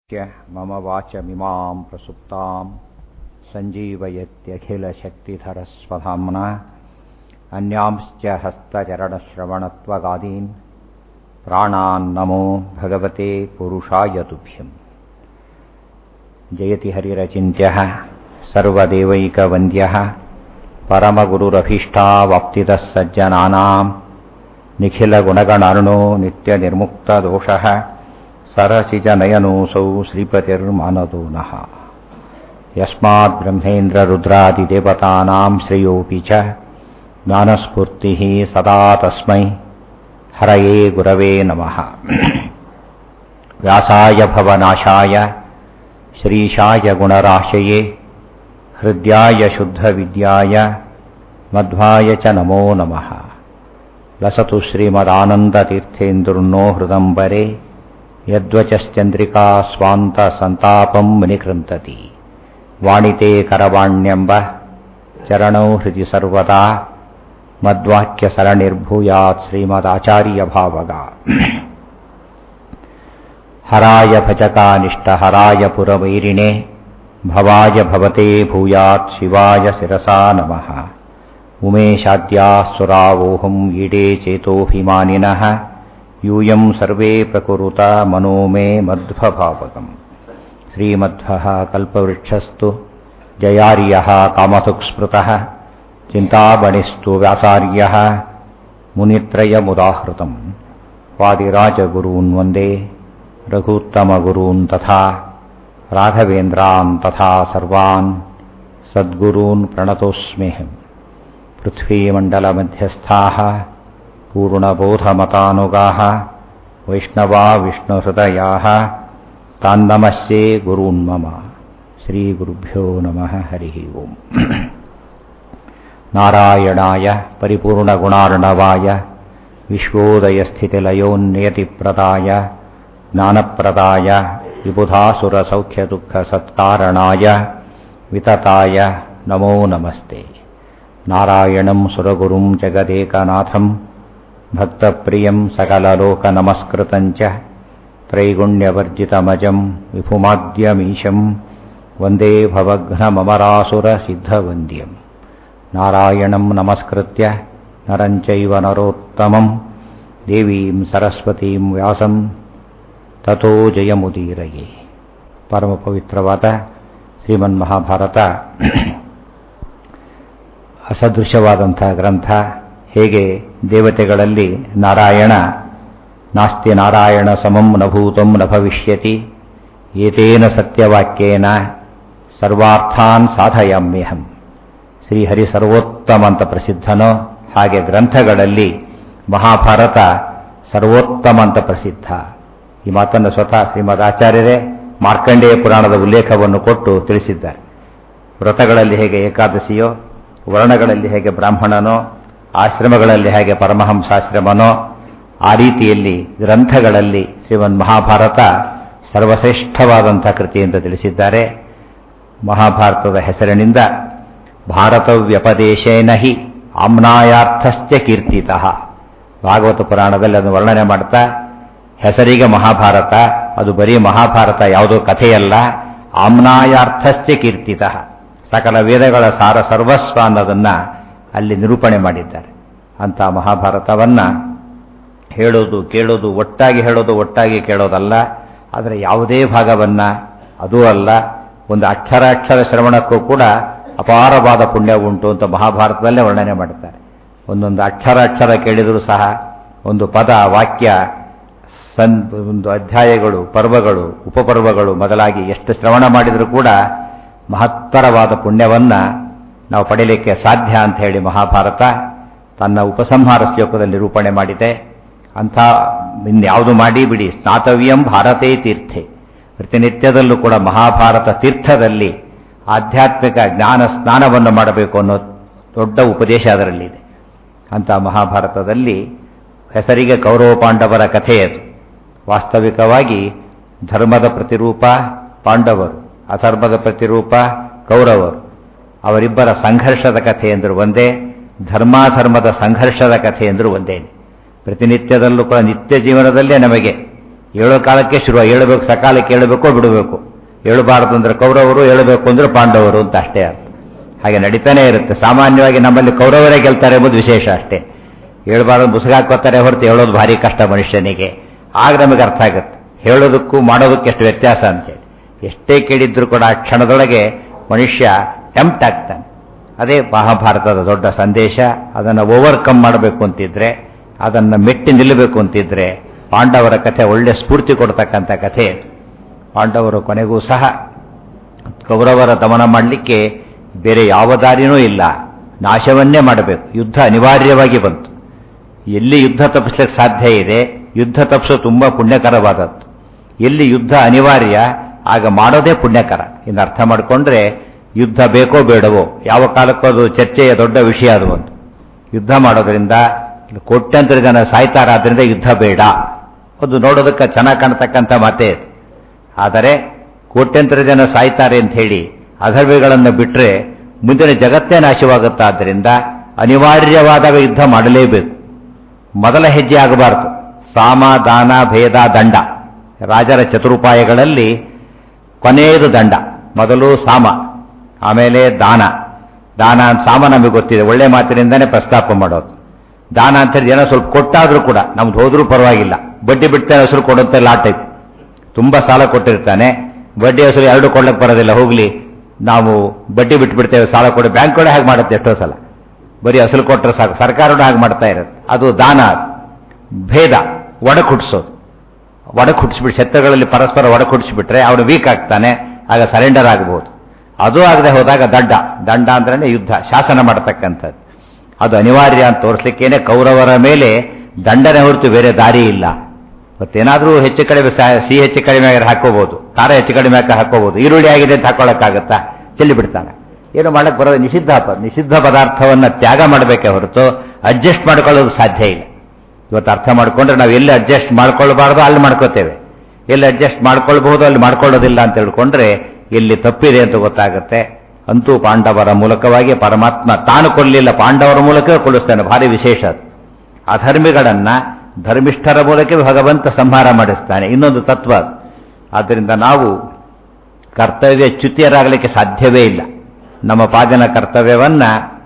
च मम वाचमिमां प्रसुप्तां सञ्जीवयत्यखिलशक्तिधरस्वधाम्ना अन्यांश्च हस्तचरणश्रवणत्वगादीन् प्राणान्नमो भगवते पुरुषाय तुभ्यम् जयति हरिरचिन्त्यः सर्वदेवैकवन्द्यः परमगुरुरभीष्टावाप्तितः सज्जनानाम् निखिलगुणगणार्णो नित्यनिर्मुक्तदोषः सरसिजनयनोऽसौ श्रीपतिर्मानदो नः यस्माद्ब्रह्मेन्द्ररुद्रादिदेवतानां श्रेयोऽपि च ज्ञानस्फूर्तिः सदा तस्मै हरये गुरवे नमः व्यासाय भवनाशाय श्रीशाय गुणराशये हृद्याय शुद्धविद्याय मध्वाय च नमो नमः लसतु श्रीमदानन्दतीर्थेन्दुर्नो हृदम्बरे यद्वचश्चन्द्रिका स्वान्तसन्तापं मुनिकृन्तति वाणिते करवाण्यम्ब चरणौ हृदि सर्वदा मद्वाक्यसरणिर्भूयात् श्रीमदाचार्यभावगा हराय भजकानिष्टहराय पुरवैरिणे भवाय भवते भूयात् शिवाय शिरसा नमः उमेशाद्याः सुरावोऽहम् ईडे चेतोऽभिमानिनः यूयं सर्वे प्रकुरुत मनो मे मध्वभावकम् श्रीमध्वः कल्पवृक्षस्तु जयार्यः कामधुक्स्मृतः चिन्तामणिस्तु व्यासार्यः मुनित्रयमुदाहृतम् वादिराजगुरून् वन्दे रघूत्तमगुरून् तथा राघवेन्द्रान् तथा सर्वान् सद्गुरून् प्रणतोऽस्म्यहम् पृथ्वीमण्डलमध्यस्थाः पूर्णबोधमतानुगाः वैष्णवा विष्णुहृदयाः तान्नमस्ये गुरून्मम श्रीगुरुभ्यो नमः हरिः ओम् नारायणाय परिपूर्णगुणार्णवाय विश्वोदयस्थितिलयोन्नियतिप्रदाय ज्ञानप्रदाय विबुधासुरसौख्यदुःखसत्कारणाय वितताय नमो नमस्ते नारायणं सुरगुरुं जगदेकनाथम् भक्तप्रियं सकललोकनमस्कृतं च त्रैगुण्यवर्जितमजं विभुमाद्यमीशं वन्दे भवघ्नममरासुरसिद्धवन्द्यं नारायणं नमस्कृत्य नरं चैव नरोत्तमं देवीं सरस्वतीं ವ್ಯಾಸಂ ತಥೋ ಜಯಮುದೀರಯೇ ಪರಮ ಪವಿತ್ರವಾದ ಶ್ರೀಮನ್ಮಹಾಭಾರತ ಅಸದೃಶವಾದಂಥ ಗ್ರಂಥ ಹೇಗೆ ದೇವತೆಗಳಲ್ಲಿ ನಾರಾಯಣ ನಾಸ್ತಿ ನಾರಾಯಣ ಸಮಂ ನಭೂತಂ ನ ಭವಿಷ್ಯತಿ ಏತೇನ ಸತ್ಯವಾಕ್ಯೇನ ಸರ್ವಾರ್ಥಾನ್ ಸಾಧಯಾಮ್ಯಹಂ ಶ್ರೀಹರಿ ಸರ್ವೋತ್ತಮ ಅಂತ ಪ್ರಸಿದ್ಧನೋ ಹಾಗೆ ಗ್ರಂಥಗಳಲ್ಲಿ ಮಹಾಭಾರತ ಸರ್ವೋತ್ತಮ ಅಂತ ಪ್ರಸಿದ್ಧ ಈ ಮಾತನ್ನು ಸ್ವತಃ ಶ್ರೀಮದ್ ಆಚಾರ್ಯರೇ ಮಾರ್ಕಂಡೇಯ ಪುರಾಣದ ಉಲ್ಲೇಖವನ್ನು ಕೊಟ್ಟು ತಿಳಿಸಿದ್ದಾರೆ ವ್ರತಗಳಲ್ಲಿ ಹೇಗೆ ಏಕಾದಶಿಯೋ ವರ್ಣಗಳಲ್ಲಿ ಹೇಗೆ ಬ್ರಾಹ್ಮಣನೋ ಆಶ್ರಮಗಳಲ್ಲಿ ಹೇಗೆ ಪರಮಹಂಸಾಶ್ರಮನೋ ಆ ರೀತಿಯಲ್ಲಿ ಗ್ರಂಥಗಳಲ್ಲಿ ಶ್ರೀಮನ್ ಮಹಾಭಾರತ ಸರ್ವಶ್ರೇಷ್ಠವಾದಂಥ ಕೃತಿ ಅಂತ ತಿಳಿಸಿದ್ದಾರೆ ಮಹಾಭಾರತದ ಹೆಸರಿನಿಂದ ಭಾರತವ್ಯಪದೇಶೇನ ಹಿ ಆಮ್ನಾಯಾರ್ಥಶ್ಚ ಕೀರ್ತಿತಃ ಭಾಗವತ ಪುರಾಣದಲ್ಲಿ ಅದನ್ನು ವರ್ಣನೆ ಮಾಡ್ತಾ ಹೆಸರಿಗೆ ಮಹಾಭಾರತ ಅದು ಬರೀ ಮಹಾಭಾರತ ಯಾವುದೋ ಕಥೆಯಲ್ಲ ಆಮ್ನಾಯಾರ್ಥಶ್ಚ ಕೀರ್ತಿತಃ ಸಕಲ ವೇದಗಳ ಸಾರ ಸರ್ವಸ್ವ ಅನ್ನೋದನ್ನು ಅಲ್ಲಿ ನಿರೂಪಣೆ ಮಾಡಿದ್ದಾರೆ ಅಂಥ ಮಹಾಭಾರತವನ್ನು ಹೇಳೋದು ಕೇಳೋದು ಒಟ್ಟಾಗಿ ಹೇಳೋದು ಒಟ್ಟಾಗಿ ಕೇಳೋದಲ್ಲ ಆದರೆ ಯಾವುದೇ ಭಾಗವನ್ನು ಅದೂ ಅಲ್ಲ ಒಂದು ಅಕ್ಷರ ಅಕ್ಷರ ಶ್ರವಣಕ್ಕೂ ಕೂಡ ಅಪಾರವಾದ ಪುಣ್ಯ ಉಂಟು ಅಂತ ಮಹಾಭಾರತದಲ್ಲೇ ವರ್ಣನೆ ಮಾಡ್ತಾರೆ ಒಂದೊಂದು ಅಕ್ಷರ ಅಕ್ಷರ ಕೇಳಿದರೂ ಸಹ ಒಂದು ಪದ ವಾಕ್ಯ ಸನ್ ಒಂದು ಅಧ್ಯಾಯಗಳು ಪರ್ವಗಳು ಉಪಪರ್ವಗಳು ಮೊದಲಾಗಿ ಎಷ್ಟು ಶ್ರವಣ ಮಾಡಿದರೂ ಕೂಡ ಮಹತ್ತರವಾದ ಪುಣ್ಯವನ್ನು ನಾವು ಪಡೀಲಿಕ್ಕೆ ಸಾಧ್ಯ ಅಂತ ಹೇಳಿ ಮಹಾಭಾರತ ತನ್ನ ಉಪಸಂಹಾರ ಶ್ಲೋಕದಲ್ಲಿ ನಿರೂಪಣೆ ಮಾಡಿದೆ ಅಂಥ ಇನ್ಯಾವುದು ಮಾಡಿ ಬಿಡಿ ಸ್ನಾತವ್ಯಂ ಭಾರತೇ ತೀರ್ಥೆ ಪ್ರತಿನಿತ್ಯದಲ್ಲೂ ಕೂಡ ಮಹಾಭಾರತ ತೀರ್ಥದಲ್ಲಿ ಆಧ್ಯಾತ್ಮಿಕ ಜ್ಞಾನ ಸ್ನಾನವನ್ನು ಮಾಡಬೇಕು ಅನ್ನೋ ದೊಡ್ಡ ಉಪದೇಶ ಅದರಲ್ಲಿದೆ ಅಂಥ ಮಹಾಭಾರತದಲ್ಲಿ ಹೆಸರಿಗೆ ಕೌರವ ಪಾಂಡವರ ಕಥೆಯದು ವಾಸ್ತವಿಕವಾಗಿ ಧರ್ಮದ ಪ್ರತಿರೂಪ ಪಾಂಡವರು ಅಧರ್ಮದ ಪ್ರತಿರೂಪ ಕೌರವರು ಅವರಿಬ್ಬರ ಸಂಘರ್ಷದ ಕಥೆ ಎಂದರು ಒಂದೇ ಧರ್ಮಾಧರ್ಮದ ಸಂಘರ್ಷದ ಕಥೆ ಎಂದರು ಒಂದೇ ಪ್ರತಿನಿತ್ಯದಲ್ಲೂ ಕೂಡ ನಿತ್ಯ ಜೀವನದಲ್ಲೇ ನಮಗೆ ಏಳೋ ಕಾಲಕ್ಕೆ ಶುರು ಏಳಬೇಕು ಸಕಾಲಕ್ಕೆ ಏಳಬೇಕೋ ಬಿಡಬೇಕು ಏಳಬಾರದು ಅಂದ್ರೆ ಕೌರವರು ಏಳಬೇಕು ಅಂದ್ರೆ ಪಾಂಡವರು ಅಂತ ಅಷ್ಟೇ ಅರ್ಥ ಹಾಗೆ ನಡೀತಾನೆ ಇರುತ್ತೆ ಸಾಮಾನ್ಯವಾಗಿ ನಮ್ಮಲ್ಲಿ ಕೌರವರೇ ಗೆಲ್ತಾರೆ ಎಂಬುದು ವಿಶೇಷ ಅಷ್ಟೇ ಹೇಳ್ಬಾರ್ದು ಮುಸುಗಾಕೋತಾರೆ ಹೊರತು ಹೇಳೋದು ಭಾರಿ ಕಷ್ಟ ಮನುಷ್ಯನಿಗೆ ಆಗ ನಮಗೆ ಅರ್ಥ ಆಗುತ್ತೆ ಹೇಳೋದಕ್ಕೂ ಮಾಡೋದಕ್ಕೆ ಎಷ್ಟು ವ್ಯತ್ಯಾಸ ಅಂತೇಳಿ ಎಷ್ಟೇ ಕೇಳಿದ್ರು ಕೂಡ ಆ ಕ್ಷಣದೊಳಗೆ ಮನುಷ್ಯ ಟೆಂಪ್ಟ್ ಆಗ್ತಾನೆ ಅದೇ ಮಹಾಭಾರತದ ದೊಡ್ಡ ಸಂದೇಶ ಅದನ್ನು ಓವರ್ಕಮ್ ಮಾಡಬೇಕು ಅಂತಿದ್ರೆ ಅದನ್ನು ಮೆಟ್ಟಿ ನಿಲ್ಲಬೇಕು ಅಂತಿದ್ರೆ ಪಾಂಡವರ ಕಥೆ ಒಳ್ಳೆ ಸ್ಫೂರ್ತಿ ಕೊಡ್ತಕ್ಕಂಥ ಕಥೆ ಪಾಂಡವರು ಕೊನೆಗೂ ಸಹ ಕೌರವರ ದಮನ ಮಾಡಲಿಕ್ಕೆ ಬೇರೆ ಯಾವ ದಾರಿನೂ ಇಲ್ಲ ನಾಶವನ್ನೇ ಮಾಡಬೇಕು ಯುದ್ಧ ಅನಿವಾರ್ಯವಾಗಿ ಬಂತು ಎಲ್ಲಿ ಯುದ್ಧ ತಪ್ಪಿಸ್ಲಿಕ್ಕೆ ಸಾಧ್ಯ ಇದೆ ಯುದ್ಧ ತಪ್ಪಿಸೋ ತುಂಬ ಪುಣ್ಯಕರವಾದದ್ದು ಎಲ್ಲಿ ಯುದ್ಧ ಅನಿವಾರ್ಯ ಆಗ ಮಾಡೋದೇ ಪುಣ್ಯಕರ ಇನ್ನು ಅರ್ಥ ಮಾಡಿಕೊಂಡ್ರೆ ಯುದ್ಧ ಬೇಕೋ ಬೇಡವೋ ಯಾವ ಕಾಲಕ್ಕೂ ಅದು ಚರ್ಚೆಯ ದೊಡ್ಡ ವಿಷಯ ಅದು ಒಂದು ಯುದ್ಧ ಮಾಡೋದ್ರಿಂದ ಕೋಟ್ಯಂತರ ಜನ ಸಾಯ್ತಾರಾದ್ರಿಂದ ಯುದ್ಧ ಬೇಡ ಅದು ನೋಡೋದಕ್ಕೆ ಚೆನ್ನಾಗಿ ಕಾಣ್ತಕ್ಕಂಥ ಮಾತೇ ಇದು ಆದರೆ ಕೋಟ್ಯಂತರ ಜನ ಸಾಯ್ತಾರೆ ಅಂತ ಹೇಳಿ ಅಧರ್ವಿಗಳನ್ನು ಬಿಟ್ಟರೆ ಮುಂದಿನ ಜಗತ್ತೇ ನಾಶವಾಗುತ್ತಾದ್ದರಿಂದ ಅನಿವಾರ್ಯವಾದಾಗ ಯುದ್ಧ ಮಾಡಲೇಬೇಕು ಮೊದಲ ಹೆಜ್ಜೆ ಆಗಬಾರದು ಸಾಮ ದಾನ ಭೇದ ದಂಡ ರಾಜರ ಚತುರುಪಾಯಗಳಲ್ಲಿ ಕೊನೆಯದು ದಂಡ ಮೊದಲು ಸಾಮ ಆಮೇಲೆ ದಾನ ದಾನ ಸಾಮ ನಮಗೆ ಗೊತ್ತಿದೆ ಒಳ್ಳೆ ಮಾತಿನಿಂದನೇ ಪ್ರಸ್ತಾಪ ಮಾಡೋದು ದಾನ ಅಂತ ಹೇಳಿ ಜನ ಸ್ವಲ್ಪ ಕೊಟ್ಟಾದ್ರೂ ಕೂಡ ನಮ್ದು ಹೋದ್ರೂ ಪರವಾಗಿಲ್ಲ ಬಡ್ಡಿ ಬಿಡ್ತಾನೆ ಹೆಸರು ಕೊಡುತ್ತೆ ಲಾ ಟೈಪ್ ತುಂಬ ಸಾಲ ಕೊಟ್ಟಿರ್ತಾನೆ ಬಡ್ಡಿ ಹೆಸರು ಎರಡು ಕೊಡ್ಲಿಕ್ಕೆ ಬರೋದಿಲ್ಲ ಹೋಗ್ಲಿ ನಾವು ಬಡ್ಡಿ ಬಿಟ್ಬಿಡ್ತೇವೆ ಸಾಲ ಕೊಡಿ ಬ್ಯಾಂಕ್ ಕೂಡ ಹಾಗೆ ಮಾಡುತ್ತೆ ಎಷ್ಟೋ ಸಲ ಬರೀ ಅಸಲು ಕೊಟ್ಟರೆ ಸಾಕು ಸರ್ಕಾರನೂ ಹಾಗೆ ಮಾಡ್ತಾ ಇರೋದು ಅದು ದಾನ ಭೇದ ಒಡಕ್ ಹುಟ್ಟಿಸೋದು ಒಡಕ್ ಹುಟ್ಟಿಸ್ಬಿಟ್ಟು ಶತ್ರುಗಳಲ್ಲಿ ಪರಸ್ಪರ ಒಡಕ್ ಹುಟ್ಟಿಸ್ಬಿಟ್ರೆ ಅವನು ವೀಕ್ ಆಗ್ತಾನೆ ಆಗ ಸರೆಂಡರ್ ಆಗಬಹುದು ಅದು ಆಗದೆ ಹೋದಾಗ ದಂಡ ದಂಡ ಅಂದ್ರೆ ಯುದ್ಧ ಶಾಸನ ಮಾಡತಕ್ಕಂಥದ್ದು ಅದು ಅನಿವಾರ್ಯ ಅಂತ ತೋರಿಸ್ಲಿಕ್ಕೇನೆ ಕೌರವರ ಮೇಲೆ ದಂಡನೆ ಹೊರತು ಬೇರೆ ದಾರಿ ಇಲ್ಲ ಮತ್ತೇನಾದ್ರೂ ಹೆಚ್ಚು ಕಡಿಮೆ ಸಿಹಿ ಹೆಚ್ಚು ಕಡಿಮೆ ಆಗಿದ್ರೆ ಹಾಕೋಬಹುದು ಖಾರ ಹೆಚ್ಚು ಕಡಿಮೆ ಹಾಕಿ ಹಾಕೋಬಹುದು ಈರುಳ್ಳಿ ಆಗಿದೆ ಅಂತ ಹಾಕೊಳ್ಳೋಕ್ಕಾಗತ್ತಾ ಚೆಲ್ಲಿ ಬಿಡ್ತಾನೆ ಏನು ಮಾಡಕ್ ಬರೋದು ನಿಷಿದ್ಧ ಪ- ನಿಷಿದ್ಧ ಪದಾರ್ಥವನ್ನ ತ್ಯಾಗ ಮಾಡಬೇಕೇ ಹೊರತು ಅಡ್ಜಸ್ಟ್ ಮಾಡ್ಕೊಳ್ಳೋದು ಸಾಧ್ಯ ಇಲ್ಲ ಇವತ್ತು ಅರ್ಥ ಮಾಡ್ಕೊಂಡ್ರೆ ನಾವು ಎಲ್ಲಿ ಅಡ್ಜಸ್ಟ್ ಮಾಡ್ಕೊಳ್ಬಾರ್ದು ಅಲ್ಲಿ ಮಾಡ್ಕೋತೇವೆ ಎಲ್ಲಿ ಅಡ್ಜಸ್ಟ್ ಮಾಡ್ಕೊಳ್ಬಹುದು ಅಲ್ಲಿ ಮಾಡ್ಕೊಳ್ಳೋದಿಲ್ಲ ಅಂತ ಹೇಳ್ಕೊಂಡ್ರೆ ಎಲ್ಲಿ ತಪ್ಪಿದೆ ಅಂತ ಗೊತ್ತಾಗುತ್ತೆ ಅಂತೂ ಪಾಂಡವರ ಮೂಲಕವಾಗಿ ಪರಮಾತ್ಮ ತಾನು ಕೊಡಲಿಲ್ಲ ಪಾಂಡವರ ಮೂಲಕವೇ ಕೊಡಿಸ್ತಾನೆ ಭಾರಿ ವಿಶೇಷ ಅದು ಅಧರ್ಮಿಗಳನ್ನ ಧರ್ಮಿಷ್ಠರ ಮೂಲಕ ಭಗವಂತ ಸಂಹಾರ ಮಾಡಿಸ್ತಾನೆ ಇನ್ನೊಂದು ತತ್ವ ಅದು. ಆದ್ದರಿಂದ ನಾವು ಕರ್ತವ್ಯ ಚ್ಯುತಿಯರಾಗಲಿಕ್ಕೆ ಸಾಧ್ಯವೇ ಇಲ್ಲ ನಮ್ಮ ಪಾದನ ಕರ್ತವ್ಯವನ್ನ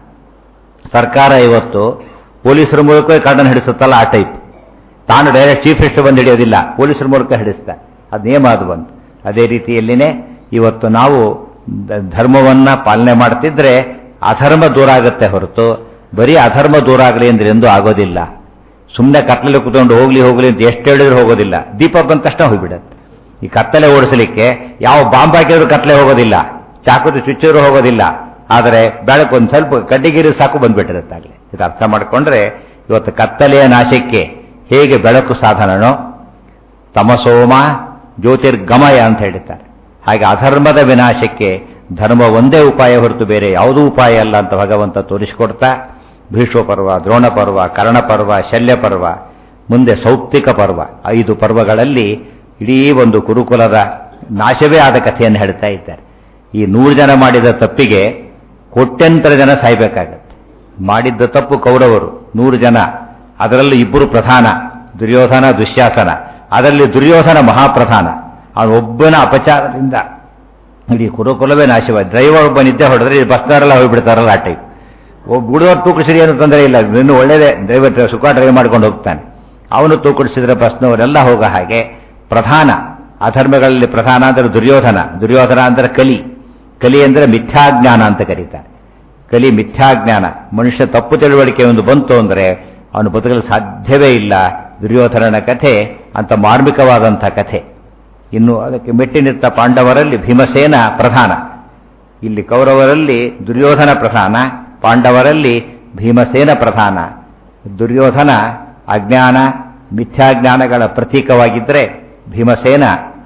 ಸರ್ಕಾರ ಇವತ್ತು ಪೊಲೀಸರ ಮೂಲಕವೇ ಕಳ್ಳನ ಹಿಡಿಸುತ್ತಲ್ಲ ಆ ಟೈಪ್ ತಾನು ಡೈರೆಕ್ಟ್ ಚೀಫ್ ಮಿನಿಸ್ಟರ್ ಬಂದು ಹಿಡಿಯೋದಿಲ್ಲ ಪೊಲೀಸರ ಮೂಲಕ ಹಿಡಿಸ್ತಾರೆ ಅದು ನಿಯಮ ಅದು ಬಂತು ಅದೇ ರೀತಿಯಲ್ಲಿನೇ ಇವತ್ತು ನಾವು ದ- ಧರ್ಮವನ್ನ ಪಾಲನೆ ಮಾಡ್ತಿದ್ರೆ ಅಧರ್ಮ ದೂರ ಆಗುತ್ತೆ ಹೊರತು ಬರೀ ಅಧರ್ಮ ದೂರ ಆಗಲಿ ಅಂದ್ರೆ ಎಂದೂ ಆಗೋದಿಲ್ಲ ಸುಮ್ಮನೆ ಕತ್ತಲಲ್ಲಿ ಕೂತ್ಕೊಂಡು ಹೋಗ್ಲಿ ಹೋಗ್ಲಿ ಅಂತ ಎಷ್ಟು ಹೇಳಿದ್ರು ಹೋಗೋದಿಲ್ಲ ದೀಪ ಬಂದ ತಕ್ಷಣ ಹೋಗ್ಬಿಡತ್ತೆ ಈ ಕತ್ತಲೆ ಓಡಿಸಲಿಕ್ಕೆ ಯಾವ ಬಾಂಬ್ ಹಾಕಿದ್ರು ಕತ್ತಲೆ ಹೋಗೋದಿಲ್ಲ ಚಾಕುದು ಚುಚ್ಚಿದ್ರು ಹೋಗೋದಿಲ್ಲ ಆದರೆ ಬೆಳಕು ಒಂದು ಸ್ವಲ್ಪ ಕಡ್ಡಿಗಿರಿ ಸಾಕು ಬಂದ್ಬಿಟ್ಟಿರುತ್ತೆ ಆಗಲಿ ಇದು ಅರ್ಥ ಮಾಡಿಕೊಂಡ್ರೆ ಇವತ್ತು ಕತ್ತಲೆಯ ನಾಶಕ್ಕೆ ಹೇಗೆ ಬೆಳಕು ಸಾಧನನೋ ತಮಸೋಮ ಜ್ಯೋತಿರ್ಗಮಯ ಅಂತ ಹೇಳಿದ್ದಾರೆ ಹಾಗೆ ಅಧರ್ಮದ ವಿನಾಶಕ್ಕೆ ಧರ್ಮ ಒಂದೇ ಉಪಾಯ ಹೊರತು ಬೇರೆ ಯಾವುದೂ ಉಪಾಯ ಅಲ್ಲ ಅಂತ ಭಗವಂತ ತೋರಿಸಿಕೊಡ್ತಾ ಭೀಷ್ಮ ಪರ್ವ ದ್ರೋಣ ಪರ್ವ ಕರ್ಣ ಪರ್ವ ಶಲ್ಯ ಪರ್ವ ಮುಂದೆ ಸೌಪ್ತಿಕ ಪರ್ವ ಐದು ಪರ್ವಗಳಲ್ಲಿ ಇಡೀ ಒಂದು ಕುರುಕುಲದ ನಾಶವೇ ಆದ ಕಥೆಯನ್ನು ಹೇಳ್ತಾ ಇದ್ದಾರೆ ಈ ನೂರು ಜನ ಮಾಡಿದ ತಪ್ಪಿಗೆ ಕೋಟ್ಯಂತರ ಜನ ಸಾಯ್ಬೇಕಾಗತ್ತೆ ಮಾಡಿದ್ದ ತಪ್ಪು ಕೌರವರು ನೂರು ಜನ ಅದರಲ್ಲಿ ಇಬ್ಬರು ಪ್ರಧಾನ ದುರ್ಯೋಧನ ದುಶ್ಯಾಸನ ಅದರಲ್ಲಿ ದುರ್ಯೋಧನ ಮಹಾಪ್ರಧಾನ ಅವನು ಒಬ್ಬನ ಅಪಚಾರದಿಂದ ಇಡೀ ಕುರುಕುಲವೇ ನಾಶವಾದ ಡ್ರೈವರ್ ಒಬ್ಬ ನಿದ್ದೆ ಹೊಡೆದ್ರೆ ಈ ಬಸ್ನವರೆಲ್ಲ ಹೋಗ್ಬಿಡ್ತಾರಲ್ಲ ಆ ಟೈಪ್ ಒಬ್ಬ ಬಿಡುವವ್ರು ತೂಕಡಿಸಿದ್ರೆ ಏನು ತೊಂದರೆ ಇಲ್ಲ ಇನ್ನು ಒಳ್ಳೇದೇ ಡ್ರೈವರ್ ಸುಖ ಡ್ರೈವ್ ಮಾಡ್ಕೊಂಡು ಹೋಗ್ತಾನೆ ಅವನು ತೂಕಡಿಸಿದ್ರೆ ಬಸ್ನವರೆಲ್ಲ ಹೋಗೋ ಹಾಗೆ ಪ್ರಧಾನ ಅಧರ್ಮಗಳಲ್ಲಿ ಪ್ರಧಾನ ಅಂದರೆ ದುರ್ಯೋಧನ ದುರ್ಯೋಧನ ಅಂದರೆ ಕಲಿ ಕಲಿ ಅಂದರೆ ಮಿಥ್ಯಾಜ್ಞಾನ ಅಂತ ಕರೀತಾರೆ ಕಲಿ ಮಿಥ್ಯಾಜ್ಞಾನ ಮನುಷ್ಯ ತಪ್ಪು ತಿಳುವಳಿಕೆ ಒಂದು ಬಂತು ಅಂದರೆ ಅವನು ಬದುಕಲು ಸಾಧ್ಯವೇ ಇಲ್ಲ ದುರ್ಯೋಧನನ ಕಥೆ ಅಂತ ಮಾರ್ಮಿಕವಾದಂಥ ಕಥೆ ಇನ್ನು ಅದಕ್ಕೆ ಮೆಟ್ಟಿನಿತ್ತ ಪಾಂಡವರಲ್ಲಿ ಭೀಮಸೇನ ಪ್ರಧಾನ ಇಲ್ಲಿ ಕೌರವರಲ್ಲಿ ದುರ್ಯೋಧನ ಪ್ರಧಾನ ಪಾಂಡವರಲ್ಲಿ ಭೀಮಸೇನ ಪ್ರಧಾನ ದುರ್ಯೋಧನ ಅಜ್ಞಾನ ಮಿಥ್ಯಾಜ್ಞಾನಗಳ ಪ್ರತೀಕವಾಗಿದ್ದರೆ ಭೀಮಸೇನ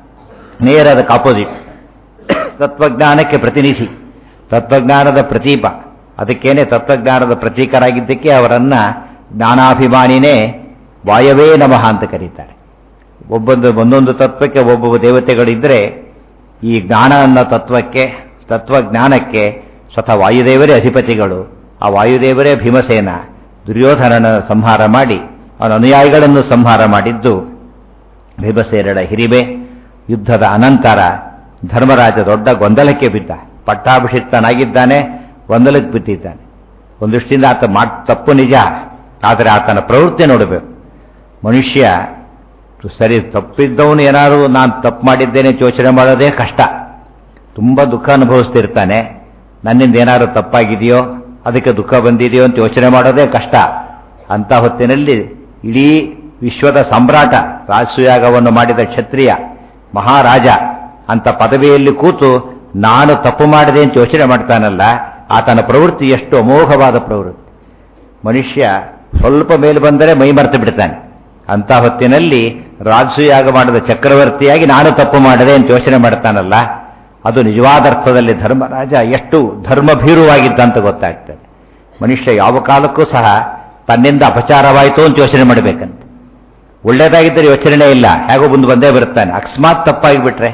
ನೇರ ಅದಕ್ಕೆ ಆಪೋಸಿಟ್ ತತ್ವಜ್ಞಾನಕ್ಕೆ ಪ್ರತಿನಿಧಿ ತತ್ವಜ್ಞಾನದ ಪ್ರತೀಪ ಅದಕ್ಕೇನೆ ತತ್ವಜ್ಞಾನದ ಪ್ರತೀಕರಾಗಿದ್ದಕ್ಕೆ ಅವರನ್ನ ಜ್ಞಾನಾಭಿಮಾನಿನೇ ವಾಯವೇ ನಮಃ ಅಂತ ಕರೀತಾರೆ ಒಬ್ಬೊಂದು ಒಂದೊಂದು ತತ್ವಕ್ಕೆ ಒಬ್ಬೊಬ್ಬ ದೇವತೆಗಳಿದ್ರೆ ಈ ಜ್ಞಾನ ಅನ್ನೋ ತತ್ವಕ್ಕೆ ತತ್ವಜ್ಞಾನಕ್ಕೆ ಸ್ವತಃ ವಾಯುದೇವರೇ ಅಧಿಪತಿಗಳು ಆ ವಾಯುದೇವರೇ ಭೀಮಸೇನ ದುರ್ಯೋಧನನ ಸಂಹಾರ ಮಾಡಿ ಅವನ ಅನುಯಾಯಿಗಳನ್ನು ಸಂಹಾರ ಮಾಡಿದ್ದು ಭೀಮಸೇನಳ ಹಿರಿಮೆ ಯುದ್ಧದ ಅನಂತರ ಧರ್ಮರಾಜ ದೊಡ್ಡ ಗೊಂದಲಕ್ಕೆ ಬಿದ್ದ ಪಟ್ಟಾಭಿಷಿಕ್ತನಾಗಿದ್ದಾನೆ ಗೊಂದಲಕ್ಕೆ ಬಿದ್ದಿದ್ದಾನೆ ಒಂದು ದೃಷ್ಟಿಯಿಂದ ಆತ ಮಾಡ್ ತಪ್ಪು ನಿಜ ಆದರೆ ಆತನ ಪ್ರವೃತ್ತಿ ನೋಡಬೇಕು ಮನುಷ್ಯ ಸರಿ ತಪ್ಪಿದ್ದವನು ಏನಾದರೂ ನಾನು ತಪ್ಪು ಮಾಡಿದ್ದೇನೆ ಅಂತ ಯೋಚನೆ ಮಾಡೋದೇ ಕಷ್ಟ ತುಂಬ ದುಃಖ ಅನುಭವಿಸ್ತಿರ್ತಾನೆ ನನ್ನಿಂದ ಏನಾದರೂ ತಪ್ಪಾಗಿದೆಯೋ ಅದಕ್ಕೆ ದುಃಖ ಬಂದಿದೆಯೋ ಅಂತ ಯೋಚನೆ ಮಾಡೋದೇ ಕಷ್ಟ ಅಂತ ಹೊತ್ತಿನಲ್ಲಿ ಇಡೀ ವಿಶ್ವದ ಸಮ್ರಾಟ ರಾಜಸುಯಾಗವನ್ನು ಮಾಡಿದ ಕ್ಷತ್ರಿಯ ಮಹಾರಾಜ ಅಂತ ಪದವಿಯಲ್ಲಿ ಕೂತು ನಾನು ತಪ್ಪು ಮಾಡಿದೆ ಅಂತ ಯೋಚನೆ ಮಾಡ್ತಾನಲ್ಲ ಆತನ ಪ್ರವೃತ್ತಿ ಎಷ್ಟು ಅಮೋಘವಾದ ಪ್ರವೃತ್ತಿ ಮನುಷ್ಯ ಸ್ವಲ್ಪ ಮೇಲೆ ಬಂದರೆ ಮೈ ಮರೆತು ಬಿಡ್ತಾನೆ ಅಂತ ಹೊತ್ತಿನಲ್ಲಿ ರಾಜಸುಯಾಗ ಮಾಡಿದ ಚಕ್ರವರ್ತಿಯಾಗಿ ನಾನು ತಪ್ಪು ಮಾಡಿದೆ ಅಂತ ಯೋಚನೆ ಮಾಡ್ತಾನಲ್ಲ ಅದು ನಿಜವಾದ ಅರ್ಥದಲ್ಲಿ ಧರ್ಮರಾಜ ಎಷ್ಟು ಧರ್ಮಭೀರುವಾಗಿದ್ದ ಅಂತ ಗೊತ್ತಾಗ್ತದೆ ಮನುಷ್ಯ ಯಾವ ಕಾಲಕ್ಕೂ ಸಹ ತನ್ನಿಂದ ಅಪಚಾರವಾಯಿತು ಅಂತ ಯೋಚನೆ ಮಾಡಬೇಕಂತೆ ಒಳ್ಳೇದಾಗಿದ್ದರೆ ಯೋಚನೆ ಇಲ್ಲ ಹೇಗೋ ಮುಂದೆ ಬಂದೇ ಬರುತ್ತಾನೆ ಅಕಸ್ಮಾತ್ ತಪ್ಪಾಗಿಬಿಟ್ರೆ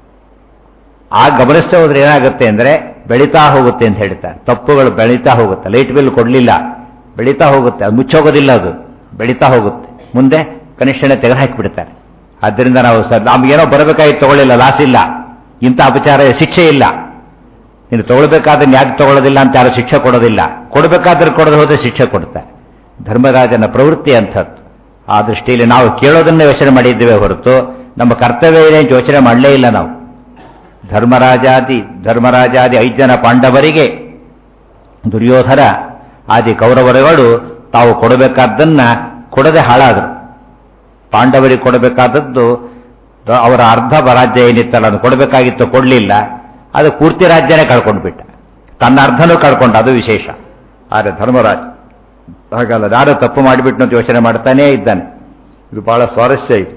ಆ ಗಮನಿಸ್ತಾ ಹೋದ್ರೆ ಏನಾಗುತ್ತೆ ಅಂದರೆ ಬೆಳೀತಾ ಹೋಗುತ್ತೆ ಅಂತ ಹೇಳ್ತಾರೆ ತಪ್ಪುಗಳು ಬೆಳೀತಾ ಹೋಗುತ್ತೆ ಲೈಟ್ ಬಿಲ್ ಕೊಡಲಿಲ್ಲ ಬೆಳೀತಾ ಹೋಗುತ್ತೆ ಅದು ಮುಚ್ಚೋಗೋದಿಲ್ಲ ಅದು ಬೆಳೀತಾ ಹೋಗುತ್ತೆ ಮುಂದೆ ಕನಿಷ್ಠನೆ ತೆಗೆದುಹಾಕಿಬಿಡ್ತಾರೆ ಆದ್ದರಿಂದ ನಾವು ಸರ್ ನಮಗೇನೋ ಬರಬೇಕಾಗಿತ್ತು ತಗೊಳ್ಳಿಲ್ಲ ಲಾಸ್ ಇಲ್ಲ ಇಂಥ ಅಪಚಾರ ಶಿಕ್ಷೆ ಇಲ್ಲ ನೀನು ತಗೊಳ್ಬೇಕಾದ್ರೆ ಯಾಕೆ ತಗೊಳ್ಳೋದಿಲ್ಲ ಅಂತ ಯಾರು ಶಿಕ್ಷೆ ಕೊಡೋದಿಲ್ಲ ಕೊಡಬೇಕಾದ್ರೆ ಕೊಡದೆ ಹೋದ್ರೆ ಶಿಕ್ಷೆ ಕೊಡ್ತಾರೆ ಧರ್ಮರಾಜನ ಪ್ರವೃತ್ತಿ ಅಂಥದ್ದು ಆ ದೃಷ್ಟಿಯಲ್ಲಿ ನಾವು ಕೇಳೋದನ್ನೇ ಯೋಚನೆ ಮಾಡಿದ್ದೇವೆ ಹೊರತು ನಮ್ಮ ಕರ್ತವ್ಯ ಇದೆ ಅಂತ ಯೋಚನೆ ಮಾಡಲೇ ಇಲ್ಲ ನಾವು ಧರ್ಮರಾಜಾದಿ ಧರ್ಮರಾಜಾದಿ ಐದು ಜನ ಪಾಂಡವರಿಗೆ ದುರ್ಯೋಧನ ಆದಿ ಕೌರವರುಗಳು ತಾವು ಕೊಡಬೇಕಾದ್ದನ್ನ ಕೊಡದೆ ಹಾಳಾದರು ಪಾಂಡವರಿಗೆ ಕೊಡಬೇಕಾದದ್ದು ಅವರ ಅರ್ಧ ರಾಜ್ಯ ಏನಿತ್ತಲ್ಲ ಅದು ಕೊಡಬೇಕಾಗಿತ್ತು ಕೊಡಲಿಲ್ಲ ಅದು ಪೂರ್ತಿ ರಾಜ್ಯನೇ ಕಳ್ಕೊಂಡು ಬಿಟ್ಟ ತನ್ನ ಅರ್ಧನೂ ಕಳ್ಕೊಂಡ ಅದು ವಿಶೇಷ ಆದರೆ ಧರ್ಮರಾಜ ಹಾಗಲ್ಲ ಯಾರು ತಪ್ಪು ಮಾಡಿಬಿಟ್ಟು ಅಂತ ಯೋಚನೆ ಮಾಡ್ತಾನೇ ಇದ್ದಾನೆ ಇದು ಬಹಳ ಸ್ವಾರಸ್ಯ ಇದು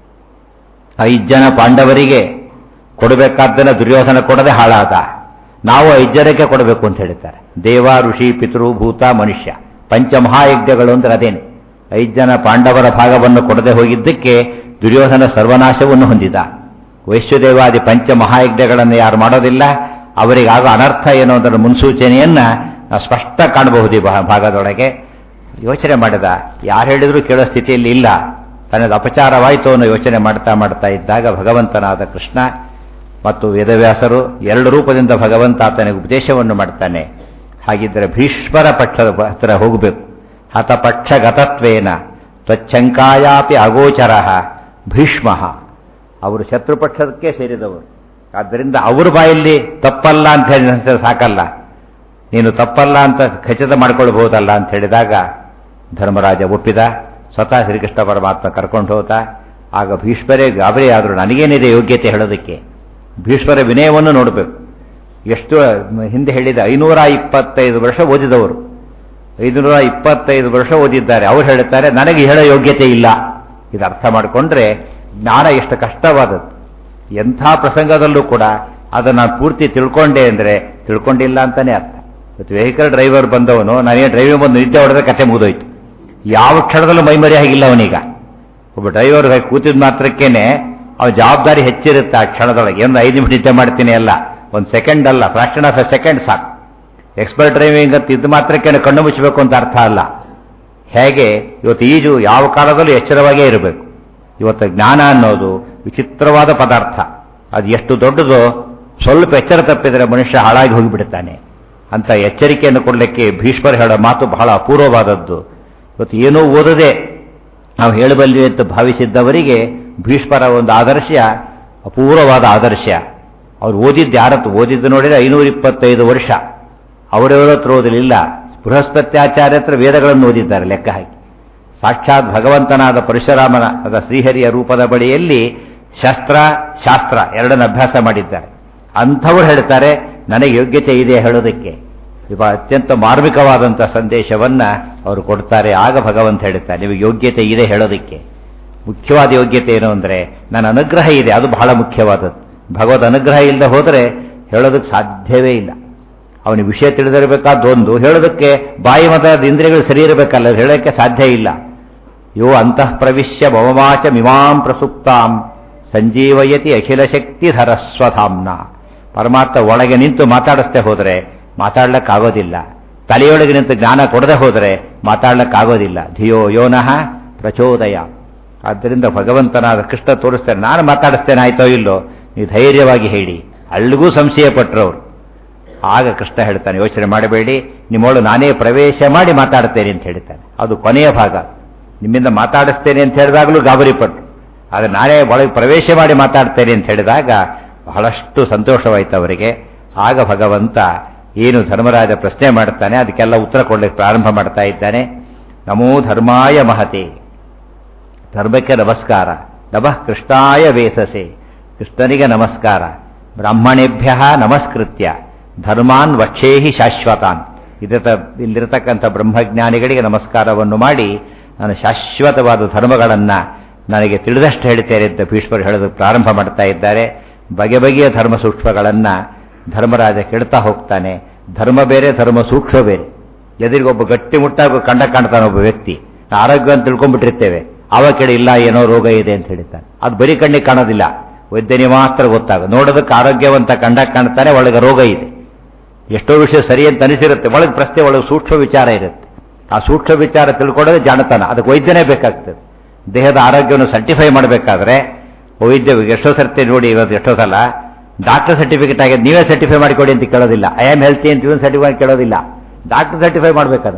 ಐದು ಜನ ಪಾಂಡವರಿಗೆ ಕೊಡಬೇಕಾದ್ದನ್ನ ದುರ್ಯೋಧನ ಕೊಡದೆ ಹಾಳಾದ ನಾವು ಐದು ಜನಕ್ಕೆ ಕೊಡಬೇಕು ಅಂತ ಹೇಳ್ತಾರೆ ದೇವ ಋಷಿ ಪಿತೃ ಭೂತ ಮನುಷ್ಯ ಪಂಚಮಹಾಯಜ್ಞಗಳು ಅಂದ್ರೆ ಅದೇನು ಐದು ಜನ ಪಾಂಡವರ ಭಾಗವನ್ನು ಕೊಡದೆ ಹೋಗಿದ್ದಕ್ಕೆ ದುರ್ಯೋಧನ ಸರ್ವನಾಶವನ್ನು ಹೊಂದಿದ ವೈಶ್ವದೇವಾದಿ ಪಂಚಮಹಾಯಜ್ಞಗಳನ್ನು ಯಾರು ಮಾಡೋದಿಲ್ಲ ಅವರಿಗಾಗ ಅನರ್ಥ ಏನೋ ಅದರ ಮುನ್ಸೂಚನೆಯನ್ನ ನಾವು ಸ್ಪಷ್ಟ ಕಾಣಬಹುದು ಈ ಭಾಗದೊಳಗೆ ಯೋಚನೆ ಮಾಡಿದ ಯಾರು ಹೇಳಿದ್ರು ಕೇಳೋ ಸ್ಥಿತಿಯಲ್ಲಿ ಇಲ್ಲ ತನ್ನದು ಅಪಚಾರವಾಯಿತು ಅನ್ನೋ ಯೋಚನೆ ಮಾಡ್ತಾ ಮಾಡ್ತಾ ಇದ್ದಾಗ ಭಗವಂತನಾದ ಕೃಷ್ಣ ಮತ್ತು ವೇದವ್ಯಾಸರು ಎರಡು ರೂಪದಿಂದ ಭಗವಂತ ಆತನಿಗೆ ಉಪದೇಶವನ್ನು ಮಾಡ್ತಾನೆ ಹಾಗಿದ್ದರೆ ಭೀಷ್ಮರ ಪಕ್ಷದ ಹತ್ರ ಹೋಗಬೇಕು ಹತಪಕ್ಷಗತತ್ವೇನ ತ್ವಚ್ಛಂಕಾಯಾಪಿ ಅಗೋಚರ ಭೀಷ್ಮ ಅವರು ಶತ್ರುಪಕ್ಷಕ್ಕೆ ಸೇರಿದವರು ಆದ್ದರಿಂದ ಅವ್ರ ಬಾಯಲ್ಲಿ ತಪ್ಪಲ್ಲ ಅಂತ ಹೇಳಿ ಸಾಕಲ್ಲ ನೀನು ತಪ್ಪಲ್ಲ ಅಂತ ಖಚಿತ ಮಾಡ್ಕೊಳ್ಬಹುದಲ್ಲ ಅಂತ ಹೇಳಿದಾಗ ಧರ್ಮರಾಜ ಒಪ್ಪಿದ ಸ್ವತಃ ಶ್ರೀಕೃಷ್ಣ ಪರಮಾತ್ಮ ಕರ್ಕೊಂಡು ಹೋದ ಆಗ ಭೀಷ್ಮರೇ ಗಾಬರಿ ಆದರೂ ನನಗೇನಿದೆ ಯೋಗ್ಯತೆ ಹೇಳೋದಕ್ಕೆ ಭೀಷ್ಮರ ವಿನಯವನ್ನು ನೋಡಬೇಕು ಎಷ್ಟು ಹಿಂದೆ ಹೇಳಿದ ಐನೂರ ಇಪ್ಪತ್ತೈದು ವರ್ಷ ಓದಿದವರು ಐದುನೂರ ಇಪ್ಪತ್ತೈದು ವರ್ಷ ಓದಿದ್ದಾರೆ ಅವ್ರು ಹೇಳುತ್ತಾರೆ ನನಗೆ ಹೇಳೋ ಯೋಗ್ಯತೆ ಇಲ್ಲ ಇದು ಅರ್ಥ ಮಾಡಿಕೊಂಡ್ರೆ ಜ್ಞಾನ ಎಷ್ಟು ಕಷ್ಟವಾದದ್ದು ಎಂಥ ಪ್ರಸಂಗದಲ್ಲೂ ಕೂಡ ಅದನ್ನು ನಾನು ಪೂರ್ತಿ ತಿಳ್ಕೊಂಡೆ ಅಂದರೆ ತಿಳ್ಕೊಂಡಿಲ್ಲ ಅಂತಾನೆ ಅರ್ಥ ಇವತ್ತು ವೆಹಿಕಲ್ ಡ್ರೈವರ್ ಬಂದವನು ನಾನೇ ಡ್ರೈವಿಂಗ್ ಬಂದು ನಿದ್ದೆ ಹೊಡೆದ್ರೆ ಕತೆ ಮುಗಿದೋಯ್ತು ಯಾವ ಕ್ಷಣದಲ್ಲೂ ಮೈಮರಿ ಆಗಿಲ್ಲ ಅವನೀಗ ಒಬ್ಬ ಡ್ರೈವರ್ ಕೂತಿದ ಮಾತ್ರಕ್ಕೇನೆ ಅವನ ಜವಾಬ್ದಾರಿ ಹೆಚ್ಚಿರುತ್ತೆ ಆ ಕ್ಷಣದೊಳಗೆ ಒಂದು ಐದು ನಿಮಿಷ ನಿದ್ದೆ ಮಾಡ್ತೀನಿ ಅಲ್ಲ ಒಂದು ಸೆಕೆಂಡ್ ಅಲ್ಲ ಫ್ರಾಕ್ಷನ್ ಆಫ್ ಎ ಸೆಕೆಂಡ್ ಸಾಕು ಎಕ್ಸ್ಪರ್ಟ್ ಡ್ರೈವಿಂಗ್ ಅಂತ ಇದ್ದು ಮಾತ್ರಕ್ಕೆ ಕಣ್ಣು ಮುಚ್ಚಬೇಕು ಅಂತ ಅರ್ಥ ಅಲ್ಲ ಹೇಗೆ ಇವತ್ತು ಈಜು ಯಾವ ಕಾಲದಲ್ಲೂ ಎಚ್ಚರವಾಗೇ ಇರಬೇಕು ಇವತ್ತು ಜ್ಞಾನ ಅನ್ನೋದು ವಿಚಿತ್ರವಾದ ಪದಾರ್ಥ ಅದು ಎಷ್ಟು ದೊಡ್ಡದೋ ಸ್ವಲ್ಪ ಎಚ್ಚರ ತಪ್ಪಿದರೆ ಮನುಷ್ಯ ಹಾಳಾಗಿ ಹೋಗಿಬಿಡ್ತಾನೆ ಅಂತ ಎಚ್ಚರಿಕೆಯನ್ನು ಕೊಡಲಿಕ್ಕೆ ಭೀಷ್ಮರು ಹೇಳೋ ಮಾತು ಬಹಳ ಅಪೂರ್ವವಾದದ್ದು ಇವತ್ತು ಏನೂ ಓದದೆ ನಾವು ಹೇಳಬಲ್ಲಿ ಅಂತ ಭಾವಿಸಿದ್ದವರಿಗೆ ಭೀಷ್ಮರ ಒಂದು ಆದರ್ಶ ಅಪೂರ್ವವಾದ ಆದರ್ಶ ಅವ್ರು ಓದಿದ್ದು ಯಾರತ್ತು ಓದಿದ್ದು ನೋಡಿದರೆ ಐನೂರ ಇಪ್ಪತ್ತೈದು ವರ್ಷ ಅವರವರ ಹತ್ರ ಓದಲಿಲ್ಲ ಬೃಹಸ್ಪತ್ಯಾಚಾರ್ಯ ಹತ್ರ ವೇದಗಳನ್ನು ಓದಿದ್ದಾರೆ ಲೆಕ್ಕ ಹಾಕಿ ಸಾಕ್ಷಾತ್ ಭಗವಂತನಾದ ಪರಶುರಾಮನ ಅದ ಶ್ರೀಹರಿಯ ರೂಪದ ಬಳಿಯಲ್ಲಿ ಶಸ್ತ್ರ ಶಾಸ್ತ್ರ ಎರಡನ್ನು ಅಭ್ಯಾಸ ಮಾಡಿದ್ದಾರೆ ಅಂಥವ್ರು ಹೇಳ್ತಾರೆ ನನಗೆ ಯೋಗ್ಯತೆ ಇದೆ ಹೇಳೋದಕ್ಕೆ ಇವ ಅತ್ಯಂತ ಮಾರ್ಮಿಕವಾದಂಥ ಸಂದೇಶವನ್ನ ಅವರು ಕೊಡ್ತಾರೆ ಆಗ ಭಗವಂತ ಹೇಳ್ತಾರೆ ನಿಮಗೆ ಯೋಗ್ಯತೆ ಇದೆ ಹೇಳೋದಕ್ಕೆ ಮುಖ್ಯವಾದ ಯೋಗ್ಯತೆ ಏನು ಅಂದರೆ ನನ್ನ ಅನುಗ್ರಹ ಇದೆ ಅದು ಬಹಳ ಮುಖ್ಯವಾದದ್ದು ಭಗವದ್ ಅನುಗ್ರಹ ಇಲ್ಲದೆ ಹೋದರೆ ಹೇಳೋದಕ್ಕೆ ಸಾಧ್ಯವೇ ಇಲ್ಲ ಅವನಿಗೆ ವಿಷಯ ತಿಳಿದಿರಬೇಕಾದೊಂದು ಹೇಳೋದಕ್ಕೆ ಬಾಯಿ ಮತ ಇಂದ್ರಿಯಗಳು ಸರಿ ಇರಬೇಕಲ್ಲ ಹೇಳೋಕ್ಕೆ ಸಾಧ್ಯ ಇಲ್ಲ ಯೋ ಅಂತಃ ಪ್ರವಿಶ್ಯ ಮಮವಾಚ ಮಿಮಾಂ ಪ್ರಸುಪ್ತಾಂ ಸಂಜೀವಯತಿ ಅಖಿಲ ಶಕ್ತಿ ಧರಸ್ವಧಾಮ್ನ ಪರಮಾತ್ಮ ಒಳಗೆ ನಿಂತು ಮಾತಾಡಿಸ್ದೆ ಹೋದರೆ ಮಾತಾಡ್ಲಿಕ್ಕಾಗೋದಿಲ್ಲ ತಲೆಯೊಳಗೆ ನಿಂತು ಜ್ಞಾನ ಕೊಡದೆ ಹೋದರೆ ಮಾತಾಡ್ಲಿಕ್ಕಾಗೋದಿಲ್ಲ ಧಿಯೋ ಯೋನಃ ಪ್ರಚೋದಯ ಆದ್ದರಿಂದ ಭಗವಂತನಾದ ಕೃಷ್ಣ ತೋರಿಸ್ತೇನೆ ನಾನು ಮಾತಾಡಿಸ್ತೇನೆ ಆಯ್ತೋ ಇಲ್ಲೋ ನೀವು ಧೈರ್ಯವಾಗಿ ಹೇಳಿ ಅಲ್ಲಿಗೂ ಸಂಶಯ ಪಟ್ಟರವರು ಆಗ ಕೃಷ್ಣ ಹೇಳ್ತಾನೆ ಯೋಚನೆ ಮಾಡಬೇಡಿ ನಿಮ್ಮೊಳು ನಾನೇ ಪ್ರವೇಶ ಮಾಡಿ ಮಾತಾಡ್ತೇನೆ ಅಂತ ಹೇಳ್ತಾನೆ ಅದು ಕೊನೆಯ ಭಾಗ ನಿಮ್ಮಿಂದ ಮಾತಾಡಿಸ್ತೇನೆ ಅಂತ ಹೇಳಿದಾಗಲೂ ಗಾಬರಿ ಪಟ್ಟರು ಆದರೆ ನಾನೇ ಒಳಗೆ ಪ್ರವೇಶ ಮಾಡಿ ಮಾತಾಡ್ತೇನೆ ಅಂತ ಹೇಳಿದಾಗ ಬಹಳಷ್ಟು ಸಂತೋಷವಾಯಿತು ಅವರಿಗೆ ಆಗ ಭಗವಂತ ಏನು ಧರ್ಮರಾಜ ಪ್ರಶ್ನೆ ಮಾಡ್ತಾನೆ ಅದಕ್ಕೆಲ್ಲ ಉತ್ತರ ಕೊಡಲಿಕ್ಕೆ ಪ್ರಾರಂಭ ಮಾಡ್ತಾ ಇದ್ದಾನೆ ನಮೋ ಧರ್ಮಾಯ ಮಹತೆ ಧರ್ಮಕ್ಕೆ ನಮಸ್ಕಾರ ನಮಃ ಕೃಷ್ಣಾಯ ವೇಸಸೆ ಕೃಷ್ಣನಿಗೆ ನಮಸ್ಕಾರ ಬ್ರಾಹ್ಮಣೇಭ್ಯ ನಮಸ್ಕೃತ್ಯ ಧರ್ಮಾನ್ ವಕ್ಷೇಹಿ ಶಾಶ್ವತಾನ್ ಇದರ ಇಲ್ಲಿರತಕ್ಕಂಥ ಬ್ರಹ್ಮಜ್ಞಾನಿಗಳಿಗೆ ನಮಸ್ಕಾರವನ್ನು ಮಾಡಿ ನಾನು ಶಾಶ್ವತವಾದ ಧರ್ಮಗಳನ್ನು ನನಗೆ ತಿಳಿದಷ್ಟು ಹೇಳ್ತೇನೆ ಅಂತ ಭೀಷ್ಮರು ಹೇಳೋದು ಪ್ರಾರಂಭ ಮಾಡ್ತಾ ಇದ್ದಾರೆ ಬಗೆ ಬಗೆಯ ಧರ್ಮ ಸೂಕ್ಷ್ಮಗಳನ್ನು ಧರ್ಮರಾಜ ಕೆಡ್ತಾ ಹೋಗ್ತಾನೆ ಧರ್ಮ ಬೇರೆ ಧರ್ಮ ಸೂಕ್ಷ್ಮ ಬೇರೆ ಎದುರಿಗೊಬ್ಬ ಗಟ್ಟಿ ಮುಟ್ಟಾಗ ಕಂಡ ಕಾಣ್ತಾನೆ ಒಬ್ಬ ವ್ಯಕ್ತಿ ಆರೋಗ್ಯ ಅಂತ ತಿಳ್ಕೊಂಡ್ಬಿಟ್ಟಿರ್ತೇವೆ ಅವ ಕೆಡ ಇಲ್ಲ ಏನೋ ರೋಗ ಇದೆ ಅಂತ ಹೇಳ್ತಾನೆ ಅದು ಬರೀ ಕಣ್ಣಿಗೆ ಕಾಣೋದಿಲ್ಲ ವೈದ್ಯನಿಗೆ ಮಾತ್ರ ಗೊತ್ತಾಗ ನೋಡೋದಕ್ಕೆ ಆರೋಗ್ಯವಂತ ಕಂಡ ಕಾಣ್ತಾನೆ ಒಳಗೆ ರೋಗ ಇದೆ ಎಷ್ಟೋ ವಿಷಯ ಸರಿ ಅಂತ ಅನಿಸಿರುತ್ತೆ ಒಳಗೆ ಪ್ರಶ್ನೆ ಒಳಗೆ ಸೂಕ್ಷ್ಮ ವಿಚಾರ ಇರುತ್ತೆ ಆ ಸೂಕ್ಷ್ಮ ವಿಚಾರ ತಿಳ್ಕೊಳ್ಳೋದೇ ಜಾಣತನ ಅದಕ್ಕೆ ವೈದ್ಯನೇ ಬೇಕಾಗ್ತದೆ ದೇಹದ ಆರೋಗ್ಯವನ್ನು ಸರ್ಟಿಫೈ ಮಾಡಬೇಕಾದ್ರೆ ವೈದ್ಯ ಎಷ್ಟೋ ಸರ್ತಿ ನೋಡಿ ಇವತ್ತು ಎಷ್ಟೋ ಸಲ ಡಾಕ್ಟರ್ ಸರ್ಟಿಫಿಕೇಟ್ ಆಗಿದೆ ನೀವೇ ಸರ್ಟಿಫೈ ಮಾಡಿಕೊಡಿ ಅಂತ ಕೇಳೋದಿಲ್ಲ ಐ ಆಮ್ ಹೆಲ್ತಿ ಅಂತ ಇವನ್ ಸರ್ಟಿಫೈ ಕೇಳೋದಿಲ್ಲ ಡಾಕ್ಟರ್ ಸರ್ಟಿಫೈ ಮಾಡ್ಬೇಕದು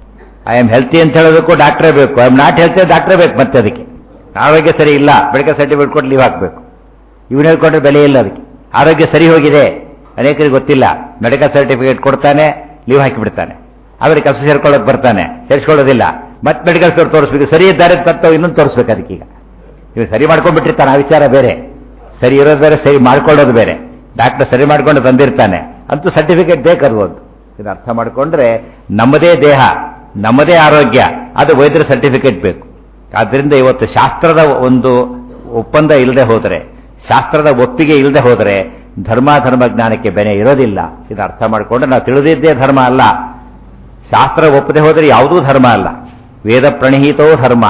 ಐ ಆಮ್ ಹೆಲ್ತಿ ಅಂತ ಹೇಳೋದಕ್ಕೂ ಡಾಕ್ಟ್ರೇ ಬೇಕು ಐ ಆಮ್ ನಾಟ್ ಹೆಲ್ತಿ ಡಾಕ್ಟ್ರೇ ಬೇಕು ಮತ್ತೆ ಅದಕ್ಕೆ ಆರೋಗ್ಯ ಸರಿ ಇಲ್ಲ ಬೆಳಗ್ಗೆ ಸರ್ಟಿಫಿಕೇಟ್ ಕೊಟ್ಟು ಲೀವ್ ಹಾಕಬೇಕು ಇವನು ಹೇಳ್ಕೊಂಡ್ರೆ ಬೆಲೆ ಇಲ್ಲ ಅದಕ್ಕೆ ಆರೋಗ್ಯ ಸರಿ ಹೋಗಿದೆ ಅನೇಕರಿಗೆ ಗೊತ್ತಿಲ್ಲ ಮೆಡಿಕಲ್ ಸರ್ಟಿಫಿಕೇಟ್ ಕೊಡ್ತಾನೆ ಲೀವ್ ಹಾಕಿಬಿಡ್ತಾನೆ ಆದ್ರೆ ಕೆಲಸ ಸೇರ್ಕೊಳ್ಳೋಕೆ ಬರ್ತಾನೆ ಸೇರಿಸ್ಕೊಳ್ಳೋದಿಲ್ಲ ಮತ್ತೆ ಮೆಡಿಕಲ್ ಸ್ಟೋರ್ ತೋರಿಸ್ಬೇಕು ಸರಿ ಇದ್ದಾರೆ ತತ್ವ ಇನ್ನೊಂದು ತೋರಿಸ್ಬೇಕು ಅದಕ್ಕೀಗ ಇವ್ ಸರಿ ಮಾಡ್ಕೊಂಡ್ಬಿಟ್ಟಿರ್ತಾನೆ ಆ ವಿಚಾರ ಬೇರೆ ಸರಿ ಇರೋದು ಬೇರೆ ಸರಿ ಮಾಡ್ಕೊಳ್ಳೋದು ಬೇರೆ ಡಾಕ್ಟರ್ ಸರಿ ಮಾಡ್ಕೊಂಡು ಬಂದಿರ್ತಾನೆ ಅಂತೂ ಸರ್ಟಿಫಿಕೇಟ್ ಬೇಕದು ಒಂದು ಇದು ಅರ್ಥ ಮಾಡಿಕೊಂಡ್ರೆ ನಮ್ಮದೇ ದೇಹ ನಮ್ಮದೇ ಆರೋಗ್ಯ ಅದು ವೈದ್ಯರ ಸರ್ಟಿಫಿಕೇಟ್ ಬೇಕು ಆದ್ದರಿಂದ ಇವತ್ತು ಶಾಸ್ತ್ರದ ಒಂದು ಒಪ್ಪಂದ ಇಲ್ಲದೆ ಹೋದರೆ ಶಾಸ್ತ್ರದ ಒಪ್ಪಿಗೆ ಇಲ್ಲದೆ ಹೋದರೆ ಧರ್ಮಾಧರ್ಮ ಜ್ಞಾನಕ್ಕೆ ಬೆಲೆ ಇರೋದಿಲ್ಲ ಇದು ಅರ್ಥ ಮಾಡಿಕೊಂಡ್ರೆ ನಾವು ತಿಳಿದಿದ್ದೇ ಧರ್ಮ ಅಲ್ಲ ಶಾಸ್ತ್ರ ಒಪ್ಪದೆ ಹೋದರೆ ಯಾವುದೂ ಧರ್ಮ ಅಲ್ಲ ವೇದ ಪ್ರಣೀತೋ ಧರ್ಮ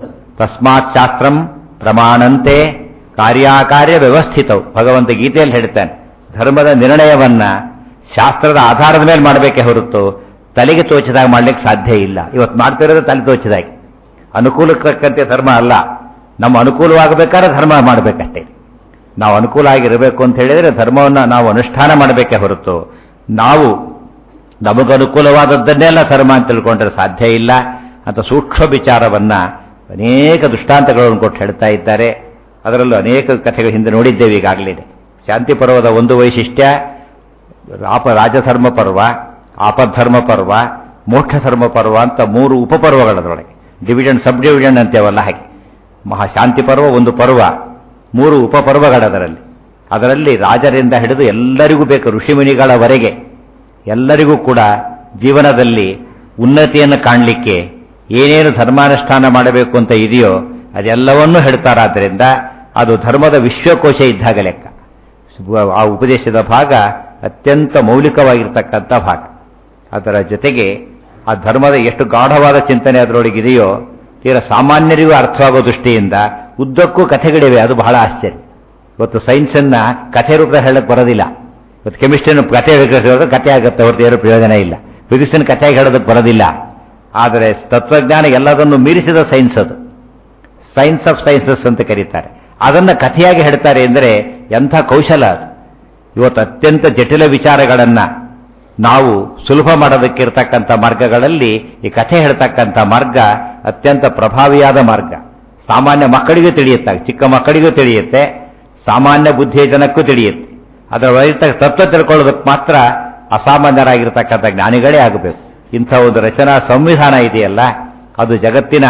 ತಸ್ಮಾತ್ ಶಾಸ್ತ್ರಂ ಪ್ರಮಾಣಂತೆ ಕಾರ್ಯಾಕಾರ್ಯ ವ್ಯವಸ್ಥಿತವು ಭಗವಂತ ಗೀತೆಯಲ್ಲಿ ಹೇಳ್ತಾನೆ ಧರ್ಮದ ನಿರ್ಣಯವನ್ನ ಶಾಸ್ತ್ರದ ಆಧಾರದ ಮೇಲೆ ಮಾಡಬೇಕೇ ಹೊರತು ತಲೆಗೆ ತೋಚಿದಾಗ ಮಾಡ್ಲಿಕ್ಕೆ ಸಾಧ್ಯ ಇಲ್ಲ ಇವತ್ತು ಮಾಡ್ತಿರೋದು ತಲೆ ತೋಚಿದಾಗಿ ಅನುಕೂಲಕ್ಕೆ ತಕ್ಕಂತೆ ಧರ್ಮ ಅಲ್ಲ ನಮ್ಮ ಅನುಕೂಲವಾಗಬೇಕಾದ್ರೆ ಧರ್ಮ ಮಾಡಬೇಕಷ್ಟೇ ನಾವು ಅನುಕೂಲ ಆಗಿರಬೇಕು ಅಂತ ಹೇಳಿದರೆ ಧರ್ಮವನ್ನು ನಾವು ಅನುಷ್ಠಾನ ಮಾಡಬೇಕೇ ಹೊರತು ನಾವು ನಮಗನುಕೂಲವಾದದ್ದನ್ನೆಲ್ಲ ಧರ್ಮ ಅಂತ ತಿಳ್ಕೊಂಡ್ರೆ ಸಾಧ್ಯ ಇಲ್ಲ ಅಂತ ಸೂಕ್ಷ್ಮ ವಿಚಾರವನ್ನ ಅನೇಕ ದೃಷ್ಟಾಂತಗಳನ್ನು ಕೊಟ್ಟು ಹೇಳ್ತಾ ಇದ್ದಾರೆ ಅದರಲ್ಲೂ ಅನೇಕ ಕಥೆಗಳು ಹಿಂದೆ ನೋಡಿದ್ದೇವೆ ಈಗಾಗಲೇ ಶಾಂತಿ ಪರ್ವದ ಒಂದು ವೈಶಿಷ್ಟ್ಯ ಆಪ ರಾಜಧರ್ಮ ಪರ್ವ ಆಪಧರ್ಮ ಪರ್ವ ಮೋಕ್ಷ ಧರ್ಮ ಪರ್ವ ಅಂತ ಮೂರು ಉಪಪರ್ವಗಳದರೊಳಗೆ ಡಿವಿಷನ್ ಸಬ್ ಡಿವಿಷನ್ ಅಂತೇವಲ್ಲ ಹಾಗೆ ಮಹಾಶಾಂತಿ ಪರ್ವ ಒಂದು ಪರ್ವ ಮೂರು ಉಪಪರ್ವಗಳದರಲ್ಲಿ ಅದರಲ್ಲಿ ರಾಜರಿಂದ ಹಿಡಿದು ಎಲ್ಲರಿಗೂ ಬೇಕು ಋಷಿಮುನಿಗಳವರೆಗೆ ಎಲ್ಲರಿಗೂ ಕೂಡ ಜೀವನದಲ್ಲಿ ಉನ್ನತಿಯನ್ನು ಕಾಣಲಿಕ್ಕೆ ಏನೇನು ಧರ್ಮಾನುಷ್ಠಾನ ಮಾಡಬೇಕು ಅಂತ ಇದೆಯೋ ಅದೆಲ್ಲವನ್ನೂ ಹೇಳ್ತಾರಾದ್ದರಿಂದ ಅದು ಧರ್ಮದ ವಿಶ್ವಕೋಶ ಇದ್ದಾಗ ಲೆಕ್ಕ ಆ ಉಪದೇಶದ ಭಾಗ ಅತ್ಯಂತ ಮೌಲಿಕವಾಗಿರ್ತಕ್ಕಂಥ ಭಾಗ ಅದರ ಜೊತೆಗೆ ಆ ಧರ್ಮದ ಎಷ್ಟು ಗಾಢವಾದ ಚಿಂತನೆ ಅದರೊಳಗಿದೆಯೋ ತೀರ ಸಾಮಾನ್ಯರಿಗೂ ಅರ್ಥವಾಗೋ ದೃಷ್ಟಿಯಿಂದ ಉದ್ದಕ್ಕೂ ಕಥೆಗಳಿವೆ ಅದು ಬಹಳ ಆಶ್ಚರ್ಯ ಇವತ್ತು ಸೈನ್ಸನ್ನ ಕಥೆ ರೂಪದಲ್ಲಿ ಹೇಳಕ್ಕೆ ಬರೋದಿಲ್ಲ ಇವತ್ತು ಕೆಮಿಸ್ಟ್ರಿನ ಕಥೆ ಹೇಳಿದ್ರೆ ಕಥೆ ಆಗುತ್ತೆ ಹೊರತು ಏನೂ ಪ್ರಯೋಜನ ಇಲ್ಲ ಫಿಸಿಕ್ಸ್ನ ಕಥೆಗೆ ಹೇಳೋದಕ್ಕೆ ಬರೋದಿಲ್ಲ ಆದರೆ ತತ್ವಜ್ಞಾನ ಎಲ್ಲದನ್ನು ಮೀರಿಸಿದ ಸೈನ್ಸ್ ಅದು ಸೈನ್ಸ್ ಆಫ್ ಸೈನ್ಸಸ್ ಅಂತ ಕರೀತಾರೆ ಅದನ್ನು ಕಥೆಯಾಗಿ ಹೇಳ್ತಾರೆ ಎಂದರೆ ಎಂಥ ಕೌಶಲ ಅದು ಇವತ್ತು ಅತ್ಯಂತ ಜಟಿಲ ವಿಚಾರಗಳನ್ನು ನಾವು ಸುಲಭ ಮಾಡೋದಕ್ಕಿರ್ತಕ್ಕಂಥ ಮಾರ್ಗಗಳಲ್ಲಿ ಈ ಕಥೆ ಹೇಳ್ತಕ್ಕಂಥ ಮಾರ್ಗ ಅತ್ಯಂತ ಪ್ರಭಾವಿಯಾದ ಮಾರ್ಗ ಸಾಮಾನ್ಯ ಮಕ್ಕಳಿಗೂ ತಿಳಿಯುತ್ತೆ ಚಿಕ್ಕ ಮಕ್ಕಳಿಗೂ ತಿಳಿಯುತ್ತೆ ಸಾಮಾನ್ಯ ಬುದ್ಧಿಯ ಜನಕ್ಕೂ ತಿಳಿಯುತ್ತೆ ಅದರ ಒಳಗಿರ್ತಕ್ಕ ತತ್ವ ತಿಳ್ಕೊಳ್ಳೋದಕ್ಕೆ ಮಾತ್ರ ಅಸಾಮಾನ್ಯರಾಗಿರ್ತಕ್ಕಂಥ ಜ್ಞಾನಿಗಳೇ ಆಗಬೇಕು ಇಂಥ ಒಂದು ರಚನಾ ಸಂವಿಧಾನ ಇದೆಯಲ್ಲ ಅದು ಜಗತ್ತಿನ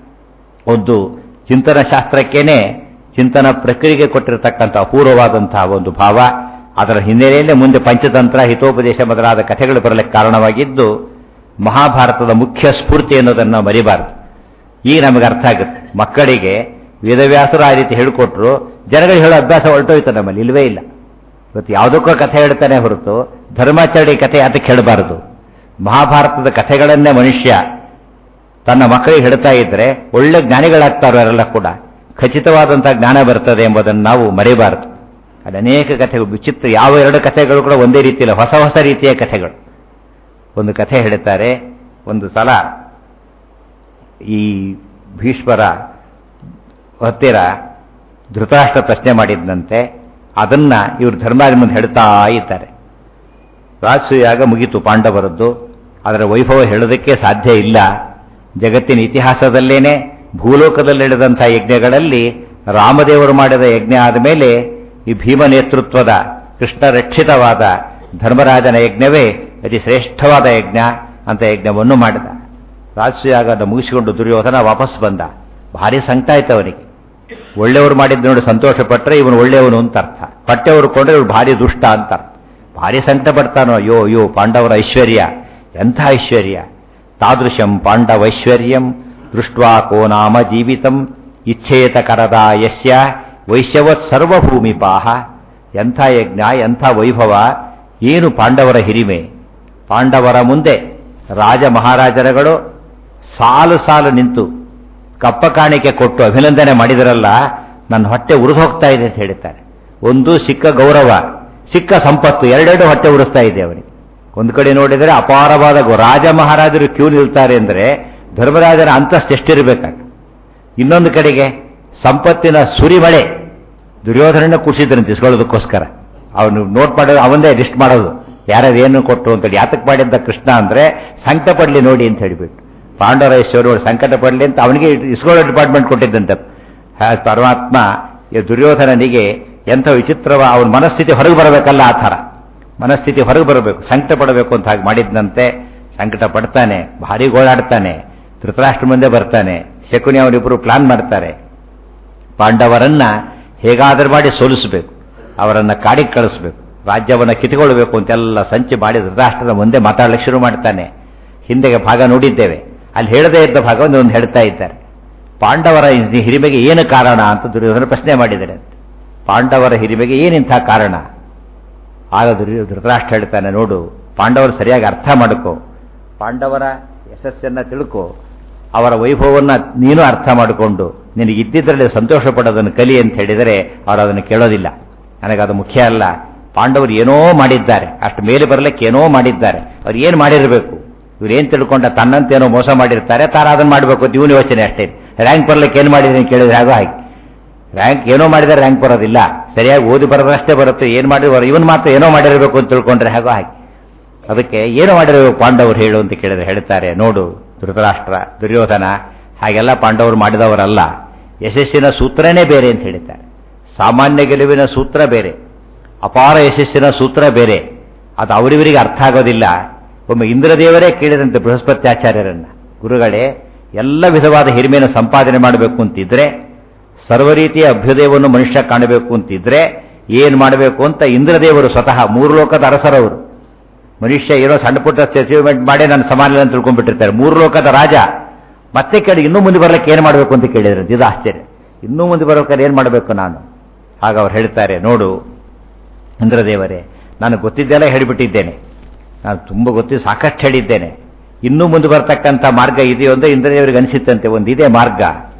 ಒಂದು ಚಿಂತನ ಶಾಸ್ತ್ರಕ್ಕೇನೆ ಚಿಂತನ ಪ್ರಕ್ರಿಯೆಗೆ ಕೊಟ್ಟಿರತಕ್ಕಂಥ ಅಪೂರ್ವವಾದಂತಹ ಒಂದು ಭಾವ ಅದರ ಹಿನ್ನೆಲೆಯಲ್ಲೇ ಮುಂದೆ ಪಂಚತಂತ್ರ ಹಿತೋಪದೇಶ ಮೊದಲಾದ ಕಥೆಗಳು ಬರಲಿಕ್ಕೆ ಕಾರಣವಾಗಿದ್ದು ಮಹಾಭಾರತದ ಮುಖ್ಯ ಸ್ಫೂರ್ತಿ ಅನ್ನೋದನ್ನು ಮರಿಬಾರದು ಈಗ ನಮಗೆ ಅರ್ಥ ಆಗುತ್ತೆ ಮಕ್ಕಳಿಗೆ ವೇದವ್ಯಾಸರು ಆ ರೀತಿ ಹೇಳಿಕೊಟ್ರು ಜನಗಳಿಗೆ ಹೇಳೋ ಅಭ್ಯಾಸ ಹೊರಟೋಯ್ತು ನಮ್ಮಲ್ಲಿ ಇಲ್ವೇ ಇಲ್ಲ ಇವತ್ತು ಯಾವುದಕ್ಕೋ ಕಥೆ ಹೇಳ್ತಾನೆ ಹೊರತು ಧರ್ಮಾಚರಣೆ ಕಥೆ ಅದಕ್ಕೆ ಹೇಳಬಾರದು ಮಹಾಭಾರತದ ಕಥೆಗಳನ್ನೇ ಮನುಷ್ಯ ತನ್ನ ಮಕ್ಕಳಿಗೆ ಹೇಳ್ತಾ ಇದ್ರೆ ಒಳ್ಳೆ ಜ್ಞಾನಿಗಳಾಗ್ತಾರೋ ಅವರೆಲ್ಲ ಕೂಡ ಖಚಿತವಾದಂತಹ ಜ್ಞಾನ ಬರ್ತದೆ ಎಂಬುದನ್ನು ನಾವು ಮರೆಯಬಾರದು ಅಲ್ಲಿ ಅನೇಕ ಕಥೆಗಳು ವಿಚಿತ್ರ ಯಾವ ಎರಡು ಕಥೆಗಳು ಕೂಡ ಒಂದೇ ರೀತಿಯಿಲ್ಲ ಹೊಸ ಹೊಸ ರೀತಿಯ ಕಥೆಗಳು ಒಂದು ಕಥೆ ಹೇಳ್ತಾರೆ ಒಂದು ಸಲ ಈ ಭೀಷ್ಮರ ಹತ್ತಿರ ಧೃತರಾಷ್ಟ್ರ ಪ್ರಶ್ನೆ ಮಾಡಿದ್ದಂತೆ ಅದನ್ನ ಇವರು ಧರ್ಮರಾಜ ಮುಂದೆ ಹೇಳ್ತಾ ಇದ್ದಾರೆ ರಾಜಸೂಯಾಗ ಮುಗಿತು ಪಾಂಡವರದ್ದು ಅದರ ವೈಭವ ಹೇಳೋದಕ್ಕೆ ಸಾಧ್ಯ ಇಲ್ಲ ಜಗತ್ತಿನ ಇತಿಹಾಸದಲ್ಲೇನೆ ಭೂಲೋಕದಲ್ಲಿ ನಡೆದಂಥ ಯಜ್ಞಗಳಲ್ಲಿ ರಾಮದೇವರು ಮಾಡಿದ ಯಜ್ಞ ಆದ ಮೇಲೆ ಈ ಭೀಮ ನೇತೃತ್ವದ ಕೃಷ್ಣ ರಕ್ಷಿತವಾದ ಧರ್ಮರಾಜನ ಯಜ್ಞವೇ ಅತಿ ಶ್ರೇಷ್ಠವಾದ ಯಜ್ಞ ಅಂತ ಯಜ್ಞವನ್ನು ಮಾಡಿದ ರಾಜಸೂಯಾಗದ ಮುಗಿಸಿಕೊಂಡು ದುರ್ಯೋಧನ ವಾಪಸ್ ಬಂದ ಭಾರಿ ಸಂಕಟ ಆಯ್ತು ಅವನಿಗೆ ಒಳ್ಳೆಯವರು ಮಾಡಿದ್ದು ನೋಡಿ ಸಂತೋಷ ಪಟ್ಟರೆ ಇವನು ಒಳ್ಳೆಯವನು ಅಂತ ಅರ್ಥ ಪಟ್ಟೆವರು ಕೊಂಡ್ರೆ ಇವನು ಭಾರಿ ದುಷ್ಟ ಅಂತ ಅರ್ಥ ಭಾರಿ ಸಂಕಟ ಪಡ್ತಾನೋ ಅಯ್ಯೋ ಅಯ್ಯೋ ಪಾಂಡವರ ಐಶ್ವರ್ಯ ಎಂಥ ಐಶ್ವರ್ಯ ತಾದೃಶಂ ಪಾಂಡವೈಶ್ವರ್ಯಂ ದೃಷ್ಟ್ವಾ ಕೋ ನಾಮ ಜೀವಿತಂ ಇಚ್ಛೇತ ಕರದ ಯಸ್ಯ ವೈಶ್ಯವತ್ ಸರ್ವಭೂಮಿಪಾಹ ಎಂಥ ಯಜ್ಞ ಎಂಥ ವೈಭವ ಏನು ಪಾಂಡವರ ಹಿರಿಮೆ ಪಾಂಡವರ ಮುಂದೆ ರಾಜ ಮಹಾರಾಜರುಗಳು ಸಾಲು ಸಾಲು ನಿಂತು ಕಪ್ಪ ಕಾಣಿಕೆ ಕೊಟ್ಟು ಅಭಿನಂದನೆ ಮಾಡಿದರಲ್ಲ ನನ್ನ ಹೊಟ್ಟೆ ಉರಿದು ಹೋಗ್ತಾ ಇದೆ ಅಂತ ಹೇಳ್ತಾರೆ ಒಂದು ಸಿಕ್ಕ ಗೌರವ ಸಿಕ್ಕ ಸಂಪತ್ತು ಎರಡೆರಡು ಹೊಟ್ಟೆ ಉರಿಸ್ತಾ ಇದೆ ಅವನಿಗೆ ಒಂದು ಕಡೆ ನೋಡಿದರೆ ಅಪಾರವಾದ ಗೌ- ರಾಜ ಮಹಾರಾಜರು ಕ್ಯೂ ನಿಲ್ತಾರೆ ಅಂದರೆ ಧರ್ಮರಾಜನ ಅಂತಸ್ತು ಎಷ್ಟಿರಬೇಕಾಗ ಇನ್ನೊಂದು ಕಡೆಗೆ ಸಂಪತ್ತಿನ ಸುರಿಮಳೆ ದುರ್ಯೋಧನನ ಕೂಡಿಸಿದ್ರಂತೆ ಇಸ್ಕೊಳ್ಳೋದಕ್ಕೋಸ್ಕರ ಅವನು ನೋಟ್ ಮಾಡೋದು ಅವನದೇ ಲಿಸ್ಟ್ ಮಾಡೋದು ಯಾರ್ಯಾರು ಏನು ಕೊಟ್ಟರು ಅಂತೇಳಿ ಯಾತಕ್ಕೆ ಮಾಡಿದ್ದ ಕೃಷ್ಣ ಅಂದ್ರೆ ಸಂಕಟ ಪಡ್ಲಿ ನೋಡಿ ಅಂತ ಹೇಳಿಬಿಟ್ಟು ಪಾಂಡವರೇಶ್ವರು ಸಂಕಟ ಪಡ್ಲಿ ಅಂತ ಅವನಿಗೆ ಇಸ್ಕೊಳ್ಳೋ ಡಿಪಾರ್ಟ್ಮೆಂಟ್ ಕೊಟ್ಟಿದ್ದಂತೆ ಹಾ, ಪರಮಾತ್ಮ ಈ ದುರ್ಯೋಧನನಿಗೆ ಎಂಥ ವಿಚಿತ್ರವ ಅವನ ಮನಸ್ಥಿತಿ ಹೊರಗೆ ಬರಬೇಕಲ್ಲ ಆ ಥರ ಮನಸ್ಥಿತಿ ಹೊರಗೆ ಬರಬೇಕು ಸಂಕಟ ಪಡಬೇಕು ಅಂತ ಹಾಗೆ ಮಾಡಿದ್ದಂತೆ ಸಂಕಟ ಪಡ್ತಾನೆ ಭಾರಿ ಗೋಳಾಡ್ತಾನೆ ಧೃತರಾಷ್ಟ್ರ ಮುಂದೆ ಬರ್ತಾನೆ ಶಕುನಿ ಅವರಿಬ್ಬರು ಪ್ಲಾನ್ ಮಾಡ್ತಾರೆ ಪಾಂಡವರನ್ನ ಹೇಗಾದರೂ ಮಾಡಿ ಸೋಲಿಸಬೇಕು ಅವರನ್ನ ಕಾಡಿಗೆ ಕಳಿಸ್ಬೇಕು ರಾಜ್ಯವನ್ನ ಕಿತ್ಕೊಳ್ಬೇಕು ಅಂತೆಲ್ಲ ಸಂಚು ಮಾಡಿ ಧೃತರಾಷ್ಟ್ರದ ಮುಂದೆ ಮಾತಾಡಲಿಕ್ಕೆ ಶುರು ಮಾಡ್ತಾನೆ ಹಿಂದೆಗೆ ಭಾಗ ನೋಡಿದ್ದೇವೆ ಅಲ್ಲಿ ಹೇಳದೇ ಇದ್ದ ಭಾಗವನ್ನು ಒಂದು ಹೇಳ್ತಾ ಇದ್ದಾರೆ ಪಾಂಡವರ ಈ ಹಿರಿಮೆಗೆ ಏನು ಕಾರಣ ಅಂತ ದುರ್ಯೋಧನ ಪ್ರಶ್ನೆ ಮಾಡಿದ್ದಾರೆ ಪಾಂಡವರ ಹಿರಿಮೆಗೆ ಏನಿಂಥ ಕಾರಣ ಆಗ ದುರ್ಯೋ- ಧೃತರಾಷ್ಟ್ರ ಹೇಳ್ತಾನೆ ನೋಡು ಪಾಂಡವರು ಸರಿಯಾಗಿ ಅರ್ಥ ಮಾಡ್ಕೋ ಪಾಂಡವರ ಯಶಸ್ಸನ್ನ ತಿಳ್ಕೋ ಅವರ ವೈಭವವನ್ನ ನೀನು ಅರ್ಥ ಮಾಡಿಕೊಂಡು ನಿನಗೆ ಇದ್ದಿದ್ರಲ್ಲಿ ಸಂತೋಷ ಪಡೋದನ್ನು ಕಲಿ ಅಂತ ಹೇಳಿದರೆ ಅವರು ಅದನ್ನು ಕೇಳೋದಿಲ್ಲ ನನಗದು ಮುಖ್ಯ ಅಲ್ಲ ಪಾಂಡವರು ಏನೋ ಮಾಡಿದ್ದಾರೆ ಅಷ್ಟು ಮೇಲೆ ಬರಲಿಕ್ಕೆ ಏನೋ ಮಾಡಿದ್ದಾರೆ ಅವ್ರು ಏನು ಮಾಡಿರಬೇಕು ಇವ್ರು ಏನು ತಿಳ್ಕೊಂಡ ತನ್ನಂತೇನೋ ಮೋಸ ಮಾಡಿರ್ತಾರೆ ತಾರ ಅದನ್ನು ಮಾಡಬೇಕು ಅಂತ ಇವನು ಯೋಚನೆ ಅಷ್ಟೇ ರ್ಯಾಂಕ್ ಬರಲಿಕ್ಕೆ ಏನು ಮಾಡಿದ್ರೆ ಅಂತ ಕೇಳಿದ್ರೆ ಆಗೋ ಹಾಗೆ ರ್ಯಾಂಕ್ ಏನೋ ಮಾಡಿದರೆ ರ್ಯಾಂಕ್ ಬರೋದಿಲ್ಲ ಸರಿಯಾಗಿ ಓದಿ ಬರೋದಷ್ಟೇ ಬರುತ್ತೆ ಏನು ಮಾಡಿದ್ರು ಇವನು ಮಾತ್ರ ಏನೋ ಮಾಡಿರಬೇಕು ಅಂತ ತಿಳ್ಕೊಂಡ್ರೆ ಹಾಗೋ ಹಾಗೆ ಅದಕ್ಕೆ ಏನು ಮಾಡಿರಬೇಕು ಪಾಂಡವರು ಹೇಳು ಅಂತ ಕೇಳಿದ್ರೆ ಹೇಳ್ತಾರೆ ನೋಡು ಧೃತರಾಷ್ಟ್ರ ದುರ್ಯೋಧನ ಹಾಗೆಲ್ಲ ಪಾಂಡವರು ಮಾಡಿದವರಲ್ಲ ಯಶಸ್ಸಿನ ಸೂತ್ರನೇ ಬೇರೆ ಅಂತ ಹೇಳಿದ್ದಾರೆ ಸಾಮಾನ್ಯ ಗೆಲುವಿನ ಸೂತ್ರ ಬೇರೆ ಅಪಾರ ಯಶಸ್ಸಿನ ಸೂತ್ರ ಬೇರೆ ಅದು ಅವರಿವರಿಗೆ ಅರ್ಥ ಆಗೋದಿಲ್ಲ ಒಮ್ಮೆ ಇಂದ್ರದೇವರೇ ಕೇಳಿದಂತೆ ಬೃಹಸ್ಪತಿ ಆಚಾರ್ಯರನ್ನ ಗುರುಗಳೇ ಎಲ್ಲ ವಿಧವಾದ ಹಿರಿಮೆಯನ್ನು ಸಂಪಾದನೆ ಮಾಡಬೇಕು ಅಂತಿದ್ರೆ ಸರ್ವ ರೀತಿಯ ಅಭ್ಯುದಯವನ್ನು ಮನುಷ್ಯ ಕಾಣಬೇಕು ಅಂತಿದ್ರೆ ಏನು ಮಾಡಬೇಕು ಅಂತ ಇಂದ್ರದೇವರು ಸ್ವತಃ ಮೂರು ಲೋಕದ ಅರಸರವರು ಮನುಷ್ಯ ಏನೋ ಸಣ್ಣ ಪುಟ್ಟ ಅಚೀವ್ಮೆಂಟ್ ಮಾಡಿ ನಾನು ಸಮಾನ ಅಂತ ತಿಳ್ಕೊಂಡ್ಬಿಟ್ಟಿರ್ತಾರೆ ಮೂರು ಲೋಕದ ರಾಜ ಮತ್ತೆ ಕೇಳಿ ಇನ್ನೂ ಮುಂದೆ ಬರ್ಲಿಕ್ಕೆ ಏನು ಮಾಡಬೇಕು ಅಂತ ಕೇಳಿದ್ರೆ ಇದು ಆಶ್ಚರ್ಯ ಇನ್ನೂ ಮುಂದೆ ಬರ್ಬೇಕಾದ್ರೆ ಏನು ಮಾಡಬೇಕು ನಾನು ಆಗ ಅವ್ರು ಹೇಳ್ತಾರೆ ನೋಡು ಇಂದ್ರದೇವರೇ ನಾನು ಗೊತ್ತಿದ್ದೆಲ್ಲ ಹೇಳಿಬಿಟ್ಟಿದ್ದೇನೆ ನಾನು ತುಂಬ ಗೊತ್ತಿದ್ದು ಸಾಕಷ್ಟು ಹೇಳಿದ್ದೇನೆ ಇನ್ನೂ ಮುಂದೆ ಬರ್ತಕ್ಕಂಥ ಮಾರ್ಗ ಇದೆಯೋ ಅಂತ ಇಂದ್ರದೇವರಿಗೆ ಅನಿಸಿತ್ತಂತೆ ಒಂದು ಇದೆ ಮಾರ್ಗ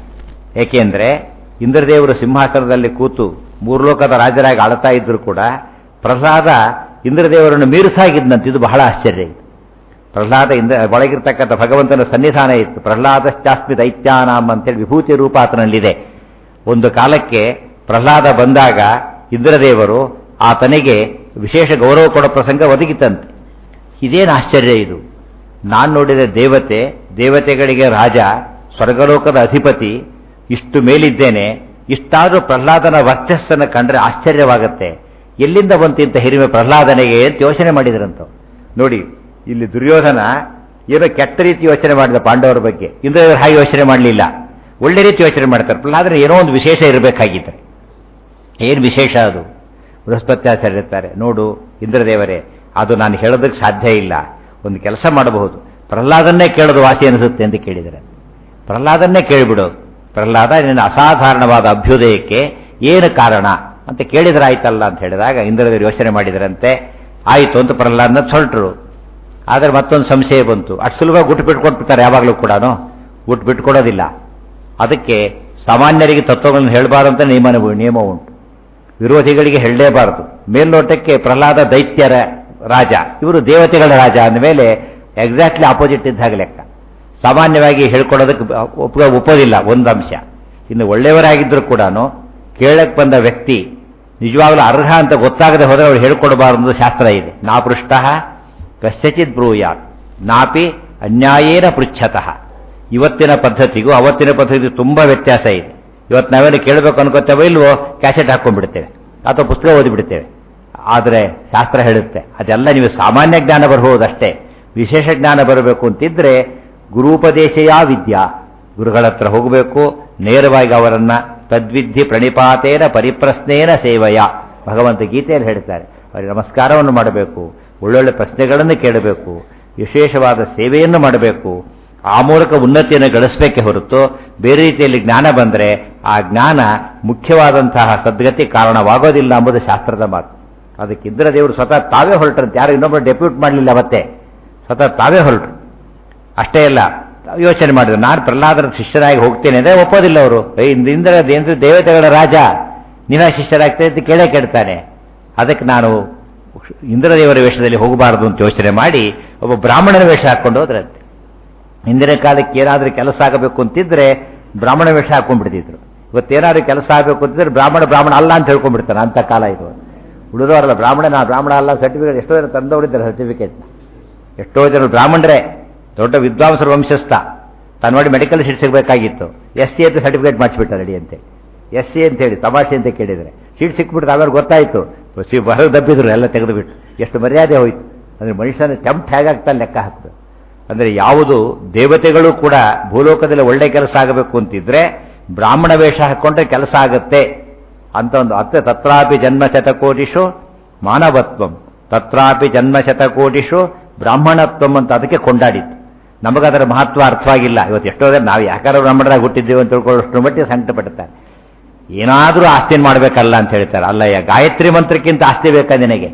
ಏಕೆಂದ್ರೆ ಇಂದ್ರದೇವರು ಸಿಂಹಾಸನದಲ್ಲಿ ಕೂತು ಮೂರ್ಲೋಕದ ರಾಜರಾಗಿ ಆಳ್ತಾ ಇದ್ರು ಕೂಡ ಪ್ರಹ್ಲಾದ ಇಂದ್ರದೇವರನ್ನು ಮೀರಿಸಾಗಿದ್ದಂತೆ ಇದು ಬಹಳ ಆಶ್ಚರ್ಯ ಇತ್ತು ಪ್ರಹ್ಲಾದ ಇಂದ್ರ ಒಳಗಿರ್ತಕ್ಕಂಥ ಭಗವಂತನ ಸನ್ನಿಧಾನ ಇತ್ತು ಪ್ರಹ್ಲಾದಶ್ಚಾಸ್ಮಿ ದೈತ್ಯಾನಾಮ್ ಅಂತೇಳಿ ವಿಭೂತಿ ರೂಪ ಆತನಲ್ಲಿದೆ ಒಂದು ಕಾಲಕ್ಕೆ ಪ್ರಹ್ಲಾದ ಬಂದಾಗ ಇಂದ್ರದೇವರು ಆತನಿಗೆ ವಿಶೇಷ ಗೌರವ ಕೊಡೋ ಪ್ರಸಂಗ ಒದಗಿತಂತೆ ಇದೇನು ಆಶ್ಚರ್ಯ ಇದು ನಾನು ನೋಡಿದ ದೇವತೆ ದೇವತೆಗಳಿಗೆ ರಾಜ ಸ್ವರ್ಗಲೋಕದ ಅಧಿಪತಿ ಇಷ್ಟು ಮೇಲಿದ್ದೇನೆ ಇಷ್ಟಾದರೂ ಪ್ರಹ್ಲಾದನ ವರ್ಚಸ್ಸನ್ನು ಕಂಡ್ರೆ ಆಶ್ಚರ್ಯವಾಗುತ್ತೆ ಎಲ್ಲಿಂದ ಬಂತಿಂತ ಹಿರಿಮೆ ಪ್ರಹ್ಲಾದನೆಗೆ ಅಂತ ಯೋಚನೆ ಮಾಡಿದ್ರಂತ ನೋಡಿ ಇಲ್ಲಿ ದುರ್ಯೋಧನ ಏನೋ ಕೆಟ್ಟ ರೀತಿ ಯೋಚನೆ ಮಾಡಿದ ಪಾಂಡವರ ಬಗ್ಗೆ ಇಂದ್ರದೇವರು ಹಾಗೆ ಯೋಚನೆ ಮಾಡಲಿಲ್ಲ ಒಳ್ಳೆ ರೀತಿ ಯೋಚನೆ ಮಾಡ್ತಾರೆ ಪ್ರಹ್ಲಾದನ ಏನೋ ಒಂದು ವಿಶೇಷ ಇರಬೇಕಾಗಿತ್ತು ಏನು ವಿಶೇಷ ಅದು ಬೃಹಸ್ಪತ್ಯಾಚಾರ್ಯ ಇರ್ತಾರೆ ನೋಡು ಇಂದ್ರದೇವರೇ ಅದು ನಾನು ಹೇಳೋದಕ್ಕೆ ಸಾಧ್ಯ ಇಲ್ಲ ಒಂದು ಕೆಲಸ ಮಾಡಬಹುದು ಪ್ರಹ್ಲಾದನ್ನೇ ಕೇಳೋದು ವಾಸಿ ಅನಿಸುತ್ತೆ ಅಂತ ಕೇಳಿದರೆ ಪ್ರಹ್ಲಾದನ್ನೇ ಕೇಳಿಬಿಡೋದು ಪ್ರಹ್ಲಾದ ನಿನ್ನ ಅಸಾಧಾರಣವಾದ ಅಭ್ಯುದಯಕ್ಕೆ ಏನು ಕಾರಣ ಅಂತ ಕೇಳಿದ್ರಾಯ್ತಲ್ಲ ಅಂತ ಹೇಳಿದಾಗ ಇಂದ್ರದೇವರು ಯೋಚನೆ ಮಾಡಿದರಂತೆ ಆಯಿತು ಅಂತ ಪ್ರಹ್ಲಾದನ ಹೊರಟರು ಆದರೆ ಮತ್ತೊಂದು ಸಂಶಯ ಬಂತು ಅಷ್ಟು ಸುಲಭವಾಗಿ ಗುಟ್ಟು ಬಿಟ್ಕೊಟ್ಬಿಡ್ತಾರೆ ಯಾವಾಗಲೂ ಕೂಡ ಗುಟ್ಟು ಬಿಟ್ಕೊಡೋದಿಲ್ಲ ಅದಕ್ಕೆ ಸಾಮಾನ್ಯರಿಗೆ ತತ್ವಗಳನ್ನು ಹೇಳಬಾರ್ದು ಅಂತ ನಿಯಮ ನಿಯಮ ಉಂಟು ವಿರೋಧಿಗಳಿಗೆ ಹೇಳಲೇಬಾರದು ಮೇಲ್ನೋಟಕ್ಕೆ ಪ್ರಹ್ಲಾದ ದೈತ್ಯರ ರಾಜ ಇವರು ದೇವತೆಗಳ ರಾಜ ಅಂದಮೇಲೆ ಎಕ್ಸಾಕ್ಟ್ಲಿ ಆಪೋಸಿಟ್ ಇದ್ದಾಗ ಲೆಕ್ಕ ಸಾಮಾನ್ಯವಾಗಿ ಹೇಳ್ಕೊಡೋದಕ್ಕೆ ಒಪ್ಪ ಒಪ್ಪೋದಿಲ್ಲ ಒಂದು ಅಂಶ ಇನ್ನು ಒಳ್ಳೆಯವರಾಗಿದ್ದರೂ ಕೂಡ ಕೇಳಕ್ ಬಂದ ವ್ಯಕ್ತಿ ನಿಜವಾಗ್ಲೂ ಅರ್ಹ ಅಂತ ಗೊತ್ತಾಗದೆ ಹೋದರೆ ಅವ್ರು ಹೇಳ್ಕೊಡಬಾರದು ಶಾಸ್ತ್ರ ಇದೆ ನಾ ಪೃಷ್ಟ ಕಶ್ಯಚಿತ್ ಬ್ರೂಯಾತ್ ನಾಪಿ ಅನ್ಯಾಯೇನ ಪೃಚ್ಛತಃ ಇವತ್ತಿನ ಪದ್ಧತಿಗೂ ಅವತ್ತಿನ ಪದ್ಧತಿಗೂ ತುಂಬ ವ್ಯತ್ಯಾಸ ಇದೆ ಇವತ್ತು ನಾವೇನು ಕೇಳಬೇಕು ಅನ್ಕೋತೇವೋ ಇಲ್ವೋ ಕ್ಯಾಸೆಟ್ ಹಾಕೊಂಡ್ಬಿಡ್ತೇವೆ ಅಥವಾ ಪುಸ್ತಕ ಓದಿಬಿಡ್ತೇವೆ ಆದರೆ ಶಾಸ್ತ್ರ ಹೇಳುತ್ತೆ ಅದೆಲ್ಲ ನೀವು ಸಾಮಾನ್ಯ ಜ್ಞಾನ ಬರಬಹುದಷ್ಟೇ ವಿಶೇಷ ಜ್ಞಾನ ಬರಬೇಕು ಅಂತಿದ್ರೆ ಗುರುಪದೇಶೆಯ ವಿದ್ಯಾ ಗುರುಗಳ ಹತ್ರ ಹೋಗಬೇಕು ನೇರವಾಗಿ ಅವರನ್ನ ತದ್ವಿಧಿ ಪ್ರಣಿಪಾತೇನ ಪರಿಪ್ರಶ್ನೇನ ಸೇವಯ ಭಗವಂತ ಗೀತೆಯಲ್ಲಿ ಹೇಳ್ತಾರೆ ಅವರಿಗೆ ನಮಸ್ಕಾರವನ್ನು ಮಾಡಬೇಕು ಒಳ್ಳೊಳ್ಳೆ ಪ್ರಶ್ನೆಗಳನ್ನು ಕೇಳಬೇಕು ವಿಶೇಷವಾದ ಸೇವೆಯನ್ನು ಮಾಡಬೇಕು ಆ ಮೂಲಕ ಉನ್ನತಿಯನ್ನು ಗಳಿಸಬೇಕೆ ಹೊರತು ಬೇರೆ ರೀತಿಯಲ್ಲಿ ಜ್ಞಾನ ಬಂದರೆ ಆ ಜ್ಞಾನ ಮುಖ್ಯವಾದಂತಹ ಸದ್ಗತಿ ಕಾರಣವಾಗೋದಿಲ್ಲ ಎಂಬುದು ಶಾಸ್ತ್ರದ ಮಾತು ಅದಕ್ಕೆ ಇಂದ್ರ ದೇವರು ಸ್ವತಃ ತಾವೇ ಹೊರಟ್ರಂತೆ ಯಾರು ಇನ್ನೊಬ್ಬರು ಡೆಪ್ಯೂಟ್ ಮಾಡಲಿಲ್ಲ ಅವತ್ತೇ ಸ್ವತಃ ತಾವೇ ಹೊರಟರು ಅಷ್ಟೇ ಅಲ್ಲ ಯೋಚನೆ ಮಾಡಿದ್ರು ನಾನು ಪ್ರಹ್ಲಾದರ ಶಿಷ್ಯರಾಗಿ ಹೋಗ್ತೇನೆ ಅಂದರೆ ಒಪ್ಪೋದಿಲ್ಲ ಅವರು ಇಂದ್ರ ಇಂದ್ರ ದೇವತೆಗಳ ರಾಜ ನೀವೇ ಶಿಷ್ಯರಾಗ್ತೇನೆ ಅಂತ ಕೇಳೇ ಕೇಳ್ತಾನೆ ಅದಕ್ಕೆ ನಾನು ಇಂದ್ರದೇವರ ವೇಷದಲ್ಲಿ ಹೋಗಬಾರದು ಅಂತ ಯೋಚನೆ ಮಾಡಿ ಒಬ್ಬ ಬ್ರಾಹ್ಮಣನ ವೇಷ ಹಾಕೊಂಡು ಹೋದ್ರಂತೆ ಹಿಂದಿನ ಕಾಲಕ್ಕೆ ಏನಾದರೂ ಕೆಲಸ ಆಗಬೇಕು ಅಂತಿದ್ರೆ ಬ್ರಾಹ್ಮಣ ವೇಷ ಹಾಕೊಂಡ್ಬಿಡ್ತಿದ್ರು ಇವತ್ತೇನಾದ್ರೂ ಕೆಲಸ ಆಗಬೇಕು ಅಂತಿದ್ರೆ ಬ್ರಾಹ್ಮಣ ಬ್ರಾಹ್ಮಣ ಅಲ್ಲ ಅಂತ ಹೇಳ್ಕೊಂಡ್ಬಿಡ್ತಾನೆ ಅಂತ ಕಾಲ ಇದು ಉಳಿದವರಲ್ಲ ಬ್ರಾಹ್ಮಣ ನಾ ಬ್ರಾಹ್ಮಣ ಅಲ್ಲ ಸರ್ಟಿಫಿಕೇಟ್ ಎಷ್ಟೋ ಜನ ತಂದವರಿದ್ದಾರೆ ಸರ್ಟಿಫಿಕೇಟ್ ಎಷ್ಟೋ ಜನ ಬ್ರಾಹ್ಮಣರೇ ದೊಡ್ಡ ವಿದ್ವಾಂಸರ ವಂಶಸ್ಥ ತಾನು ನೋಡಿ ಮೆಡಿಕಲ್ ಸೀಟ್ ಸಿಗಬೇಕಾಗಿತ್ತು ಎಸ್ ಸಿ ಅಂತ ಸರ್ಟಿಫಿಕೇಟ್ ಮಾಡಿಸ್ಬಿಟ್ಟ ರೆಡಿ ಅಂತೆ ಎಸ್ ಸಿ ಅಂತ ಹೇಳಿ ತಮಾಷೆ ಅಂತ ಕೇಳಿದರೆ ಸೀಟ್ ಸಿಕ್ಬಿಟ್ಟು ಆಮೇಲೆ ಗೊತ್ತಾಯಿತು ಹೊರಗೆ ದಬ್ಬಿದ್ರು ಎಲ್ಲ ತೆಗೆದುಬಿಟ್ಟು ಎಷ್ಟು ಮರ್ಯಾದೆ ಹೋಯಿತು ಅಂದರೆ ಮನುಷ್ಯನ ಟೆಂಪ್ಟ್ ಹೇಗಾಗ್ತಾ ಲೆಕ್ಕ ಹಾಕ್ತು ಅಂದರೆ ಯಾವುದು ದೇವತೆಗಳು ಕೂಡ ಭೂಲೋಕದಲ್ಲಿ ಒಳ್ಳೆ ಕೆಲಸ ಆಗಬೇಕು ಅಂತಿದ್ರೆ ಬ್ರಾಹ್ಮಣ ವೇಷ ಹಾಕೊಂಡ್ರೆ ಕೆಲಸ ಆಗುತ್ತೆ ಅಂತ ಒಂದು ಅತ್ತೆ ತತ್ರಾಪಿ ಜನ್ಮ ಶತಕೋಟಿಷು ಮಾನವತ್ವಂ ತತ್ರಾಪಿ ಜನ್ಮ ಶತಕೋಟಿಷು ಬ್ರಾಹ್ಮಣತ್ವಂ ಅಂತ ಅದಕ್ಕೆ ಕೊಂಡಾಡಿತ್ತು ನಮಗದರ ಮಹತ್ವ ಅರ್ಥವಾಗಿಲ್ಲ ಇವತ್ತು ಎಷ್ಟೋ ಜನ ನಾವು ಯಾಕಾರ ಬ್ರಾಹ್ಮಣರಾಗಿ ಹುಟ್ಟಿದ್ದೇವೆ ಅಂತ ತಿಳ್ಕೊಳ್ಳೋಷ್ಟು ಮಟ್ಟಿಗೆ ಸಂಕಟ ಪಡ್ತಾರೆ ಏನಾದರೂ ಆಸ್ತಿಯನ್ನು ಮಾಡಬೇಕಲ್ಲ ಅಂತ ಹೇಳ್ತಾರೆ ಅಲ್ಲಯ್ಯ ಗಾಯತ್ರಿ ಮಂತ್ರಕ್ಕಿಂತ ಆಸ್ತಿ ಬೇಕಾ ನಿನಗೆ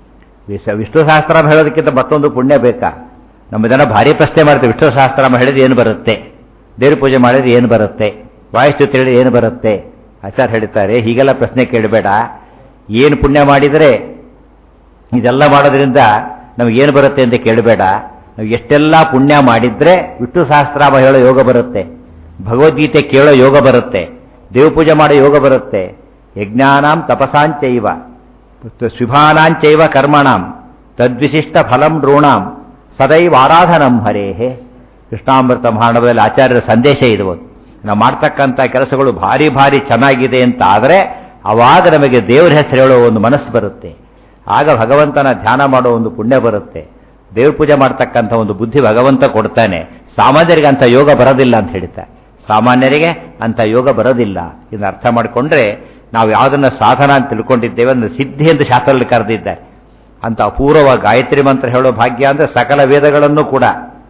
ವಿಶ್ವ ವಿಷ್ಣು ಸಹಸ್ರಾಮ ಹೇಳೋದಕ್ಕಿಂತ ಮತ್ತೊಂದು ಪುಣ್ಯ ಬೇಕಾ ನಮ್ಮ ಜನ ಭಾರಿ ಪ್ರಶ್ನೆ ಮಾಡ್ತೀವಿ ವಿಷ್ಣು ಸಹಸ್ರಾಮ ಹೇಳಿದ್ರೆ ಏನು ಬರುತ್ತೆ ದೇವ್ರ ಪೂಜೆ ಮಾಡಿದ್ರೆ ಏನು ಬರುತ್ತೆ ವಾಯುಸ್ತುತಿ ಹೇಳಿದ್ರೆ ಏನು ಬರುತ್ತೆ ಆಚಾರ್ಯ ಹೇಳ್ತಾರೆ ಹೀಗೆಲ್ಲ ಪ್ರಶ್ನೆ ಕೇಳಬೇಡ ಏನು ಪುಣ್ಯ ಮಾಡಿದರೆ ಇದೆಲ್ಲ ಮಾಡೋದ್ರಿಂದ ನಮಗೇನು ಬರುತ್ತೆ ಅಂತ ಕೇಳಬೇಡ ನಾವು ಎಷ್ಟೆಲ್ಲ ಪುಣ್ಯ ಮಾಡಿದ್ರೆ ವಿಷ್ಣು ಸಹಸ್ರಾಮ ಹೇಳೋ ಯೋಗ ಬರುತ್ತೆ ಭಗವದ್ಗೀತೆ ಕೇಳೋ ಯೋಗ ಬರುತ್ತೆ ದೇವ ಪೂಜೆ ಮಾಡೋ ಯೋಗ ಬರುತ್ತೆ ಯಜ್ಞಾನಾಂ ತಪಸಾಂಚೈವ ಶುಭಾನಾಂಚೈವ ಕರ್ಮಣಾಂ ತದ್ವಿಶಿಷ್ಟ ಫಲಂ ಋಣಾಂ ಸದೈವ ಆರಾಧನಂ ಹರೇಹೇ ಕೃಷ್ಣಾಮೃತ ಮಹಾಣವದಲ್ಲಿ ಆಚಾರ್ಯರ ಸಂದೇಶ ಇದು ನಾವು ಮಾಡ್ತಕ್ಕಂಥ ಕೆಲಸಗಳು ಭಾರಿ ಭಾರಿ ಚೆನ್ನಾಗಿದೆ ಅಂತ ಆದರೆ ಅವಾಗ ನಮಗೆ ದೇವರ ಹೆಸರು ಹೇಳೋ ಒಂದು ಮನಸ್ಸು ಬರುತ್ತೆ ಆಗ ಭಗವಂತನ ಧ್ಯಾನ ಮಾಡೋ ಒಂದು ಪುಣ್ಯ ಬರುತ್ತೆ ದೇವ್ರ ಪೂಜೆ ಮಾಡ್ತಕ್ಕಂಥ ಒಂದು ಬುದ್ಧಿ ಭಗವಂತ ಕೊಡ್ತಾನೆ ಸಾಮಾನ್ಯರಿಗೆ ಅಂಥ ಯೋಗ ಬರೋದಿಲ್ಲ ಅಂತ ಹೇಳ್ತಾರೆ ಸಾಮಾನ್ಯರಿಗೆ ಅಂಥ ಯೋಗ ಬರೋದಿಲ್ಲ ಇದನ್ನು ಅರ್ಥ ಮಾಡಿಕೊಂಡ್ರೆ ನಾವು ಯಾವುದನ್ನ ಸಾಧನ ಅಂತ ತಿಳ್ಕೊಂಡಿದ್ದೇವೆ ಅಂದ್ರೆ ಸಿದ್ಧಿ ಎಂದು ಶಾಸ್ತ್ರದಲ್ಲಿ ಕರೆದಿದ್ದಾರೆ ಅಂತ ಅಪೂರ್ವ ಗಾಯತ್ರಿ ಮಂತ್ರ ಹೇಳೋ ಭಾಗ್ಯ ಅಂದರೆ ಸಕಲ ವೇದಗಳನ್ನು ಕೂಡ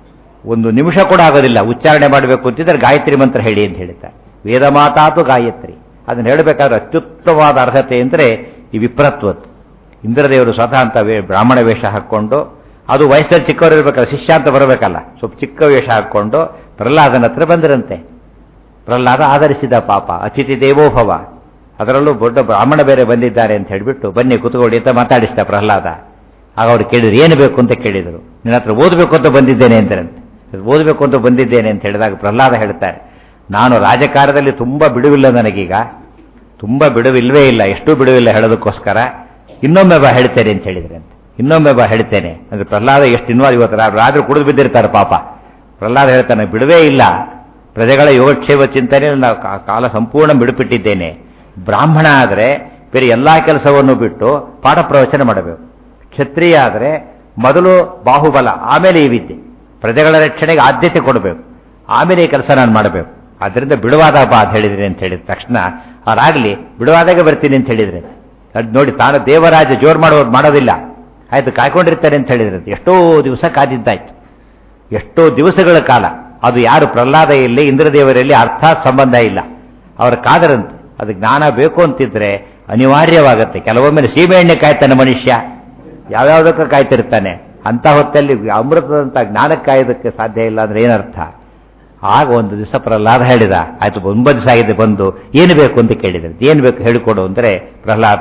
ಒಂದು ನಿಮಿಷ ಕೂಡ ಆಗೋದಿಲ್ಲ ಉಚ್ಚಾರಣೆ ಮಾಡಬೇಕು ಅಂತಿದ್ರೆ ಗಾಯತ್ರಿ ಮಂತ್ರ ಹೇಳಿ ಅಂತ ಹೇಳ್ತಾರೆ ವೇದ ಮಾತಾತು ಗಾಯತ್ರಿ ಅದನ್ನು ಹೇಳಬೇಕಾದ್ರೆ ಅತ್ಯುತ್ತಮವಾದ ಅರ್ಹತೆ ಅಂದರೆ ಈ ವಿಪ್ರತ್ವತ್ತು ಇಂದ್ರದೇವರು ಸ್ವತಃ ಅಂತ ವೇ ಬ್ರಾಹ್ಮಣ ವೇಷ ಹಾಕ್ಕೊಂಡು ಅದು ವಯಸ್ಸಲ್ಲಿ ಚಿಕ್ಕವರು ಇರಬೇಕಲ್ಲ ಶಿಷ್ಯ ಅಂತ ಬರಬೇಕಲ್ಲ ಸ್ವಲ್ಪ ಚಿಕ್ಕ ವೇಷ ಹಾಕ್ಕೊಂಡು ಪ್ರಹ್ಲಾದನ ಹತ್ರ ಬಂದರಂತೆ ಪ್ರಹ್ಲಾದ ಆಧರಿಸಿದ ಪಾಪ ಅತಿಥಿ ದೇವೋಭವ ಅದರಲ್ಲೂ ದೊಡ್ಡ ಬ್ರಾಹ್ಮಣ ಬೇರೆ ಬಂದಿದ್ದಾರೆ ಅಂತ ಹೇಳಿಬಿಟ್ಟು ಬನ್ನಿ ಕುತ್ಕೊಳ್ಳಿ ಅಂತ ಮಾತಾಡಿಸಿದ ಪ್ರಹ್ಲಾದ ಆಗ ಅವ್ರು ಕೇಳಿದ್ರು ಏನು ಬೇಕು ಅಂತ ಕೇಳಿದರು ನಿನ್ನ ಹತ್ರ ಓದಬೇಕು ಅಂತ ಬಂದಿದ್ದೇನೆ ಅಂತಾರಂತೆ ಓದಬೇಕು ಅಂತ ಬಂದಿದ್ದೇನೆ ಅಂತ ಹೇಳಿದಾಗ ಪ್ರಹ್ಲಾದ ಹೇಳ್ತಾರೆ ನಾನು ರಾಜಕಾರಣದಲ್ಲಿ ತುಂಬ ಬಿಡುವಿಲ್ಲ ನನಗೀಗ ತುಂಬ ಬಿಡುವಿಲ್ವೇ ಇಲ್ಲ ಎಷ್ಟು ಬಿಡುವಿಲ್ಲ ಹೇಳೋದಕ್ಕೋಸ್ಕರ ಇನ್ನೊಮ್ಮೆ ಬಾ ಹೇಳ್ತೇನೆ ಅಂತ ಹೇಳಿದ್ರೆ ಅಂತ ಇನ್ನೊಮ್ಮೆ ಬಾ ಹೇಳ್ತೇನೆ ಅಂದ್ರೆ ಪ್ರಹ್ಲಾದ ಎಷ್ಟು ಇನ್ವಾಲ್ವ್ ಇವತ್ತು ರಾತ್ರಿ ಕುಡಿದು ಬಿದ್ದಿರ್ತಾರೆ ಪಾಪ ಪ್ರಹ್ಲಾದ ಹೇಳ್ತಾನೆ ಬಿಡುವೇ ಇಲ್ಲ ಪ್ರಜೆಗಳ ಯೋಗಕ್ಷೇಮ ಚಿಂತನೆ ನಾನು ಕಾಲ ಸಂಪೂರ್ಣ ಬಿಡುಪಿಟ್ಟಿದ್ದೇನೆ ಬ್ರಾಹ್ಮಣ ಆದರೆ ಬೇರೆ ಎಲ್ಲಾ ಕೆಲಸವನ್ನು ಬಿಟ್ಟು ಪಾಠ ಪ್ರವಚನ ಮಾಡಬೇಕು ಕ್ಷತ್ರಿಯ ಆದರೆ ಮೊದಲು ಬಾಹುಬಲ ಆಮೇಲೆ ಈ ವಿದ್ಯೆ ಪ್ರಜೆಗಳ ರಕ್ಷಣೆಗೆ ಆದ್ಯತೆ ಕೊಡಬೇಕು ಆಮೇಲೆ ಈ ಕೆಲಸ ನಾನು ಮಾಡಬೇಕು ಆದ್ದರಿಂದ ಬಿಡುವಾದ ಬಾ ಅಂತ ಹೇಳಿದ್ರಿ ಅಂತ ಹೇಳಿದ ತಕ್ಷಣ ಅವರಾಗಲಿ ಬಿಡುವಾದಾಗ ಬರ್ತೀನಿ ಅಂತ ಹೇಳಿದ್ರೆ ಅದು ನೋಡಿ ತಾನು ದೇವರಾಜ ಜೋರು ಮಾಡೋ ಮಾಡೋದಿಲ್ಲ ಆಯ್ತು ಕಾಯ್ಕೊಂಡಿರ್ತಾರೆ ಅಂತ ಹೇಳಿದ್ರೆ ಎಷ್ಟೋ ದಿವಸ ಕಾದಿದ್ದಾಯ್ತು ಎಷ್ಟೋ ದಿವಸಗಳ ಕಾಲ ಅದು ಯಾರು ಪ್ರಹ್ಲಾದ ಇಲ್ಲಿ ಇಂದ್ರದೇವರಲ್ಲಿ ಅರ್ಥಾತ್ ಸಂಬಂಧ ಇಲ್ಲ ಅವರ ಕಾದರಂತೆ ಅದು ಜ್ಞಾನ ಬೇಕು ಅಂತಿದ್ರೆ ಅನಿವಾರ್ಯವಾಗತ್ತೆ ಕೆಲವೊಮ್ಮೆ ಸೀಮೆಎಣ್ಣೆ ಕಾಯ್ತಾನೆ ಮನುಷ್ಯ ಯಾವ್ಯಾವುದಕ್ಕೆ ಕಾಯ್ತಿರ್ತಾನೆ ಅಂತ ಹೊತ್ತಲ್ಲಿ ಅಮೃತದಂತ ಜ್ಞಾನಕ್ಕೆ ಕಾಯೋದಕ್ಕೆ ಸಾಧ್ಯ ಇಲ್ಲ ಅಂದ್ರೆ ಏನರ್ಥ ಆಗ ಒಂದು ದಿವಸ ಪ್ರಹ್ಲಾದ ಹೇಳಿದ ಆಯ್ತು ಒಂಬತ್ತು ದಿವಸ ಆಗಿದೆ ಬಂದು ಏನು ಬೇಕು ಅಂತ ಕೇಳಿದ್ರೆ ಏನು ಬೇಕು ಹೇಳಿಕೊಡು ಅಂದರೆ ಪ್ರಹ್ಲಾದ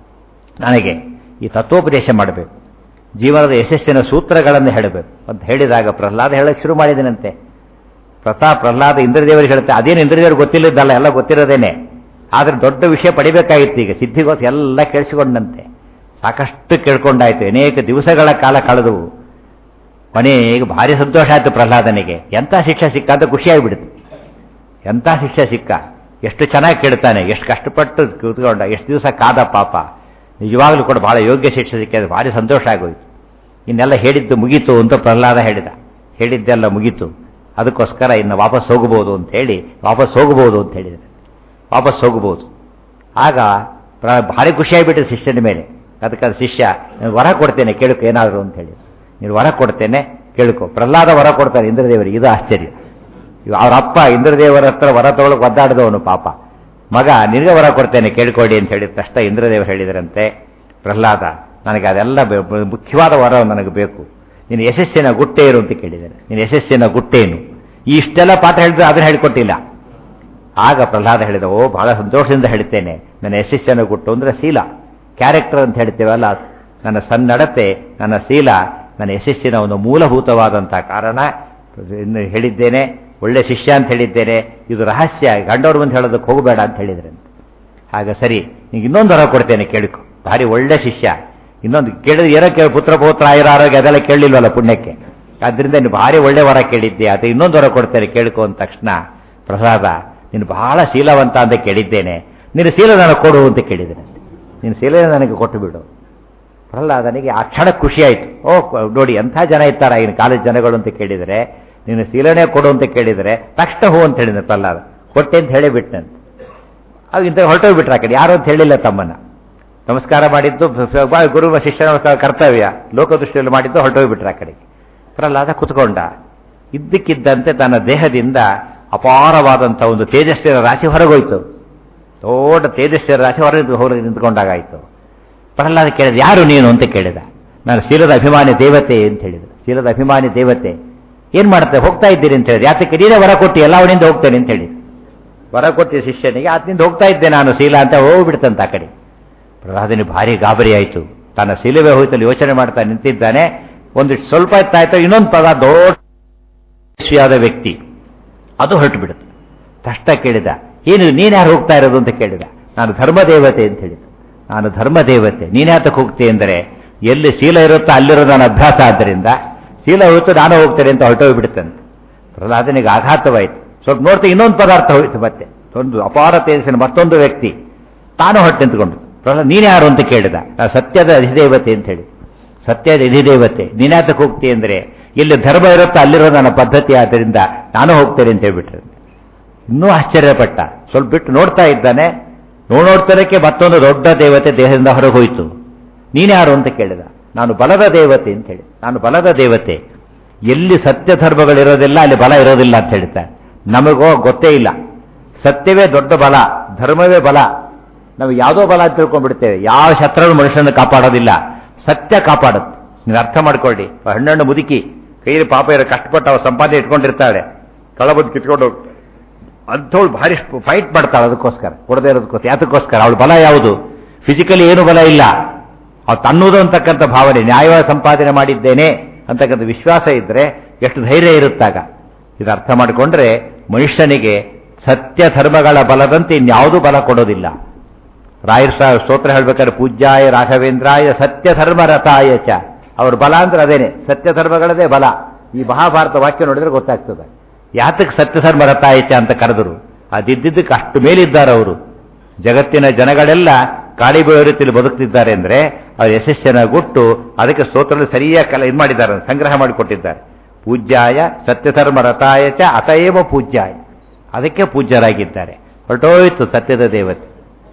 ನನಗೆ ಈ ತತ್ವೋಪದೇಶ ಮಾಡಬೇಕು ಜೀವನದ ಯಶಸ್ಸಿನ ಸೂತ್ರಗಳನ್ನು ಹೇಳಬೇಕು ಅಂತ ಹೇಳಿದಾಗ ಪ್ರಹ್ಲಾದ ಹೇಳಕ್ಕೆ ಶುರು ಮಾಡಿದನಂತೆ ಪ್ರತಾಪ್ ಪ್ರಹ್ಲಾದ ಇಂದ್ರದೇವರಿಗೆ ಹೇಳುತ್ತೆ ಅದೇನು ಇಂದ್ರದೇವರು ಗೊತ್ತಿಲ್ಲದಲ್ಲ ಎಲ್ಲ ಗೊತ್ತಿರೋದೇನೆ ಆದ್ರೆ ದೊಡ್ಡ ವಿಷಯ ಪಡಿಬೇಕಾಗಿತ್ತು ಈಗ ಸಿದ್ಧಿಗೋಸ್ ಎಲ್ಲ ಕೇಳಿಸಿಕೊಂಡಂತೆ ಸಾಕಷ್ಟು ಕೇಳ್ಕೊಂಡಾಯ್ತು ಅನೇಕ ದಿವಸಗಳ ಕಾಲ ಕಳೆದವು ಕೊನೆಗೆ ಭಾರಿ ಸಂತೋಷ ಆಯ್ತು ಪ್ರಹ್ಲಾದನಿಗೆ ಎಂಥ ಶಿಕ್ಷೆ ಸಿಕ್ಕ ಅಂತ ಖುಷಿಯಾಗಿಬಿಡ್ತು ಎಂಥ ಶಿಕ್ಷೆ ಸಿಕ್ಕ ಎಷ್ಟು ಚೆನ್ನಾಗಿ ಕೇಳ್ತಾನೆ ಎಷ್ಟು ಕಷ್ಟಪಟ್ಟು ಕೂತ್ಕೊಂಡ ಎಷ್ಟು ದಿವಸ ಕಾದ ಪಾಪ ನಿಜವಾಗ್ಲೂ ಕೂಡ ಬಹಳ ಯೋಗ್ಯ ಶಿಕ್ಷೆ ಸಿಕ್ಕಿದ್ರೆ ಭಾರಿ ಸಂತೋಷ ಆಗೋಯ್ತು ಇನ್ನೆಲ್ಲ ಹೇಳಿದ್ದು ಮುಗೀತು ಅಂತ ಪ್ರಹ್ಲಾದ ಹೇಳಿದ ಹೇಳಿದ್ದೆಲ್ಲ ಮುಗೀತು ಅದಕ್ಕೋಸ್ಕರ ಇನ್ನು ವಾಪಸ್ ಹೋಗಬಹುದು ಅಂತ ಹೇಳಿ ವಾಪಸ್ ಹೋಗಬಹುದು ಅಂತ ಹೇಳಿದರೆ ವಾಪಸ್ ಹೋಗಬಹುದು ಆಗ ಪ್ರ- ಭಾರಿ ಖುಷಿಯಾಗಿಬಿಟ್ಟು ಶಿಷ್ಯನ ಮೇಲೆ ಅದಕ್ಕೆ ಅದು ಶಿಷ್ಯ "ನಾನು ವರ ಕೊಡ್ತೇನೆ ಕೇಳ್ಕೊ ಏನಾದರೂ ಅಂತ ಹೇಳಿ ನೀನು ವರ ಕೊಡ್ತೇನೆ ಕೇಳ್ಕೊ ಪ್ರಹ್ಲಾದ ವರ ಕೊಡ್ತಾನೆ ಇಂದ್ರದೇವರಿಗೆ ಇದು ಆಶ್ಚರ್ಯ ಇವ ಅವ್ರ ಅಪ್ಪ ಇಂದ್ರದೇವರ ಹತ್ರ ವರ ತಗೊಳಕ್ ಒದ್ದಾಡಿದವನು ಪಾಪ ಮಗ ನಿನಗೆ ವರ ಕೊಡ್ತೇನೆ ಕೇಳ್ಕೊಡಿ ಅಂತ ಹೇಳಿದ ತಕ್ಷಣ ಇಂದ್ರದೇವರು ಹೇಳಿದರಂತೆ ಪ್ರಹ್ಲಾದ ನನಗೆ ಅದೆಲ್ಲ ಬೆ- ಬೆ- ಮುಖ್ಯವಾದ ವರ ನನಗೆ ಬೇಕು ನೀನು ಯಶಸ್ಸಿನ ಗುಟ್ಟೇನು ಅಂತ ಕೇಳಿದ್ದಾರೆ ನೀನು ಯಶಸ್ಸಿನ ಗುಟ್ಟೇನು ಈ ಇಷ್ಟೆಲ್ಲ ಪಾಠ ಹೇಳಿದ್ರೆ ಅದನ್ನ ಹೇಳಿಕೊಟ್ಟಿಲ್ಲ ಆಗ ಪ್ರಹ್ಲಾದ ಹೇಳಿದ ಓ ಬಹಳ ಸಂತೋಷದಿಂದ ಹೇಳ್ತೇನೆ ನನ್ನ ಯಶಸ್ಸನ್ನು ಗುಟ್ಟು ಅಂದ್ರೆ ಶೀಲ ಕ್ಯಾರೆಕ್ಟರ್ ಅಂತ ಹೇಳ್ತೇವಲ್ಲ ಅದು. ನನ್ನ ಸನ್ನಡತೆ ನನ್ನ ಶೀಲ ನನ್ನ ಯಶಸ್ಸಿನ ಒಂದು ಮೂಲಭೂತವಾದಂತಹ ಕಾರಣ ಇನ್ನು ಹೇಳಿದ್ದೇನೆ ಒಳ್ಳೆ ಶಿಷ್ಯ ಅಂತ ಹೇಳಿದ್ದೇನೆ ಇದು ರಹಸ್ಯ ಗಂಡವ್ರ ಮುಂದೆ ಹೇಳೋದಕ್ಕೆ ಹೋಗಬೇಡ ಅಂತ ಹೇಳಿದ್ರೆ ಆಗ ಸರಿ ನಿಂಗೆ ಇನ್ನೊಂದು ವರ ಕೊಡ್ತೇನೆ ಕೇಳಿಕೊ ಭಾರಿ ಒಳ್ಳೆ ಶಿಷ್ಯ ಇನ್ನೊಂದು ಕೇಳಿದ್ರೆ ಏನೋ ಕೇಳಿ ಪುತ್ರ ಪೌತ್ರ ಆಯುರ ಆರೋಗ್ಯ ಅದೆಲ್ಲ ಕೇಳಲಿಲ್ವಲ್ಲ ಪುಣ್ಯಕ್ಕೆ ಆದ್ರಿಂದ ನೀನು ಭಾರಿ ಒಳ್ಳೆ ವರ ಕೇಳಿದ್ದೆ ಅದು ಇನ್ನೊಂದು ವರ ಕೊಡ್ತೇನೆ ಕೇಳಿಕೊ ಅಂದ ತಕ್ಷಣ ಪ್ರಸಾದ ನೀನು ಬಹಳ ಶೀಲವಂತ ಅಂತ ಕೇಳಿದ್ದೇನೆ ನೀನು ಶೀಲ ನನಗೆ ಕೊಡು ಅಂತ ಕೇಳಿದ್ದೇನೆ ನೀನು ಶೀಲ ನನಗೆ ಕೊಟ್ಟು ಬಿಡು ಪ್ರಹ್ಲಾದನಿಗೆ ಆ ಕ್ಷಣ ಖುಷಿ ಆಯಿತು ಓ ಕ- ನೋಡಿ ಎಂಥ ಜನ ಇರ್ತಾರ ಆಗಿನ ಕಾಲೇಜ್ ಜನಗಳು ಅಂತ ಕೇಳಿದರೆ ನೀನು ಶೀಲನೆ ಕೊಡು ಅಂತ ಕೇಳಿದರೆ ತಕ್ಷಣ ಹೋ ಅಂತ ಹೇಳಿದ ಪ್ರಹ್ಲಾದ ಕೊಟ್ಟೆ ಅಂತ ಹೇಳಿ ಬಿಟ್ಟನಂತೆ ಅದು ಇಂಥ ಹೊರಟೋಗ್ಬಿಟ್ರೆ ಆ ಕಡೆ ಯಾರು ಅಂತ ಹೇಳಿಲ್ಲ ತಮ್ಮನ್ನ ನಮಸ್ಕಾರ ಮಾಡಿದ್ದು ಫ- ಫ- ಬಾ- ಗುರು ಶಿಷ್ಯನ ಕ- ಕರ್ತವ್ಯ ಲೋಕದೃಷ್ಟಿಯಲ್ಲಿ ಮಾಡಿದ್ದು ಹೊರಟೋಗ್ಬಿಟ್ರೆ ಆ ಕಡೆಗೆ ಪ್ರಹ್ಲಾದ ಕುತ್ಕೊಂಡ ಇದ್ದಕ್ಕಿದ್ದಂತೆ ತನ್ನ ದೇಹದಿಂದ ಅಪಾರವಾದಂಥ ಒಂದು ತೇಜಸ್ವಿನ ರಾಶಿ ಹೊರಗೋಯ್ತು ದೊಡ್ಡ ತೇಜಸ್ವಿನ ರಾಶಿ ಹೊರಗೆ ಹೊರಗೆ ನಿಂತ್ಕೊಂಡಾಗಾಯ್ತು ಪ್ರಹ್ಲಾದ ಕೇಳಿದ ಯಾರು ನೀನು ಅಂತ ಕೇಳಿದ ನಾನು ಶೀಲದ ಅಭಿಮಾನಿ ದೇವತೆ ಅಂತ ಹೇಳಿದ ಶೀಲದ ಅಭಿಮಾನಿ ದೇವತೆ ಏನ್ ಮಾಡ್ತೆ ಹೋಗ್ತಾ ಇದ್ದೀರಿ ಅಂತ ಹೇಳಿದ ಯಾತಕ್ಕೆ ನೀನೇ ವರ ಕೊಟ್ಟು ಎಲ್ಲ ಅವನಿಂದ ಹೋಗ್ತೇನೆ ಅಂತ ಹೇಳಿ ವರ ಕೊಟ್ಟಿಯ ಶಿಷ್ಯನಿಗೆ ಆತನಿಂದ ಹೋಗ್ತಾ ಇದ್ದೆ ನಾನು ಶೀಲ ಅಂತ ಹೋಗ್ಬಿಡ್ತಂತ ಆ ಕಡೆ ಪ್ರಹ್ಲಾದನಿಗೆ ಭಾರಿ ಗಾಬರಿ ಆಯಿತು ತನ್ನ ಶಿಲುವೆ ಹೋಯ್ತಲ್ಲಿ ಯೋಚನೆ ಮಾಡ್ತಾ ನಿಂತಿದ್ದಾನೆ ಒಂದಿಷ್ಟು ಸ್ವಲ್ಪ ಇತ್ತಾಯ್ತು ಇನ್ನೊಂದು ಪದ ದೊಡ್ಡ ಯಶಸ್ವಿಯಾದ ವ್ಯಕ್ತಿ ಅದು ಹೊರಟು ಬಿಡುತ್ತೆ ತಷ್ಟ ಕೇಳಿದ ಏನು ನೀನು ಯಾರು ಹೋಗ್ತಾ ಇರೋದು ಅಂತ ಕೇಳಿದ ನಾನು ಧರ್ಮದೇವತೆ ಅಂತ ಹೇಳಿದ ನಾನು ಧರ್ಮದೇವತೆ ನೀನ್ಯಾತಕ್ಕೆ ಹೋಗ್ತೆ ಅಂದರೆ ಎಲ್ಲಿ ಶೀಲ ಇರುತ್ತೋ ಅಲ್ಲಿರೋ ನನ್ನ ಅಭ್ಯಾಸ ಆದ್ದರಿಂದ ಶೀಲ ಹೋಯ್ತು ನಾನು ಹೋಗ್ತೇನೆ ಅಂತ ಹೊರಟೋಗ್ಬಿಡುತ್ತಂತೆ ಪ್ರಹ್ಲಾದನಿಗೆ ಆಘಾತವಾಯಿತು ಸ್ವಲ್ಪ ನೋಡ್ತಾ ಇನ್ನೊಂದು ಪದಾರ್ಥ ಹೋಯ್ತು ಮತ್ತೆ ಒಂದು ಅಪಾರ ತೇಜಸ್ಸಿನ ಮತ್ತೊಂದು ವ್ಯಕ್ತಿ ತಾನು ಹೊಟ್ಟೆ ನಿಂತ್ಕೊಂಡು ಪ್ರಹ್ಲಾದ ನೀನು ಯಾರು ಅಂತ ಕೇಳಿದ ನಾನು ಸತ್ಯದ ಅಧಿದೇವತೆ ಅಂತ ಹೇಳಿ ಸತ್ಯದ ಅಧಿದೇವತೆ ನೀನ್ಯಾತಕ್ಕೆ ಹೋಗ್ತಿ ಅಂದರೆ ಎಲ್ಲಿ ಧರ್ಮ ಇರುತ್ತೋ ಅಲ್ಲಿರೋ ನನ್ನ ಪದ್ಧತಿ ಆದ್ದರಿಂದ ನಾನು ಹೋಗ್ತೇನೆ ಅಂತ ಹೇಳ್ಬಿಟ್ರೆ ಇನ್ನೂ ಆಶ್ಚರ್ಯಪಟ್ಟ ಸ್ವಲ್ಪ ಬಿಟ್ಟು ನೋಡ್ತಾ ಇದ್ದಾನೆ ನೋಡೋಡ್ತರಕ್ಕೆ ಮತ್ತೊಂದು ದೊಡ್ಡ ದೇವತೆ ದೇಹದಿಂದ ಹೊರಗೆ ಹೋಯಿತು ನೀನ್ಯಾರು ಅಂತ ಕೇಳಿದ ನಾನು ಬಲದ ದೇವತೆ ಅಂತ ಹೇಳಿ ನಾನು ಬಲದ ದೇವತೆ ಎಲ್ಲಿ ಸತ್ಯ ಧರ್ಮಗಳಿರೋದಿಲ್ಲ ಅಲ್ಲಿ ಬಲ ಇರೋದಿಲ್ಲ ಅಂತ ಹೇಳ್ತಾರೆ ನಮಗೋ ಗೊತ್ತೇ ಇಲ್ಲ ಸತ್ಯವೇ ದೊಡ್ಡ ಬಲ ಧರ್ಮವೇ ಬಲ ನಾವು ಯಾವುದೋ ಬಲ ಅಂತ ತಿಳ್ಕೊಂಡ್ಬಿಡ್ತೇವೆ ಯಾವ ಶತ್ರುಗಳು ಮನುಷ್ಯನ ಕಾಪಾಡೋದಿಲ್ಲ ಸತ್ಯ ಕಾಪಾಡುತ್ತೆ ನೀವು ಅರ್ಥ ಮಾಡ್ಕೊಳ್ಳಿ ಹಣ್ಣಣ್ಣು ಮುದುಕಿ ಕೈಯಲ್ಲಿ ಪಾಪ ಇರೋ ಕಷ್ಟಪಟ್ಟು ಅವ್ರು ಸಂಪಾದನೆ ಇಟ್ಕೊಂಡಿರ್ತಾಳೆ ಕಳಬದ್ದು ಕಿತ್ಕೊಂಡು ಹೋಗ್ತಾರೆ ಅಂಥವಳು ಭಾರಿ ಫೈಟ್ ಮಾಡ್ತಾಳೆ ಅದಕ್ಕೋಸ್ಕರ ಕೊಡದೇ ಇರೋದಕ್ಕೋಸ್ಕರ ಯಾತಕ್ಕೋಸ್ಕರ ಅವಳು ಬಲ ಯಾವುದು ಫಿಸಿಕಲಿ ಏನು ಬಲ ಇಲ್ಲ ಅವ್ರು ತನ್ನುವುದು ಅಂತಕ್ಕಂಥ ಭಾವನೆ ನ್ಯಾಯವಾಗಿ ಸಂಪಾದನೆ ಮಾಡಿದ್ದೇನೆ ಅಂತಕ್ಕಂಥ ವಿಶ್ವಾಸ ಇದ್ರೆ ಎಷ್ಟು ಧೈರ್ಯ ಇರುತ್ತಾಗ ಇದು ಅರ್ಥ ಮಾಡಿಕೊಂಡ್ರೆ ಮನುಷ್ಯನಿಗೆ ಸತ್ಯ ಧರ್ಮಗಳ ಬಲದಂತೆ ಇನ್ಯಾವುದೂ ಬಲ ಕೊಡೋದಿಲ್ಲ ರಾಯರ್ ಸಹ ಸ್ತೋತ್ರ ಹೇಳ್ಬೇಕಾದ್ರೆ ಪೂಜ್ಯಾಯ ರಾಘವೇಂದ್ರಾಯ ಸತ್ಯ ಧರ್ಮ ರಥಾಯ ಚ ಅವ್ರ ಬಲ ಅಂದ್ರೆ ಅದೇನೆ ಸತ್ಯ ಧರ್ಮಗಳದೇ ಬಲ ಈ ಮಹಾಭಾರತ ವಾಕ್ಯ ನೋಡಿದ್ರೆ ಗೊತ್ತಾಗ್ತದೆ ಯಾತಕ್ಕೆ ಸತ್ಯ ಧರ್ಮ ರಥಾಯ ಚ ಅಂತ ಕರೆದರು ಅದಿದ್ದಕ್ಕೆ ಅಷ್ಟು ಮೇಲಿದ್ದಾರೆ ಅವರು ಜಗತ್ತಿನ ಜನಗಳೆಲ್ಲ ಕಾಡಿ ಬೀಳೋ ರೀತಿಯಲ್ಲಿ ಬದುಕ್ತಿದ್ದಾರೆ ಅಂದ್ರೆ ಅವ್ರ ಯಶಸ್ಸಿನ ಗುಟ್ಟು ಅದಕ್ಕೆ ಸ್ತೋತ್ರದಲ್ಲಿ ಸರಿಯಾಗಿ ಕಲ ಇದು ಮಾಡಿದ್ದಾರೆ ಸಂಗ್ರಹ ಮಾಡಿಕೊಟ್ಟಿದ್ದಾರೆ ಪೂಜ್ಯಾಯ ಸತ್ಯಧರ್ಮ ರಥಾಯ ಚ ಅತಯೇವ ಪೂಜ್ಯಾಯ ಅದಕ್ಕೆ ಪೂಜ್ಯರಾಗಿದ್ದಾರೆ ಹೊರಟೋಯ್ತು ಸತ್ಯದ ದೇವತೆ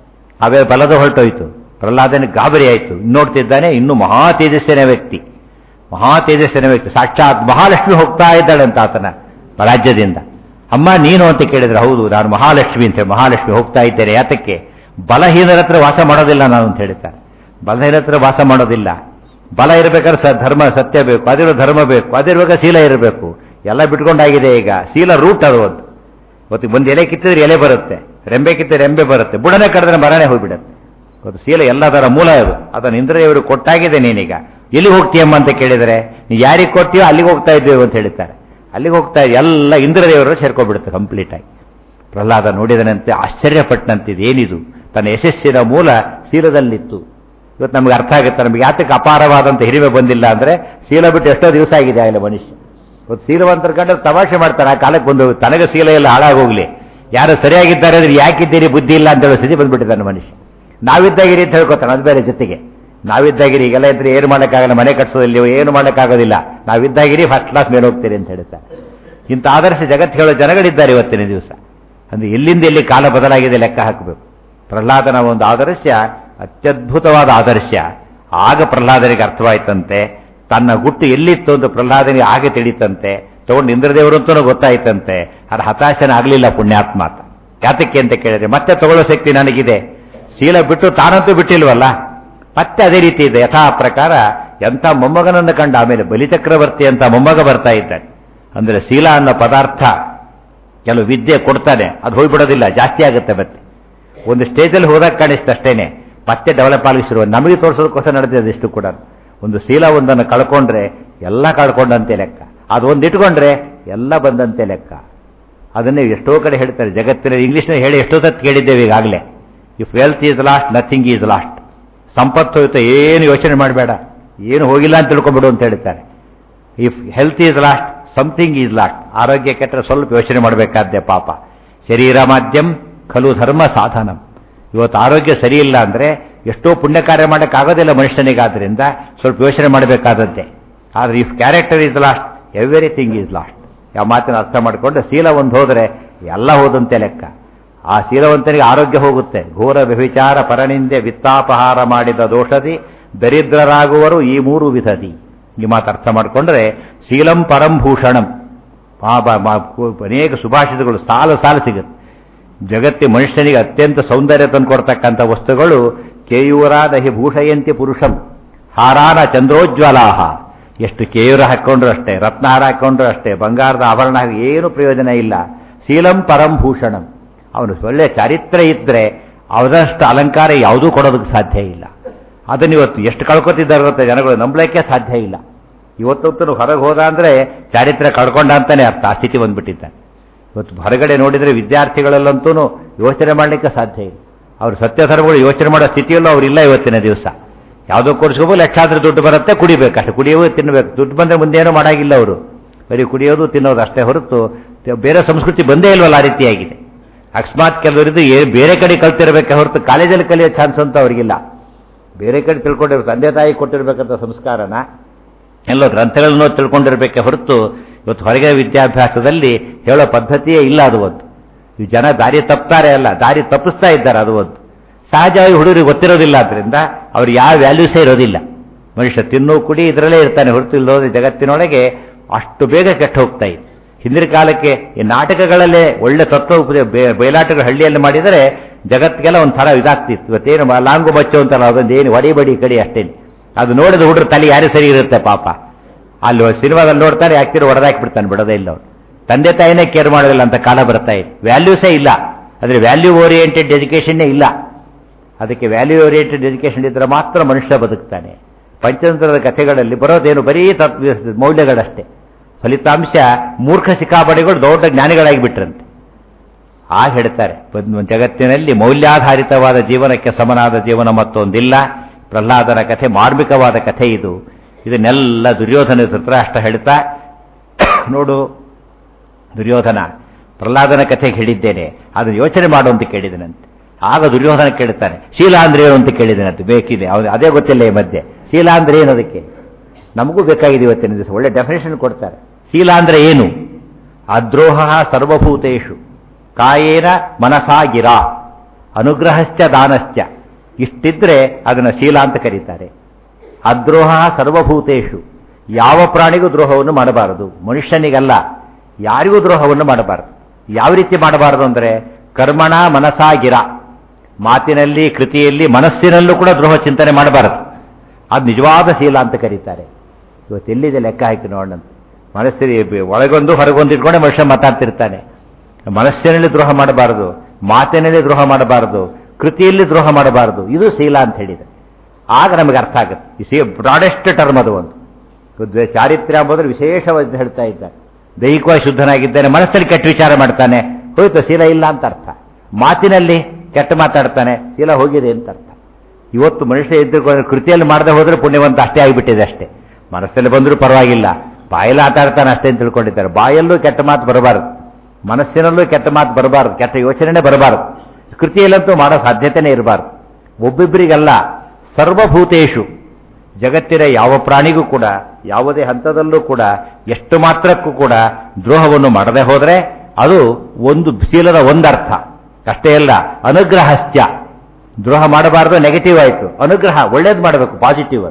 ಅವೇ ಬಲದ ಹೊರಟೋಯ್ತು ಪ್ರಹ್ಲಾದನಿಗೆ ಗಾಬರಿ ಆಯಿತು ನೋಡ್ತಿದ್ದಾನೆ ಇನ್ನು ಮಹಾ ತೇಜಸ್ಸಿನ ವ್ಯಕ್ತಿ ಮಹಾ ತೇಜಸ್ಸಿನ ವ್ಯಕ್ತಿ ಸಾಕ್ಷಾತ್ ಮಹಾಲಕ್ಷ್ಮಿ ಹೋಗ್ತಾ ಇದ್ದಾಳೆ ಅಂತ ಆತನ ರಾಜ್ಯದಿಂದ ಅಮ್ಮ ನೀನು ಅಂತ ಕೇಳಿದ್ರೆ ಹೌದು ನಾನು ಮಹಾಲಕ್ಷ್ಮಿ ಅಂತ ಹೇಳಿ ಮಹಾಲಕ್ಷ್ಮಿ ಹೋಗ್ತಾ ಇದ್ದೇನೆ ಯಾತಕ್ಕೆ ಬಲಹೀನರ ಹತ್ರ ವಾಸ ಮಾಡೋದಿಲ್ಲ ನಾನು ಅಂತ ಹೇಳ್ತಾರೆ ಬಲಹೀನ ಹತ್ರ ವಾಸ ಮಾಡೋದಿಲ್ಲ ಬಲ ಇರಬೇಕಾದ್ರೆ ಸ ಧರ್ಮ ಸತ್ಯ ಬೇಕು ಅದಿರೋ ಧರ್ಮ ಬೇಕು ಅದಿರುವಾಗ ಶೀಲ ಇರಬೇಕು ಎಲ್ಲ ಬಿಟ್ಕೊಂಡಾಗಿದೆ ಈಗ ಶೀಲ ರೂಟ್ ಅದು ಒಂದು ಇವತ್ತು ಒಂದು ಎಲೆ ಕಿತ್ತಿದ್ರೆ ಎಲೆ ಬರುತ್ತೆ ರೆಂಬೆ ಕಿತ್ತಿದ್ರೆ ರೆಂಬೆ ಬರುತ್ತೆ ಬುಡನೆ ಕಡಿದ್ರೆ ಮರನೇ ಹೋಗ್ಬಿಡುತ್ತೆ ಇವತ್ತು ಶೀಲ ಎಲ್ಲದರ ಮೂಲ ಅದು ಅದನ್ನು ಇಂದ್ರಿಯವರು ಕೊಟ್ಟಾಗಿದೆ ನೀನೀಗ ಎಲ್ಲಿ ಹೋಗ್ತೀಯಮ್ಮ ಅಂತ ಕೇಳಿದರೆ ನೀ ಯಾರಿಗೆ ಕೊಡ್ತೀಯೋ ಅಲ್ಲಿಗೆ ಹೋಗ್ತಾ ಇದ್ದೇವೆ ಅಂತ ಹೇಳ್ತಾರೆ ಅಲ್ಲಿಗೆ ಹೋಗ್ತಾ ಎಲ್ಲ ಇಂದ್ರದೇವರು ಸೇರ್ಕೊಂಡ್ಬಿಡುತ್ತೆ ಕಂಪ್ಲೀಟ್ ಆಗಿ ಪ್ರಹ್ಲಾದ ನೋಡಿದನಂತೆ ಆಶ್ಚರ್ಯಪಟ್ಟನಂತೆ ಇದೇನಿದು ತನ್ನ ಯಶಸ್ಸಿನ ಮೂಲ ಶೀಲದಲ್ಲಿತ್ತು ಇವತ್ತು ನಮ್ಗೆ ಅರ್ಥ ಆಗುತ್ತೆ ನಮ್ಗೆ ಯಾತಕ್ಕೆ ಅಪಾರವಾದಂಥ ಹಿರಿಮೆ ಬಂದಿಲ್ಲ ಅಂದ್ರೆ ಶೀಲ ಬಿಟ್ಟು ಎಷ್ಟೋ ದಿವಸ ಆಗಿದೆ ಆಗಲೇ ಮನುಷ್ಯ ಇವತ್ತು ಶೀಲವಂತರ ಕಂಡ್ರೆ ತಮಾಷೆ ಮಾಡ್ತಾರೆ ಆ ಕಾಲಕ್ಕೆ ಬಂದು ತನಗೆ ಶೀಲ ಎಲ್ಲ ಹಾಳಾಗೋಗ್ಲಿ ಯಾರು ಸರಿಯಾಗಿದ್ದಾರೆ ಅಂದ್ರೆ ಯಾಕಿದ್ದೀರಿ ಬುದ್ಧಿ ಇಲ್ಲ ಅಂತ ಹೇಳೋ ಸ್ಥಿತಿ ಬಂದ್ಬಿಟ್ಟಿದ್ದಾನೆ ಮನುಷ್ಯ ನಾವಿದ್ದಾಗಿರಿ ಅಂತ ಹೇಳ್ಕೊತಾನೆ ಅದು ಬೇರೆ ಜೊತೆಗೆ ನಾವಿದ್ದಾಗಿರಿ ಈಗೆಲ್ಲ ಇದ್ರೆ ಏನು ಮಾಡೋಕ್ಕಾಗಲ್ಲ ಮನೆ ಕಟ್ಸೋದಿಲ್ಲ ಏನು ಮಾಡೋಕ್ಕಾಗೋದಿಲ್ಲ ನಾವಿದ್ದಾಗಿರಿ ಫಸ್ಟ್ ಕ್ಲಾಸ್ ಮೇಲೆ ಹೋಗ್ತೀರಿ ಅಂತ ಹೇಳ್ತಾರೆ ಇಂಥ ಆದರ್ಶ ಜಗತ್ತು ಹೇಳೋ ಜನಗಳಿದ್ದಾರೆ ಇವತ್ತಿನ ದಿವಸ ಅಂದ್ರೆ ಎಲ್ಲಿಂದ ಎಲ್ಲಿ ಕಾಲ ಬದಲಾಗಿದೆ ಲೆಕ್ಕ ಹಾಕಬೇಕು ಪ್ರಹ್ಲಾದನ ಒಂದು ಆದರ್ಶ ಅತ್ಯದ್ಭುತವಾದ ಆದರ್ಶ ಆಗ ಪ್ರಹ್ಲಾದನಿಗೆ ಅರ್ಥವಾಯ್ತಂತೆ ತನ್ನ ಗುಟ್ಟು ಎಲ್ಲಿತ್ತು ಅಂತ ಪ್ರಹ್ಲಾದನಿಗೆ ಆಗ ತಿಳಿತಂತೆ ತಗೊಂಡು ಇಂದ್ರದೇವರು ಅಂತಲೂ ಗೊತ್ತಾಯ್ತಂತೆ ಅದು ಹತಾಶನ ಆಗಲಿಲ್ಲ ಪುಣ್ಯಾತ್ಮ ಅಂತ ಯಾತಕ್ಕೆ ಅಂತ ಕೇಳಿದ್ರೆ ಮತ್ತೆ ತಗೊಳ್ಳೋ ಶಕ್ತಿ ನನಗಿದೆ ಶೀಲ ಬಿಟ್ಟು ತಾನಂತೂ ಬಿಟ್ಟಿಲ್ವಲ್ಲ ಮತ್ತೆ ಅದೇ ರೀತಿ ಇದೆ ಯಥಾ ಪ್ರಕಾರ ಎಂಥ ಮೊಮ್ಮಗನನ್ನು ಕಂಡ ಆಮೇಲೆ ಬಲಿಚಕ್ರವರ್ತಿ ಅಂತ ಮೊಮ್ಮಗ ಬರ್ತಾ ಇದ್ದಾನೆ ಅಂದ್ರೆ ಶೀಲ ಅನ್ನೋ ಪದಾರ್ಥ ಕೆಲವು ವಿದ್ಯೆ ಕೊಡ್ತಾನೆ ಅದು ಹೋಗ್ಬಿಡೋದಿಲ್ಲ ಜಾಸ್ತಿ ಆಗುತ್ತೆ ಮತ್ತೆ ಒಂದು ಸ್ಟೇಜಲ್ಲಿ ಹೋದಾಗ ಕಾಣಿಸ್ತಷ್ಟೇನೆ ಮತ್ತೆ ಡೆವಲಪ್ ಆಗಿಸಿರುವ ನಮಗೆ ತೋರಿಸೋದಕ್ಕೋಸ್ಕರ ನಡೆದಿದೆ ಇಷ್ಟು ಕೂಡ ಒಂದು ಶೀಲ ಒಂದನ್ನು ಕಳ್ಕೊಂಡ್ರೆ ಎಲ್ಲ ಕಳ್ಕೊಂಡಂತೆ ಲೆಕ್ಕ ಅದು ಒಂದು ಇಟ್ಕೊಂಡ್ರೆ ಎಲ್ಲ ಬಂದಂತೆ ಲೆಕ್ಕ ಅದನ್ನೇ ಎಷ್ಟೋ ಕಡೆ ಹೇಳ್ತಾರೆ ಜಗತ್ತಿನ ಇಂಗ್ಲಿಷ್ನ ಹೇಳಿ ಎಷ್ಟೋ ಸತ್ತು ಕೇಳಿದ್ದೇವೆ ಈಗಾಗಲೇ if wealth is lost nothing is lost ಸಂಪತ್ತು ಹೋಯ್ತು ಏನು ಯೋಚನೆ ಮಾಡಬೇಡ ಏನು ಹೋಗಿಲ್ಲ ಅಂತ ತಿಳ್ಕೊಂಬಿಡು ಅಂತ ಹೇಳ್ತಾರೆ if health is lost something is lost ಆರೋಗ್ಯ ಕೆಟ್ಟರೆ ಸ್ವಲ್ಪ ಯೋಚನೆ ಮಾಡಬೇಕಾದ್ದೆ ಪಾಪ ಶರೀರ ಮಾಧ್ಯಮ ಖಲು ಧರ್ಮ ಸಾಧನಂ ಇವತ್ತು ಆರೋಗ್ಯ ಸರಿ ಇಲ್ಲ ಅಂದರೆ ಎಷ್ಟೋ ಪುಣ್ಯ ಕಾರ್ಯ ಮಾಡೋಕ್ಕಾಗೋದಿಲ್ಲ ಮನುಷ್ಯನಿಗಾದ್ರಿಂದ ಸ್ವಲ್ಪ ಯೋಚನೆ ಮಾಡಬೇಕಾದದ್ದೇ ಆದರೆ if character is lost everything is lost ಯಾವ ಮಾತಿನ ಅರ್ಥ ಮಾಡಿಕೊಂಡು ಶೀಲ ಒಂದು ಹೋದರೆ ಎಲ್ಲ ಹೋದಂತೆ ಲೆಕ್ಕ ಆ ಶೀಲವಂತನಿಗೆ ಆರೋಗ್ಯ ಹೋಗುತ್ತೆ ಘೋರ ವ್ಯಭಿಚಾರ ಪರನಿಂದೆ ವಿತ್ತಾಪಹಾರ ಮಾಡಿದ ದೋಷದಿ ದರಿದ್ರರಾಗುವರು ಈ ಮೂರು ವಿಧದಿ ಈ ಮಾತು ಅರ್ಥ ಮಾಡಿಕೊಂಡ್ರೆ ಶೀಲಂ ಪರಂಭೂಷಣಂ ಅನೇಕ ಸುಭಾಷಿತಗಳು ಸಾಲು ಸಾಲು ಸಿಗುತ್ತೆ ಜಗತ್ತಿ ಮನುಷ್ಯನಿಗೆ ಅತ್ಯಂತ ಸೌಂದರ್ಯ ತಂದುಕೊಡ್ತಕ್ಕಂಥ ವಸ್ತುಗಳು ಕೇಯೂರಾದ ಹಿ ಭೂಷಯಂತಿ ಪುರುಷಂ ಹಾರಾನ ಚಂದ್ರೋಜ್ವಲಾಹ ಎಷ್ಟು ಕೇಯೂರ ಹಾಕ್ಕೊಂಡ್ರು ಅಷ್ಟೇ ರತ್ನಹಾರ ಹಾಕ್ಕೊಂಡ್ರು ಅಷ್ಟೇ ಬಂಗಾರದ ಆಭರಣ ಏನು ಪ್ರಯೋಜನ ಇಲ್ಲ ಶೀಲಂ ಪರಂಭೂಷಣಂ ಅವನು ಒಳ್ಳೆ ಚಾರಿತ್ರ್ಯ ಇದ್ದರೆ ಅವರಷ್ಟು ಅಲಂಕಾರ ಯಾವುದೂ ಕೊಡೋದಕ್ಕೆ ಸಾಧ್ಯ ಇಲ್ಲ ಅದನ್ನು ಇವತ್ತು ಎಷ್ಟು ಕಳ್ಕೊತಿದ್ದಾರೆ ಗೊತ್ತಾ ಜನಗಳು ನಂಬಲಿಕ್ಕೆ ಸಾಧ್ಯ ಇಲ್ಲ ಇವತ್ತೊತ್ತು ಹೊರಗೆ ಹೋದ ಅಂದರೆ ಚಾರಿತ್ರ್ಯ ಕಳ್ಕೊಂಡ ಅಂತಾನೆ ಅರ್ಥ ಆ ಸ್ಥಿತಿ ಬಂದ್ಬಿಟ್ಟಿದ್ದಾನೆ ಇವತ್ತು ಹೊರಗಡೆ ನೋಡಿದರೆ ವಿದ್ಯಾರ್ಥಿಗಳಲ್ಲಂತೂ ಯೋಚನೆ ಮಾಡಲಿಕ್ಕೆ ಸಾಧ್ಯ ಇಲ್ಲ ಅವರು ಸತ್ಯಧರ್ಮಗಳು ಯೋಚನೆ ಮಾಡೋ ಸ್ಥಿತಿಯಲ್ಲೂ ಅವರಿಲ್ಲ ಇವತ್ತಿನ ದಿವಸ ಯಾವುದೋ ಕೋರ್ಸ್ಗೋಗು ಲಕ್ಷಾಂತರ ದುಡ್ಡು ಬರುತ್ತೆ ಕುಡಿಬೇಕು ಅಷ್ಟೇ ಕುಡಿಯೋದು ತಿನ್ನಬೇಕು ದುಡ್ಡು ಬಂದರೆ ಮುಂದೇನೂ ಮಾಡಾಗಿಲ್ಲ ಅವರು ಬರೀ ಕುಡಿಯೋದು ತಿನ್ನೋದು ಅಷ್ಟೇ ಹೊರತು ಬೇರೆ ಸಂಸ್ಕೃತಿ ಬಂದೇ ಇಲ್ವಲ್ಲ ಆ ರೀತಿಯಾಗಿದೆ ಅಕಸ್ಮಾತ್ ಕೆಲವರಿದ್ದು ಬೇರೆ ಕಡೆ ಕಲ್ತಿರಬೇಕೆ ಹೊರತು ಕಾಲೇಜಲ್ಲಿ ಕಲಿಯೋ ಚಾನ್ಸ್ ಅಂತ ಅವರಿಗಿಲ್ಲ ಬೇರೆ ಕಡೆ ತಿಳ್ಕೊಂಡಿರೋ ತಂದೆ ತಾಯಿ ಕೊಟ್ಟಿರ್ಬೇಕಂತ ಸಂಸ್ಕಾರನ ಎಲ್ಲೋ ಗ್ರಂಥಗಳನ್ನು ತಿಳ್ಕೊಂಡಿರ್ಬೇಕೆ ಹೊರತು ಇವತ್ತು ಹೊರಗೆ ವಿದ್ಯಾಭ್ಯಾಸದಲ್ಲಿ ಹೇಳೋ ಪದ್ಧತಿಯೇ ಇಲ್ಲ ಅದು ಒಂದು ಈ ಜನ ದಾರಿ ತಪ್ತಾರೆ ಅಲ್ಲ ದಾರಿ ತಪ್ಪಿಸ್ತಾ ಇದ್ದಾರೆ ಅದು ಒಂದು ಸಹಜವಾಗಿ ಹುಡುಗರಿಗೆ ಗೊತ್ತಿರೋದಿಲ್ಲ ಅದರಿಂದ ಅವ್ರು ಯಾವ ವ್ಯಾಲ್ಯೂಸೇ ಇರೋದಿಲ್ಲ ಮನುಷ್ಯ ತಿನ್ನು ಕುಡಿ ಇದರಲ್ಲೇ ಇರ್ತಾನೆ ಹೊರತು ಇಲ್ಲೋದ್ರೆ ಜಗತ್ತಿನೊಳಗೆ ಅಷ್ಟು ಬೇಗ ಕೆಟ್ಟ ಹೋಗ್ತಾ ಇದೆ ಹಿಂದಿನ ಕಾಲಕ್ಕೆ ಈ ನಾಟಕಗಳಲ್ಲೇ ಒಳ್ಳೆ ತತ್ವ ಬಯಲಾಟಗಳು ಹಳ್ಳಿಯಲ್ಲಿ ಮಾಡಿದರೆ ಜಗತ್ತಿಗೆಲ್ಲ ಒಂದು ಥರ ಇದಾಗ್ತಿತ್ತು ಇವತ್ತೇನು ಲಾಂಗು ಬಚ್ಚು ಅಂತಲ್ಲ ಅದೊಂದು ಏನು ವಡಿ ಬಡಿ ಕಡಿ ಅಷ್ಟೇ ಅದು ನೋಡಿದ ಹುಡುಗರು ತಲೆ ಯಾರು ಸರಿ ಇರುತ್ತೆ ಪಾಪ ಅಲ್ಲಿ ಸಿನಿಮಾದಲ್ಲಿ ನೋಡ್ತಾರೆ ಯಾಕ್ತಿರೋ ಹೊಡೆದಾಕ್ಬಿಡ್ತಾನೆ ಬಿಡೋದೇ ಇಲ್ಲ ಅವ್ರು ತಂದೆ ತಾಯಿನೇ ಕೇರ್ ಮಾಡೋದಿಲ್ಲ ಅಂತ ಕಾಲ ಬರ್ತಾ ಇದೆ ವ್ಯಾಲ್ಯೂಸೇ ಇಲ್ಲ ಆದರೆ ವ್ಯಾಲ್ಯೂ ಓರಿಯೆಂಟೆಡ್ ಎಜುಕೇಷನ್ನೇ ಇಲ್ಲ ಅದಕ್ಕೆ ವ್ಯಾಲ್ಯೂ ಓರಿಯೆಂಟೆಡ್ ಎಜುಕೇಷನ್ ಇದ್ದರೆ ಮಾತ್ರ ಮನುಷ್ಯ ಬದುಕ್ತಾನೆ ಪಂಚತಂತ್ರದ ಕಥೆಗಳಲ್ಲಿ ಬರೋದೇನು ಬರೀ ತತ್ವ ಮೌಲ್ಯಗಳಷ್ಟೇ ಫಲಿತಾಂಶ ಮೂರ್ಖ ಶಿಖಾಪಡಿಗಳು ದೊಡ್ಡ ಜ್ಞಾನಿಗಳಾಗಿ ಬಿಟ್ರಂತೆ ಆಗ ಹೇಳ್ತಾರೆ ಜಗತ್ತಿನಲ್ಲಿ ಮೌಲ್ಯಾಧಾರಿತವಾದ ಜೀವನಕ್ಕೆ ಸಮನಾದ ಜೀವನ ಮತ್ತೊಂದಿಲ್ಲ ಪ್ರಹ್ಲಾದನ ಕಥೆ ಮಾರ್ಮಿಕವಾದ ಕಥೆ ಇದು ಇದನ್ನೆಲ್ಲ ದುರ್ಯೋಧನ ಧೃತರಾಷ್ಟ್ರ ಹೇಳ್ತಾ ನೋಡು ದುರ್ಯೋಧನ ಪ್ರಹ್ಲಾದನ ಕಥೆಗೆ ಹೇಳಿದ್ದೇನೆ ಅದನ್ನು ಯೋಚನೆ ಮಾಡು ಅಂತ ಕೇಳಿದನಂತೆ ಆಗ ದುರ್ಯೋಧನ ಕೇಳ್ತಾನೆ ಶೀಲ ಅಂದ್ರೆ ಏನು ಅಂತ ಕೇಳಿದನಂತೆ ಬೇಕಿದೆ ಅವನು ಅದೇ ಗೊತ್ತಿಲ್ಲ ಈ ಮಧ್ಯೆ ಶೀಲ ಅಂದ್ರೆ ಏನು ಅದಕ್ಕೆ ನಮಗೂ ಬೇಕಾಗಿದೆ ಇವತ್ತಿನ ದಿವಸ ಒಳ್ಳೆ ಡೆಫಿನೇಷನ್ ಕೊಡ್ತಾರೆ ಶೀಲ ಅಂದ್ರೆ ಏನು ಅದ್ರೋಹ ಸರ್ವಭೂತೇಶು ಕಾಯೇನ ಮನಸಾಗಿರ ಅನುಗ್ರಹಶ್ಚ ದಾನಶ್ಚ ಇಷ್ಟಿದ್ರೆ ಅದನ್ನು ಶೀಲ ಅಂತ ಕರೀತಾರೆ ಅದ್ರೋಹ ಸರ್ವಭೂತೇಶು ಯಾವ ಪ್ರಾಣಿಗೂ ದ್ರೋಹವನ್ನು ಮಾಡಬಾರದು ಮನುಷ್ಯನಿಗಲ್ಲ ಯಾರಿಗೂ ದ್ರೋಹವನ್ನು ಮಾಡಬಾರದು ಯಾವ ರೀತಿ ಮಾಡಬಾರದು ಅಂದರೆ ಕರ್ಮಣ ಮನಸಾಗಿರ ಮಾತಿನಲ್ಲಿ ಕೃತಿಯಲ್ಲಿ ಮನಸ್ಸಿನಲ್ಲೂ ಕೂಡ ದ್ರೋಹ ಚಿಂತನೆ ಮಾಡಬಾರದು ಅದು ನಿಜವಾದ ಶೀಲ ಅಂತ ಕರೀತಾರೆ ಇವತ್ತು ಎಲ್ಲಿದೆ ಲೆಕ್ಕ ಹಾಕಿ ನೋಡೋಣ ಮನಸ್ಸಿನ ಒಳಗೊಂದು ಹೊರಗೊಂದು ಇಟ್ಕೊಂಡೆ ಮನುಷ್ಯ ಮಾತಾಡ್ತಿರ್ತಾನೆ ಮನಸ್ಸಿನಲ್ಲಿ ದ್ರೋಹ ಮಾಡಬಾರದು ಮಾತಿನಲ್ಲಿ ದ್ರೋಹ ಮಾಡಬಾರದು ಕೃತಿಯಲ್ಲಿ ದ್ರೋಹ ಮಾಡಬಾರದು ಇದು ಶೀಲ ಅಂತ ಹೇಳಿದೆ ಆಗ ನಮಗೆ ಅರ್ಥ ಆಗುತ್ತೆ ಈ ಸಿ ಬ್ರಾಡೆಸ್ಟ್ ಟರ್ಮ್ ಅದು ಒಂದು ಚಾರಿತ್ರ್ಯ ಎಂಬುದ್ರೆ ವಿಶೇಷವಾಗಿ ಹೇಳ್ತಾ ಇದ್ದಾರೆ ದೈಹಿಕವಾಗಿ ಶುದ್ಧನಾಗಿದ್ದಾನೆ ಮನಸ್ಸಲ್ಲಿ ಕೆಟ್ಟ ವಿಚಾರ ಮಾಡ್ತಾನೆ ಹೋಯ್ತು ಶೀಲ ಇಲ್ಲ ಅಂತ ಅರ್ಥ ಮಾತಿನಲ್ಲಿ ಕೆಟ್ಟ ಮಾತಾಡ್ತಾನೆ ಶೀಲ ಹೋಗಿದೆ ಅಂತ ಅರ್ಥ ಇವತ್ತು ಮನುಷ್ಯ ಇದ್ದ ಕೃತಿಯಲ್ಲಿ ಮಾಡದೆ ಹೋದ್ರೆ ಪುಣ್ಯವಂತ ಅಷ್ಟೇ ಆಗಿಬಿಟ್ಟಿದೆ ಅಷ್ಟೇ ಮನಸ್ಸಲ್ಲಿ ಬಂದರೂ ಪರವಾಗಿಲ್ಲ ಬಾಯಲ್ಲಿ ಆಟಾಡ್ತಾನೆ ಅಷ್ಟೇ ಅಂತ ತಿಳ್ಕೊಂಡಿದ್ದಾರೆ ಬಾಯಲ್ಲೂ ಕೆಟ್ಟ ಮಾತು ಬರಬಾರದು ಮನಸ್ಸಿನಲ್ಲೂ ಕೆಟ್ಟ ಮಾತು ಬರಬಾರದು ಕೆಟ್ಟ ಯೋಚನೆನೇ ಬರಬಾರದು ಕೃತಿಯಲ್ಲಂತೂ ಮಾಡೋ ಸಾಧ್ಯತೆನೇ ಇರಬಾರ್ದು ಒಬ್ಬೊಬ್ಬರಿಗಲ್ಲ ಸರ್ವಭೂತೇಶು ಜಗತ್ತಿನ ಯಾವ ಪ್ರಾಣಿಗೂ ಕೂಡ ಯಾವುದೇ ಹಂತದಲ್ಲೂ ಕೂಡ ಎಷ್ಟು ಮಾತ್ರಕ್ಕೂ ಕೂಡ ದ್ರೋಹವನ್ನು ಮಾಡದೆ ಹೋದರೆ ಅದು ಒಂದು ಶೀಲದ ಒಂದರ್ಥ ಅಷ್ಟೇ ಅಲ್ಲ ಅನುಗ್ರಹಶ್ಚ ದ್ರೋಹ ಮಾಡಬಾರದು ನೆಗೆಟಿವ್ ಆಯಿತು ಅನುಗ್ರಹ ಒಳ್ಳೇದು ಮಾಡಬೇಕು ಪಾಸಿಟಿವ್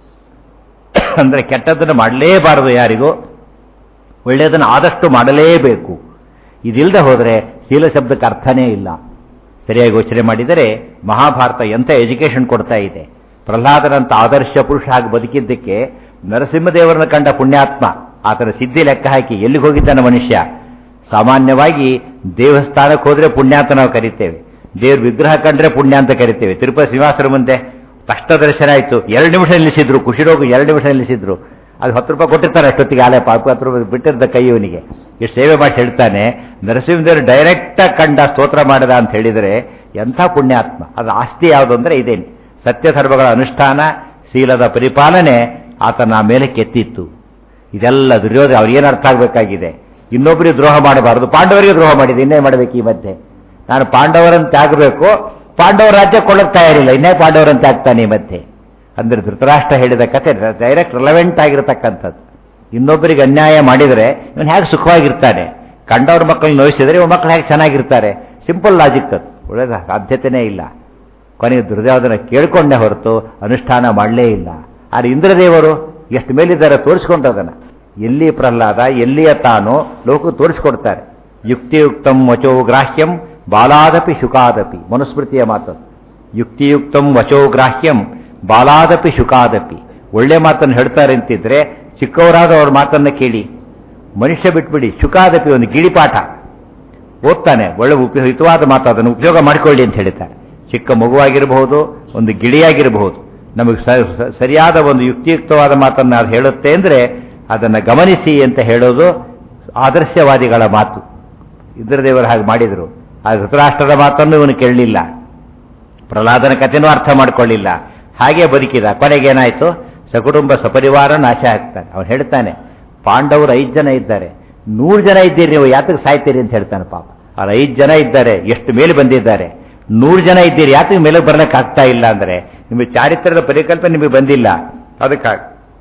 ಅಂದರೆ ಕೆಟ್ಟದ್ದನ್ನು ಮಾಡಲೇಬಾರದು ಯಾರಿಗೂ ಒಳ್ಳೆಯದನ್ನು ಆದಷ್ಟು ಮಾಡಲೇಬೇಕು ಇದಿಲ್ಲದೆ ಹೋದರೆ ಶೀಲ ಶಬ್ದಕ್ಕೆ ಅರ್ಥನೇ ಇಲ್ಲ ಸರಿಯಾಗಿ ಯೋಚನೆ ಮಾಡಿದರೆ ಮಹಾಭಾರತ ಎಂಥ ಎಜುಕೇಷನ್ ಕೊಡ್ತಾ ಇದೆ ಪ್ರಹ್ಲಾದನಂತ ಆದರ್ಶ ಪುರುಷ ಆಗಿ ಬದುಕಿದ್ದಕ್ಕೆ ನರಸಿಂಹದೇವರನ್ನ ಕಂಡ ಪುಣ್ಯಾತ್ಮ ಆತನ ಸಿದ್ಧಿ ಲೆಕ್ಕ ಹಾಕಿ ಎಲ್ಲಿಗೆ ಹೋಗಿದ್ದಾನೆ ಮನುಷ್ಯ ಸಾಮಾನ್ಯವಾಗಿ ದೇವಸ್ಥಾನಕ್ಕೆ ಹೋದ್ರೆ ಪುಣ್ಯ ಅಂತ ನಾವು ಕರಿತೇವೆ ದೇವ್ರ ವಿಗ್ರಹ ಕಂಡ್ರೆ ಪುಣ್ಯ ಅಂತ ಕರಿತೇವೆ ತಿರುಪತಿ ಶ್ರೀನಿವಾಸರ ಮುಂದೆ ತಕ್ಷಣ ದರ್ಶನ ಆಯಿತು ಎರಡು ನಿಮಿಷ ನಿಲ್ಲಿಸಿದ್ರು ಖುಷಿರೋಗು ಎರಡು ನಿಮಿಷ ನಿಲ್ಲಿಸಿದ್ರು ಅದು ಹತ್ತು ರೂಪಾಯಿ ಕೊಟ್ಟಿರ್ತಾರೆ ಅಷ್ಟೊತ್ತಿಗೆ ಆಲೆ ಪಾಪ ಹತ್ತು ರೂಪಾಯಿ ಬಿಟ್ಟಿದ್ದ ಕೈ ಇವನಿಗೆ ಎಷ್ಟು ಸೇವೆ ಮಾಡಿ ಹೇಳ್ತಾನೆ ನರಸಿಂಹದೇವರು ಡೈರೆಕ್ಟಾಗಿ ಕಂಡ ಸ್ತೋತ್ರ ಮಾಡದ ಅಂತ ಹೇಳಿದರೆ ಎಂಥ ಪುಣ್ಯಾತ್ಮ ಅದು ಆಸ್ತಿ ಯಾವುದು ಅಂದರೆ ಇದೇನು ಸತ್ಯ ಧರ್ಮಗಳ ಅನುಷ್ಠಾನ ಶೀಲದ ಪರಿಪಾಲನೆ ಆತನ ಮೇಲೆ ಕೆತ್ತಿತ್ತು ಇದೆಲ್ಲ ದುರ್ಯೋಧನ ಅವ್ರಿಗೇನು ಅರ್ಥ ಆಗಬೇಕಾಗಿದೆ ಇನ್ನೊಬ್ಬರಿಗೆ ದ್ರೋಹ ಮಾಡಬಾರದು ಪಾಂಡವರಿಗೆ ದ್ರೋಹ ಮಾಡಿದೆ ಇನ್ನೇ ಮಾಡಬೇಕು ಈ ಮಧ್ಯೆ ನಾನು ಪಾಂಡವರಂತೆ ಆಗಬೇಕು ಪಾಂಡವರ ರಾಜ್ಯ ಕೊಳ್ಳಕ್ಕೆ ತಯಾರಿಲ್ಲ ಇನ್ನೇ ಪಾಂಡವರಂತೆ ಆಗ್ತಾನೆ ಈ ಮಧ್ಯೆ ಅಂದ್ರೆ ಧೃತರಾಷ್ಟ್ರ ಹೇಳಿದ ಕತೆ ಡೈರೆಕ್ಟ್ ರಿಲೆವೆಂಟ್ ಆಗಿರತಕ್ಕಂಥದ್ದು ಇನ್ನೊಬ್ಬರಿಗೆ ಅನ್ಯಾಯ ಮಾಡಿದರೆ ಇವನು ಹೇಗೆ ಸುಖವಾಗಿರ್ತಾನೆ ಕಂಡವ್ರ ಮಕ್ಕಳನ್ನ ನೋಯಿಸಿದರೆ ಇವ ಮಕ್ಕಳು ಹೇಗೆ ಚೆನ್ನಾಗಿರ್ತಾರೆ ಸಿಂಪಲ್ ಲಾಜಿಕ್ ಅದು ಒಳ್ಳೆದ ಸಾಧ್ಯತೆಯೇ ಇಲ್ಲ ಕೊನೆಗೆ ದುರ್ಯೋಧನ ಕೇಳ್ಕೊಂಡೇ ಹೊರತು ಅನುಷ್ಠಾನ ಮಾಡಲೇ ಇಲ್ಲ ಆದರೆ ಇಂದ್ರದೇವರು ಎಷ್ಟು ಮೇಲಿದ್ದಾರೆ ತೋರಿಸ್ಕೊಂಡದನ್ನ ಎಲ್ಲಿ ಪ್ರಹ್ಲಾದ ಎಲ್ಲಿಯ ತಾನು ಲೋಕ ತೋರಿಸ್ಕೊಡ್ತಾರೆ ಯುಕ್ತಿಯುಕ್ತಂ ವಚೋ ಗ್ರಾಹ್ಯಂ ಬಾಲಾದಪಿ ಶುಕಾದಪಿ ಮನುಸ್ಮೃತಿಯ ಮಾತು ಯುಕ್ತಿಯುಕ್ತಂ ವಚೋ ಗ್ರಾಹ್ಯಂ ಬಾಲಾದಪಿ ಶುಕಾದಪಿ ಒಳ್ಳೆ ಮಾತನ್ನು ಹೇಳ್ತಾರೆ ಅಂತಿದ್ರೆ ಚಿಕ್ಕವರಾದ ಅವ್ರ ಮಾತನ್ನ ಕೇಳಿ ಮನುಷ್ಯ ಬಿಟ್ಬಿಡಿ ಶುಕಾದಪಿ ಒಂದು ಗಿಳಿಪಾಠ ಓದ್ತಾನೆ ಒಳ್ಳೆ ಉಪಯೋಗ ಹಿತವಾದ ಮಾತು ಅದನ್ನು ಉಪಯೋಗ ಮಾಡಿಕೊಳ್ಳಿ ಅಂತ ಹೇಳ್ತಾರೆ ಚಿಕ್ಕ ಮಗುವಾಗಿರಬಹುದು ಒಂದು ಗಿಳಿಯಾಗಿರಬಹುದು ನಮಗೆ ಸರಿಯಾದ ಒಂದು ಯುಕ್ತಿಯುಕ್ತವಾದ ಮಾತನ್ನು ಅದು ಹೇಳುತ್ತೆ ಅಂದರೆ ಅದನ್ನು ಗಮನಿಸಿ ಅಂತ ಹೇಳೋದು ಆದರ್ಶವಾದಿಗಳ ಮಾತು ಇಂದ್ರದೇವರು ಹಾಗೆ ಮಾಡಿದರು ಆ ಧೃತರಾಷ್ಟ್ರದ ಮಾತನ್ನು ಇವನು ಕೇಳಲಿಲ್ಲ ಪ್ರಹ್ಲಾದನ ಕಥೆನೂ ಅರ್ಥ ಮಾಡ್ಕೊಳ್ಳಿಲ್ಲ ಹಾಗೆ ಬದುಕಿದ ಕೊನೆಗೇನಾಯಿತು ಸಕುಟುಂಬ ಸಪರಿವಾರ ನಾಶ ಆಗ್ತಾನೆ ಅವನು ಹೇಳ್ತಾನೆ ಪಾಂಡವರು ಐದು ಜನ ಇದ್ದಾರೆ ನೂರು ಜನ ಇದ್ದೀರಿ ನೀವು ಯಾತಕ್ಕೆ ಸಾಯ್ತೀರಿ ಅಂತ ಹೇಳ್ತಾನೆ ಪಾಪ ಅವ್ರು ಐದು ಜನ ಇದ್ದಾರೆ ಎಷ್ಟು ಮೇಲೆ ಬಂದಿದ್ದಾರೆ ನೂರು ಜನ ಇದ್ದೀರಿ ಯಾತಕ್ಕೆ ಮೇಲೆ ಬರ್ಲಿಕ್ಕೆ ಆಗ್ತಾ ಇಲ್ಲ ಅಂದರೆ ನಿಮಗೆ ಚಾರಿತ್ರ್ಯದ ಪರಿಕಲ್ಪನೆ ನಿಮಗೆ ಬಂದಿಲ್ಲ ಅದಕ್ಕೆ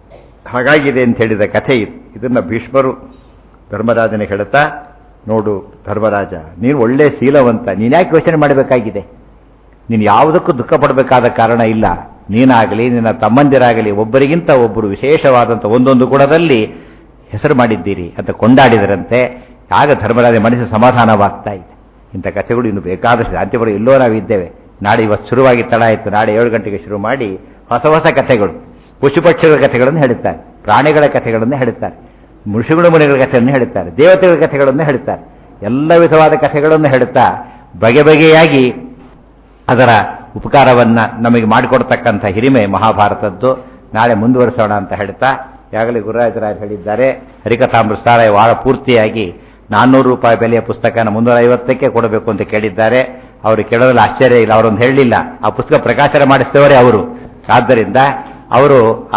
ಹಾಗಾಗಿದೆ ಅಂತ ಹೇಳಿದ ಕಥೆ ಇದು ಇದನ್ನ ಭೀಷ್ಮರು ಧರ್ಮರಾಜನಿಗೆ ಹೇಳ್ತಾ ನೋಡು ಧರ್ಮರಾಜ ನೀನು ಒಳ್ಳೆ ಶೀಲವಂತ ನೀನ್ಯಾಕೆ ಯೋಚನೆ ಮಾಡಬೇಕಾಗಿದೆ ನೀನು ಯಾವುದಕ್ಕೂ ದುಃಖ ಪಡಬೇಕಾದ ಕಾರಣ ಇಲ್ಲ ನೀನಾಗಲಿ ನಿನ್ನ ತಮ್ಮಂದಿರಾಗಲಿ ಒಬ್ಬರಿಗಿಂತ ಒಬ್ಬರು ವಿಶೇಷವಾದಂಥ ಒಂದೊಂದು ಗುಣದಲ್ಲಿ ಹೆಸರು ಮಾಡಿದ್ದೀರಿ ಅಂತ ಕೊಂಡಾಡಿದರಂತೆ ಆಗ ಧರ್ಮರಾಜ ಮನಸ್ಸು ಸಮಾಧಾನವಾಗ್ತಾ ಇದೆ ಇಂಥ ಕಥೆಗಳು ಇನ್ನು ಬೇಕಾದಷ್ಟು ಅಂತ್ಯಪುರ ಎಲ್ಲೋ ನಾವು ಇದ್ದೇವೆ ನಾಳೆ ಇವತ್ತು ಶುರುವಾಗಿ ತಡ ಆಯಿತು ನಾಳೆ ಏಳು ಗಂಟೆಗೆ ಶುರು ಮಾಡಿ ಹೊಸ ಹೊಸ ಕಥೆಗಳು ಪಶುಪಕ್ಷಿಗಳ ಕಥೆಗಳನ್ನು ಹೇಳುತ್ತಾರೆ ಪ್ರಾಣಿಗಳ ಕಥೆಗಳನ್ನು ಹೇಳುತ್ತಾರೆ ಋಷಿಗಳು ಮುನಿಗಳ ಕಥೆಯನ್ನು ಹೇಳುತ್ತಾರೆ ದೇವತೆಗಳ ಕಥೆಗಳನ್ನು ಹೇಳುತ್ತಾರೆ ಎಲ್ಲ ವಿಧವಾದ ಕಥೆಗಳನ್ನು ಹೇಳುತ್ತಾ ಬಗೆ ಬಗೆಯಾಗಿ ಅದರ ಉಪಕಾರವನ್ನ ನಮಗೆ ಮಾಡಿಕೊಡ್ತಕ್ಕಂಥ ಹಿರಿಮೆ ಮಹಾಭಾರತದ್ದು ನಾಳೆ ಮುಂದುವರಿಸೋಣ ಅಂತ ಹೇಳ್ತಾ ಈಗಾಗಲೇ ಗುರುರಾಜರಾಜ್ ಹೇಳಿದ್ದಾರೆ ಹರಿಕಥಾಮೃತಾರ ವಾರ ಪೂರ್ತಿಯಾಗಿ ನಾನ್ನೂರು ರೂಪಾಯಿ ಬೆಲೆಯ ಪುಸ್ತಕನ ಮುನ್ನೂರ ಐವತ್ತಕ್ಕೆ ಕೊಡಬೇಕು ಅಂತ ಕೇಳಿದ್ದಾರೆ ಅವರು ಕೇಳೋದ್ರಲ್ಲಿ ಆಶ್ಚರ್ಯ ಇಲ್ಲ ಅವರೊಂದು ಹೇಳಲಿಲ್ಲ ಆ ಪುಸ್ತಕ ಪ್ರಕಾಶನ ಮಾಡಿಸಿದವರೇ ಅವರು ಆದ್ದರಿಂದ ಅವರು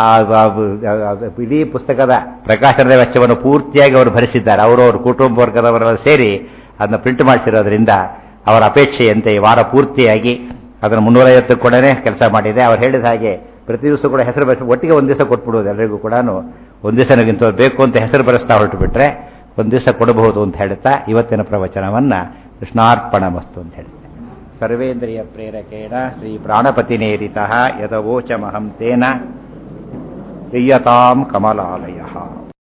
ಇಡೀ ಪುಸ್ತಕದ ಪ್ರಕಾಶನದ ವೆಚ್ಚವನ್ನು ಪೂರ್ತಿಯಾಗಿ ಅವರು ಭರಿಸಿದ್ದಾರೆ ಅವರು ಅವ್ರ ಕುಟುಂಬ ವರ್ಗದವರೆಲ್ಲ ಸೇರಿ ಅದನ್ನ ಪ್ರಿಂಟ್ ಮಾಡಿಸಿರೋದ್ರಿಂದ ಅವರ ಅಪೇಕ್ಷೆಯಂತೆ ಈ ವಾರ ಪೂರ್ತಿಯಾಗಿ ಅದನ್ನು ಮುನ್ನೂರೈವತ್ತು ಕೂಡ ಕೆಲಸ ಮಾಡಿದೆ ಅವ್ರು ಹೇಳಿದ ಹಾಗೆ ಪ್ರತಿ ದಿವಸ ಕೂಡ ಹೆಸರು ಬರೆಸಿ ಒಟ್ಟಿಗೆ ಒಂದು ದಿವಸ ಕೊಟ್ಬಿಡೋದು ಎಲ್ಲರಿಗೂ ಕೂಡ ಒಂದು ದಿವಸ ನನಗಿಂತ ಬೇಕು ಅಂತ ಹೆಸರು ಬರೆಸ್ತಾ ಹೊರಟು ಬಿಟ್ರೆ ಒಂದು ದಿವಸ ಕೊಡಬಹುದು ಅಂತ ಹೇಳ್ತಾ ಇವತ್ತಿನ ಪ್ರವಚನವನ್ನ ಕೃಷ್ಣಾರ್ಪಣ ಮಸ್ತು ಅಂತ ಹೇಳ್ತಾರೆ ಸರ್ವೇಂದ್ರಿಯ ಪ್ರೇರಕೇಣ ಶ್ರೀ ಪ್ರಾಣಪತಿನೇರಿತ ಯದವೋಚಮಹಂ ತೇನ ಕ್ರಿಯತಾಂ ಕಮಲಾಲಯ